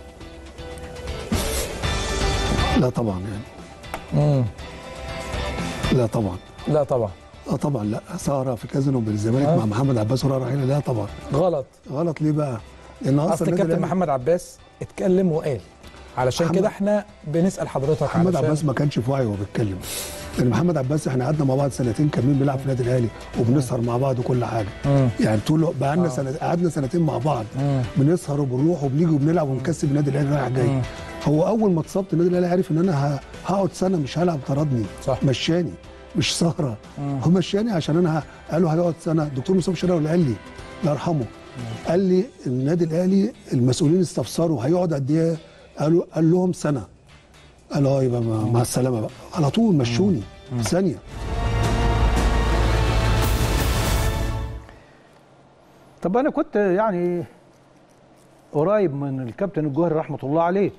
لا طبعا يعني مم. لا طبعا لا طبعا اه طبعا لا سهره في كازينو بالزمالك آه. مع محمد عباس وراء رحيله لا طبعا غلط غلط ليه بقى؟ لان اصل اصلا الكابتن النادي الأهلي- محمد عباس اتكلم وقال علشان محمد- كده احنا بنسال حضرتك محمد علشان عباس ما كانش في وعي وهو بيتكلم لان محمد عباس احنا قعدنا مع بعض سنتين كاملين بنلعب في النادي الاهلي وبنسهر مع بعض وكل حاجه مم. يعني طول بقى لنا آه. سنه قعدنا سنتين مع بعض مم. بنسهر وبنروح وبنيجي وبنلعب ونكسب النادي الاهلي رايح جاي مم. هو اول ما اتصبت النادي الاهلي عرف ان انا ه- هقعد سنه مش هلعب طردني صح. مشاني مش سهره مم. هو مشاني عشان انا ه- قالوا هيقعد سنه الدكتور مصطفى شراوي اللي قال لي الله يرحمه قال لي النادي الاهلي المسؤولين استفسروا هيقعد قد ايه قالوا قال لهم سنه قالوا اه يبقى مع مع السلامه بقى على طول مشوني ثانيه طب انا كنت يعني قريب من الكابتن الجوهري رحمه الله عليه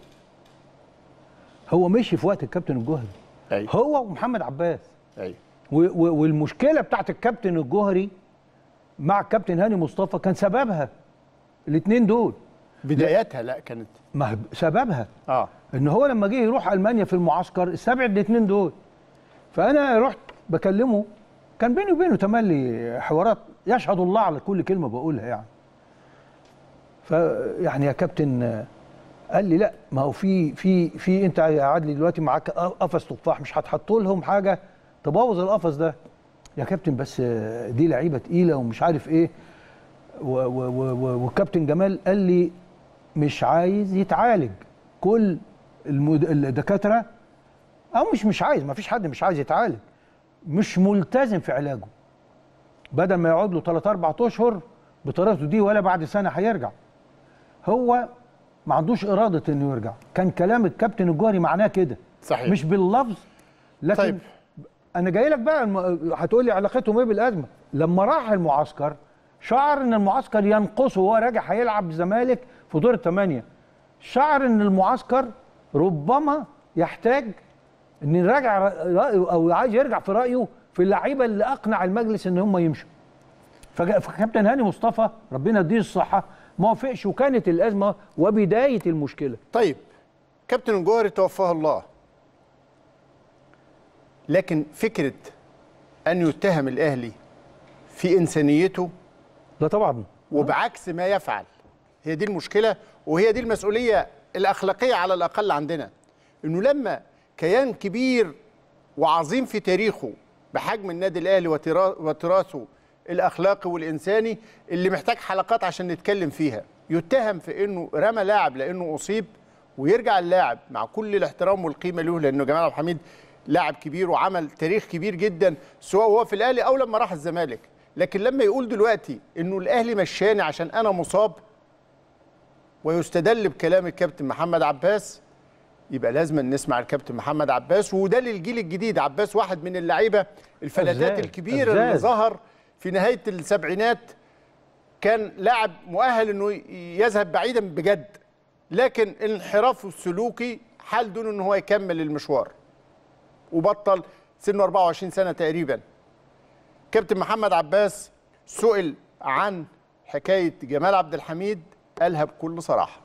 هو مشي في وقت الكابتن الجوهري أيوة. هو ومحمد عباس ايوه و- و- والمشكله بتاعت الكابتن الجوهري مع الكابتن هاني مصطفى كان سببها الاثنين دول بدايتها لا كانت ما هو سببها اه ان هو لما جه يروح المانيا في المعسكر استبعد الاثنين دول فانا رحت بكلمه كان بيني وبينه تملي حوارات يشهد الله على كل كلمه بقولها يعني فيعني يا كابتن آه، قال لي لا ما هو في في في انت يا عدلي دلوقتي معاك قفص تفاح مش هتحطوا لهم حاجه تبوظ القفص ده يا كابتن بس آه، دي لعيبه تقيله ومش عارف ايه و- و- و- و- والكابتن جمال قال لي مش عايز يتعالج كل المد... الدكاتره او مش مش عايز ما فيش حد مش عايز يتعالج مش ملتزم في علاجه بدل ما يقعد له 3 4 اشهر بطريقته دي ولا بعد سنه هيرجع هو ما عندوش اراده انه يرجع كان كلام الكابتن الجوهري معناه كده صحيح. مش باللفظ لكن طيب. انا جاي لك بقى الم- هتقول لي علاقتهم ايه بالازمه لما راح المعسكر شعر ان المعسكر ينقصه وهو راجع هيلعب الزمالك في دور الثمانيه شعر ان المعسكر ربما يحتاج ان يراجع رايه او عايز يرجع في رايه في اللعيبه اللي اقنع المجلس ان هم يمشوا فجاء فكابتن هاني مصطفى ربنا يديه الصحه ما وافقش وكانت الازمه وبدايه المشكله طيب كابتن الجوهري توفاه الله لكن فكره ان يتهم الاهلي في انسانيته لا طبعا وبعكس ما يفعل هي دي المشكله وهي دي المسؤوليه الاخلاقيه على الاقل عندنا انه لما كيان كبير وعظيم في تاريخه بحجم النادي الاهلي وترا- وتراثه الاخلاقي والانساني اللي محتاج حلقات عشان نتكلم فيها يتهم في انه رمى لاعب لانه اصيب ويرجع اللاعب مع كل الاحترام والقيمه له لانه جمال عبد الحميد لاعب كبير وعمل تاريخ كبير جدا سواء هو في الاهلي او لما راح الزمالك لكن لما يقول دلوقتي انه الاهلي مشاني عشان انا مصاب ويستدل بكلام الكابتن محمد عباس يبقى لازم نسمع الكابتن محمد عباس وده للجيل الجديد عباس واحد من اللعيبه الفلاتات أزاز. الكبيره اللي أزاز. ظهر في نهايه السبعينات كان لاعب مؤهل انه يذهب بعيدا بجد لكن انحرافه السلوكي حال دون ان هو يكمل المشوار وبطل سنه 24 سنه تقريبا كابتن محمد عباس سئل عن حكايه جمال عبد الحميد قالها بكل صراحه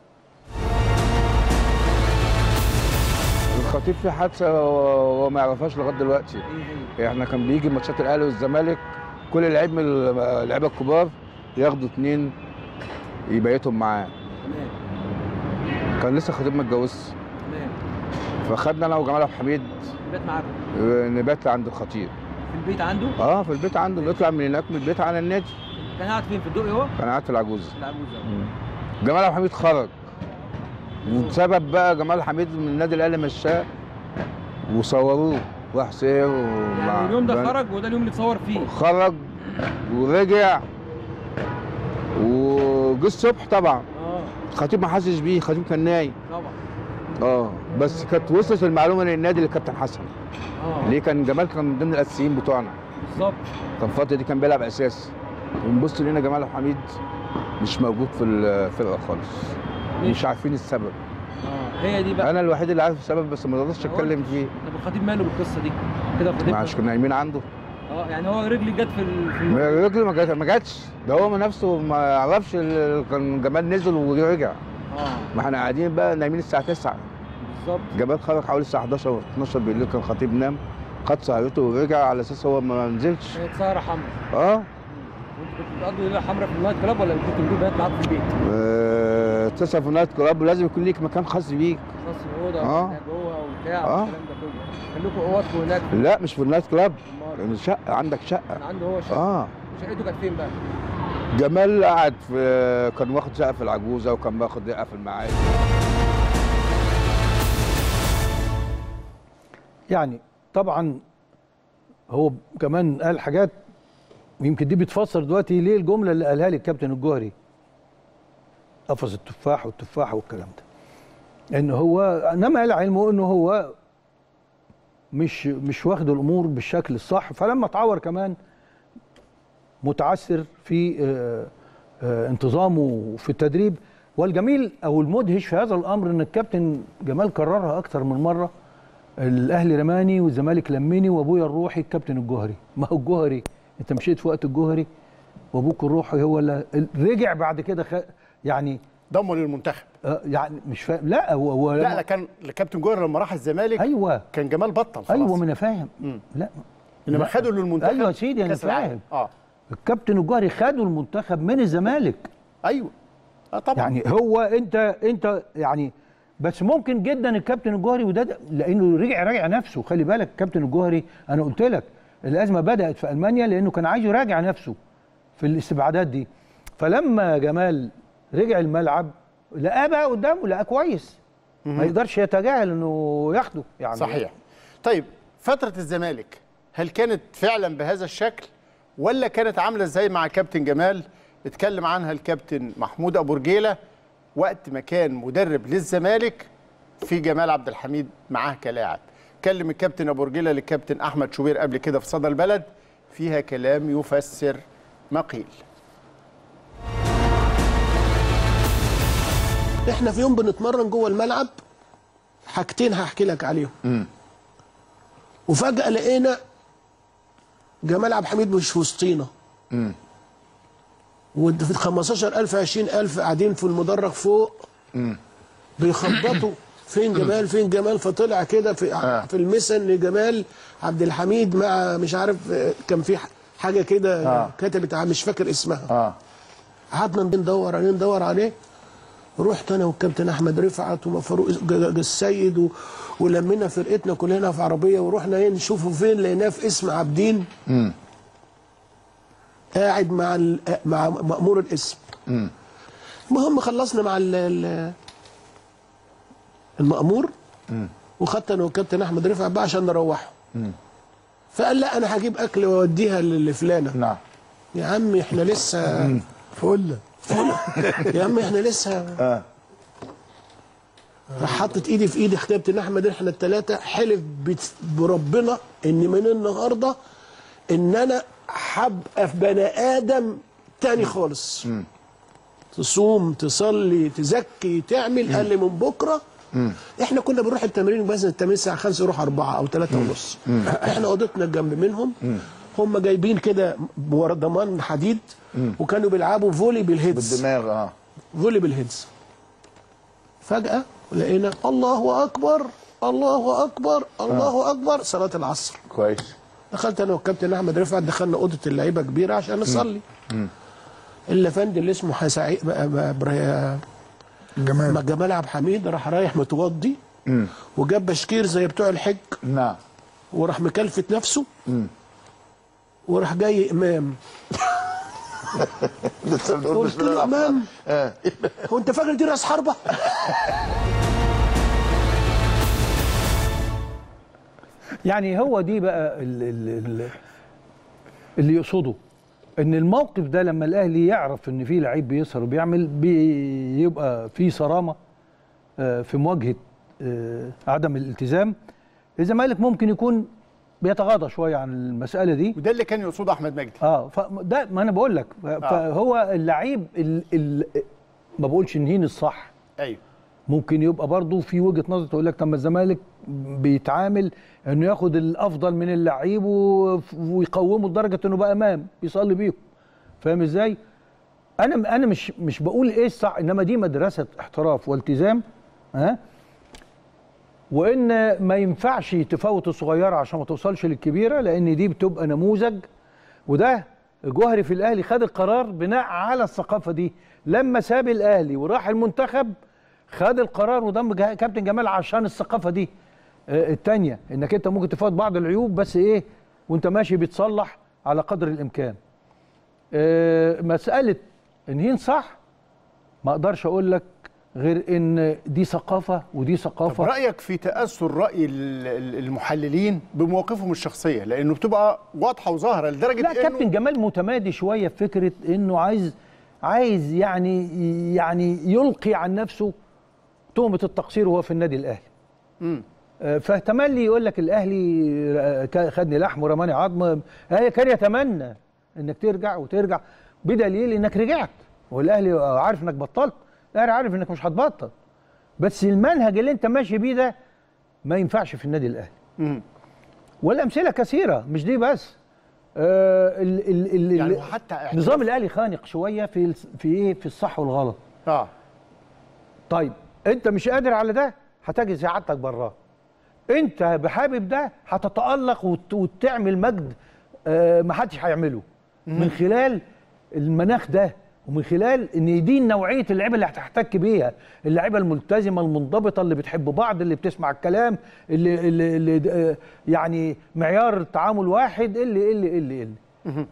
الخطيب في حادثه هو ما يعرفهاش لغايه دلوقتي احنا كان بيجي ماتشات الاهلي والزمالك كل لعيب من اللعيبه الكبار ياخدوا اتنين يبيتهم معاه كان لسه الخطيب ما اتجوزش فخدنا انا وجمال عبد الحميد بيت معاكم آه، نبات عند الخطيب في البيت عنده اه في البيت عنده نطلع من هناك من البيت على النادي كان قاعد فين في الدقي هو؟ كان قاعد في العجوز العجوزه جمال عبد الحميد خرج وبسبب بقى جمال عبد الحميد من النادي الاهلي مشاه وصوروه راح سير ومع يعني اليوم ده بن- خرج وده اليوم اللي اتصور فيه خرج ورجع وجه الصبح طبعا اه الخطيب ما حسش بيه الخطيب كان نايم طبعا اه بس كانت وصلت المعلومه للنادي للكابتن حسن اه ليه كان جمال كان من ضمن الاساسيين بتوعنا بالظبط كان الفتره دي كان بيلعب اساسي ونبص لقينا جمال عبد الحميد مش موجود في الفرقه خالص مش عارفين السبب اه هي دي بقى انا الوحيد اللي عارف السبب بس ما رضيتش اتكلم فيه طب الخطيب ماله بالقصه دي؟ كده الخطيب ما عشان كنا نايمين عنده اه يعني هو رجلي جت في ال- في ما- الم- رجله ما جات- ما جاتش ده هو من نفسه ما يعرفش ال- كان جمال نزل ورجع اه ما احنا قاعدين بقى نايمين الساعه 9 بالظبط جمال خرج حوالي الساعه 11 و 12 بالليل كان الخطيب نام خد سهرته ورجع على اساس هو ما نزلش كانت سهره حمراء اه وانتوا كنتوا بتقضوا ليله حمراء في النايت كلاب ولا كنتوا بتجيبوا بنات معاكم في البيت؟ آه، اتصل في نايت كلاب ولازم يكون ليك مكان خاص بيك خاص اوضه آه. هناك جوه وبتاع آه. والكلام ده كله كان لكم اوضكم هناك لا مش في النايت كلاب أمال؟ شقه عندك كان شقه عنده هو شقه اه شقته كانت فين بقى؟ جمال قعد في كان واخد شقه في العجوزه وكان واخد شقه في المعادي يعني طبعا هو كمان قال حاجات ويمكن دي بتفسر دلوقتي ليه الجمله اللي قالها لي الكابتن الجوهري قفص التفاح والتفاح والكلام ده ان هو انما قال علمه انه هو مش مش واخد الامور بالشكل الصح فلما اتعور كمان متعثر في آه، آه، انتظامه في التدريب والجميل او المدهش في هذا الامر ان الكابتن جمال كررها اكثر من مره الاهلي رماني والزمالك لمني وابويا الروحي الكابتن الجوهري ما هو الجوهري انت مشيت في وقت الجوهري وابوك الروحي هو اللي رجع بعد كده خ... يعني ضمه للمنتخب آه يعني مش فاهم لا هو هو لا لا كان الكابتن جوهر لما راح الزمالك ايوه كان جمال بطل خلاص ايوه ما انا فاهم لا انما لا. خدوا للمنتخب ايوه يا سيدي انا كأس العالم. فاهم اه الكابتن الجوهري خدوا المنتخب من الزمالك ايوه اه طبعا يعني هو انت انت يعني بس ممكن جدا الكابتن الجوهري وده ده- لانه رجع راجع نفسه خلي بالك الكابتن الجوهري انا قلت لك الازمه بدات في المانيا لانه كان عايز يراجع نفسه في الاستبعادات دي فلما جمال رجع الملعب لقاه بقى قدامه لقاه كويس ما يقدرش يتجاهل انه ياخده يعني صحيح طيب فترة الزمالك هل كانت فعلا بهذا الشكل ولا كانت عاملة ازاي مع كابتن جمال اتكلم عنها الكابتن محمود أبو رجيلة وقت ما كان مدرب للزمالك في جمال عبد الحميد معاه كلاعب كلم الكابتن أبو رجيلة للكابتن أحمد شوبير قبل كده في صدى البلد فيها كلام يفسر ما قيل احنا في يوم بنتمرن جوه الملعب حاجتين هحكي لك عليهم وفجأة لقينا جمال عبد الحميد مش في وسطينا وفي 15000 20000 قاعدين في المدرج فوق بيخبطوا فين جمال فين جمال فطلع كده في آه. في المسن لجمال عبد الحميد مع مش عارف آه، كان في حاجه كده آه. كتبت ع- مش فاكر اسمها اه قعدنا ندور عليه ندور عليه رحت انا والكابتن احمد رفعت وفاروق ج- ج- السيد و... ولمينا فرقتنا كلنا في عربيه ورحنا ايه نشوفه فين لقيناه في اسم عابدين امم قاعد مع ال... مع مأمور الاسم امم المهم خلصنا مع ال... ال- المأمور وخدت انا والكابتن احمد رفعت بقى عشان نروحه فقال لا انا هجيب اكل واوديها ل- لفلانه نعم يا عمي احنا لسه فل يا عم احنا لسه راح حطت ايدي في ايدي كتابة احمد احنا الثلاثه حلف بت- بربنا ان من النهارده ان انا هبقى في بني ادم تاني خالص تصوم تصلي تزكي تعمل قال لي من بكره احنا كنا بنروح التمرين بس التمرين الساعه 5 نروح 4 او 3 ونص احنا اوضتنا جنب منهم هم جايبين كده ورا ضمان حديد وكانوا بيلعبوا فولي بالهيدز بالدماغ اه فولي بالهيدز فجأة لقينا الله أكبر الله أكبر الله أكبر صلاة العصر كويس دخلت أنا والكابتن أحمد رفعت دخلنا أوضة اللعيبة كبيرة عشان نصلي الافندي اللي اسمه حسعي جمال جمال عبد الحميد راح رايح متوضي وجاب بشكير زي بتوع الحج نعم وراح مكلفت نفسه وراح جاي امام لسه بنقول قلت بسم الله له الرحمن امام آه. هو انت فاكر دي راس حربه يعني هو دي بقى ال- ال- ال- اللي يقصده ان الموقف ده لما الاهلي يعرف ان في لعيب بيسهر وبيعمل بيبقى في صرامه آه، في مواجهه آه، عدم الالتزام الزمالك ممكن يكون بيتغاضى شويه عن المساله دي وده اللي كان يقصده احمد مجدي اه فده ما انا بقول لك ف- فهو اللعيب ال ال ما بقولش نهين الصح ايوه ممكن يبقى برضه في وجهه نظر تقول لك طب ما الزمالك بيتعامل انه ياخد الافضل من اللعيب و- ويقومه لدرجه انه بقى امام يصلي بيهم فاهم ازاي؟ انا انا مش مش بقول ايه الصح انما دي مدرسه احتراف والتزام ها وان ما ينفعش تفوت الصغيره عشان ما توصلش للكبيره لان دي بتبقى نموذج وده جوهري في الاهلي خد القرار بناء على الثقافه دي لما ساب الاهلي وراح المنتخب خد القرار وضم جا- كابتن جمال عشان الثقافه دي آه، التانية انك انت ممكن تفوت بعض العيوب بس ايه وانت ماشي بتصلح على قدر الامكان آه، مساله انهين صح ما اقدرش اقول لك غير ان دي ثقافه ودي طب ثقافه رايك في تاثر راي ال- ال- المحللين بمواقفهم الشخصيه لانه بتبقى واضحه وظاهره لدرجه لا انه كابتن جمال متمادي شويه في فكره انه عايز عايز يعني يعني يلقي عن نفسه تهمه التقصير وهو في النادي الاهلي مم. آه، فاحتمال يقول لك الاهلي آه، كا- خدني لحم ورماني عظم هي كان يتمنى انك ترجع وترجع بدليل انك رجعت والاهلي عارف انك بطلت الاهلي عارف انك مش هتبطل بس المنهج اللي انت ماشي بيه ده ما ينفعش في النادي الاهلي مم. والامثله كثيره مش دي بس آه ال ال ال يعني ال- وحتى اعتراف- نظام الاهلي خانق شويه في ال- في ايه في الصح والغلط اه طيب انت مش قادر على ده هتجي سعادتك براه انت بحابب ده هتتالق وت- وتعمل مجد آه ما حدش هيعمله من خلال المناخ ده ومن خلال ان دي نوعيه اللعيبه اللي هتحتك بيها اللعيبه الملتزمه المنضبطه اللي بتحب بعض اللي بتسمع الكلام اللي, اللي, اللي آه، يعني معيار التعامل واحد اللي اللي اللي, اللي.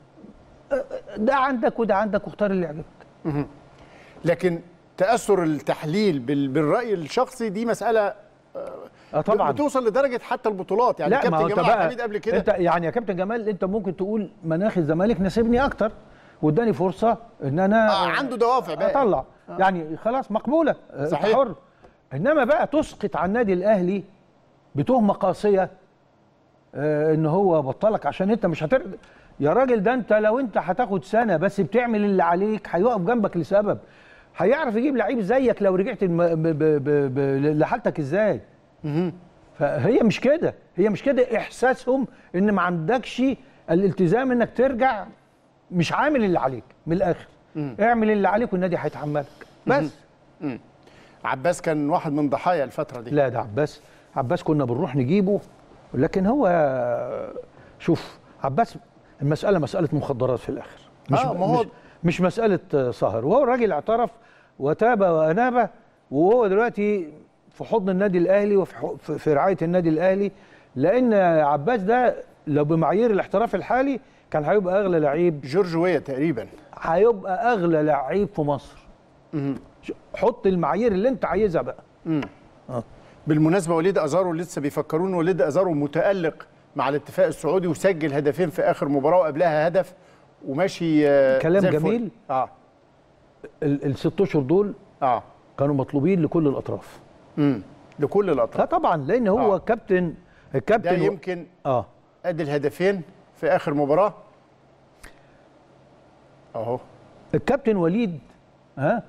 آه، ده عندك وده عندك واختار اللي يعجبك مهم. لكن تاثر التحليل بال- بالراي الشخصي دي مساله اه طبعا بتوصل لدرجه حتى البطولات يعني لا ما هو كابتن انت جمال بقى حميد قبل كده انت يعني يا كابتن جمال انت ممكن تقول مناخ الزمالك ناسبني اكتر واداني فرصه ان انا آه عنده دوافع بقى اطلع يعني خلاص مقبوله آه، انت صحيح. حر انما بقى تسقط على النادي الاهلي بتهمه قاسيه آه ان هو بطلك عشان انت مش هتر يا راجل ده انت لو انت هتاخد سنه بس بتعمل اللي عليك هيقف جنبك لسبب هيعرف يجيب لعيب زيك لو رجعت الم... ب... ب... ب... ب... لحالتك ازاي فهي مش كده هي مش كده احساسهم ان ما عندكش الالتزام انك ترجع مش عامل اللي عليك من الاخر اعمل اللي عليك والنادي هيتحملك بس مم. عباس كان واحد من ضحايا الفتره دي لا ده عباس عباس كنا بنروح نجيبه لكن هو شوف عباس المسألة مسألة مخدرات في الآخر مش آه، ما هو- مش, مش مسألة آه، سهر وهو الراجل اعترف وتاب وأناب وهو دلوقتي في حضن النادي الأهلي وفي ح- في- في رعاية النادي الأهلي لأن عباس ده لو بمعايير الاحتراف الحالي كان هيبقى أغلى لعيب جورجوية تقريبا هيبقى أغلى لعيب في مصر ش- حط المعايير اللي أنت عايزها بقى مم. بالمناسبه وليد ازارو لسه بيفكرون وليد ازارو متالق مع الاتفاق السعودي وسجل هدفين في اخر مباراه وقبلها هدف وماشي آه، كلام زي الفل. جميل. اه ال- الست اشهر دول اه كانوا مطلوبين لكل الاطراف امم لكل الاطراف لا طبعا لان هو آه. كابتن ده الكابتن و- يمكن اه ادي الهدفين في اخر مباراه اهو الكابتن وليد ها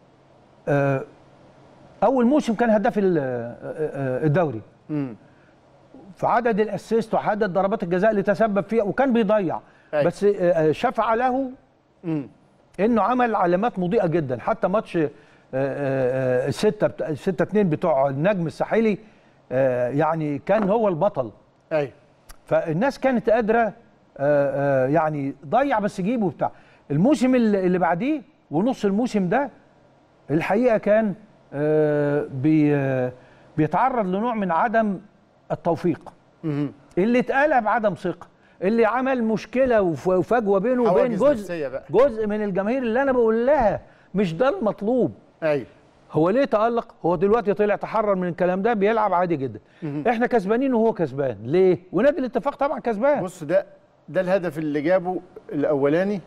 آه اول موسم كان هداف ال- آه، آه، الدوري امم في عدد الاسيست وعدد ضربات الجزاء اللي تسبب فيها وكان بيضيع أيوة. بس آه، آه، شفع له امم انه عمل علامات مضيئه جدا حتى ماتش آه، آه، آه، الستة بتا- الستة اتنين بتوع النجم الساحلي آه، يعني كان هو البطل ايوه فالناس كانت قادره آه، آه، يعني ضيع بس جيبه بتاع الموسم اللي اللي بعديه ونص الموسم ده الحقيقه كان آه، بي آه، بيتعرض لنوع من عدم التوفيق امم اللي اتقلب عدم ثقه اللي عمل مشكله وف- وفجوه بينه وبين حواجز جزء نفسية بقى. جزء من الجماهير اللي انا بقول لها مش ده المطلوب ايوه هو ليه تألق؟ هو دلوقتي طلع تحرر من الكلام ده بيلعب عادي جدا. احنا كسبانين وهو كسبان، ليه؟ ونادي الاتفاق طبعا كسبان. بص ده ده الهدف اللي جابه الاولاني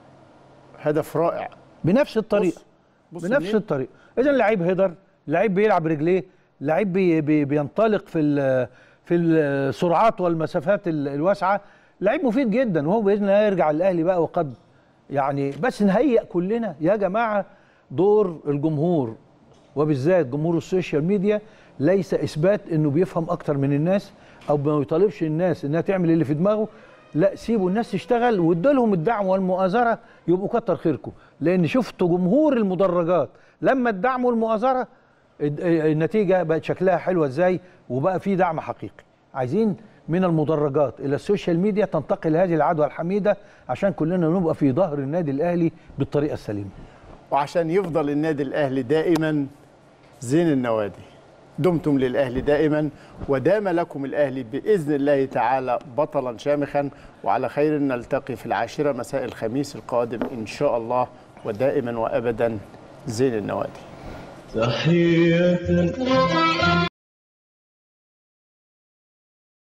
هدف رائع بنفس الطريقه بص بنفس منين؟ الطريقه اذا لعيب هيدر لعيب بيلعب رجليه لعيب بي بي بينطلق في ال- في السرعات والمسافات ال- الواسعه لعيب مفيد جدا وهو باذن الله يرجع الاهلي بقى وقد يعني بس نهيئ كلنا يا جماعه دور الجمهور وبالذات جمهور السوشيال ميديا ليس اثبات انه بيفهم اكتر من الناس او ما يطالبش الناس انها تعمل اللي في دماغه لا سيبوا الناس تشتغل وادوا لهم الدعم والمؤازره يبقوا كتر خيركم لان شفتوا جمهور المدرجات لما ادعموا المؤازره الد- النتيجه بقت شكلها حلوه ازاي وبقى في دعم حقيقي عايزين من المدرجات الى السوشيال ميديا تنتقل هذه العدوى الحميده عشان كلنا نبقى في ظهر النادي الاهلي بالطريقه السليمه وعشان يفضل النادي الاهلي دائما زين النوادي دمتم للاهلي دائما ودام لكم الاهلي باذن الله تعالى بطلا شامخا وعلى خير نلتقي في العاشره مساء الخميس القادم ان شاء الله ودائما وابدا زين النوادي تحية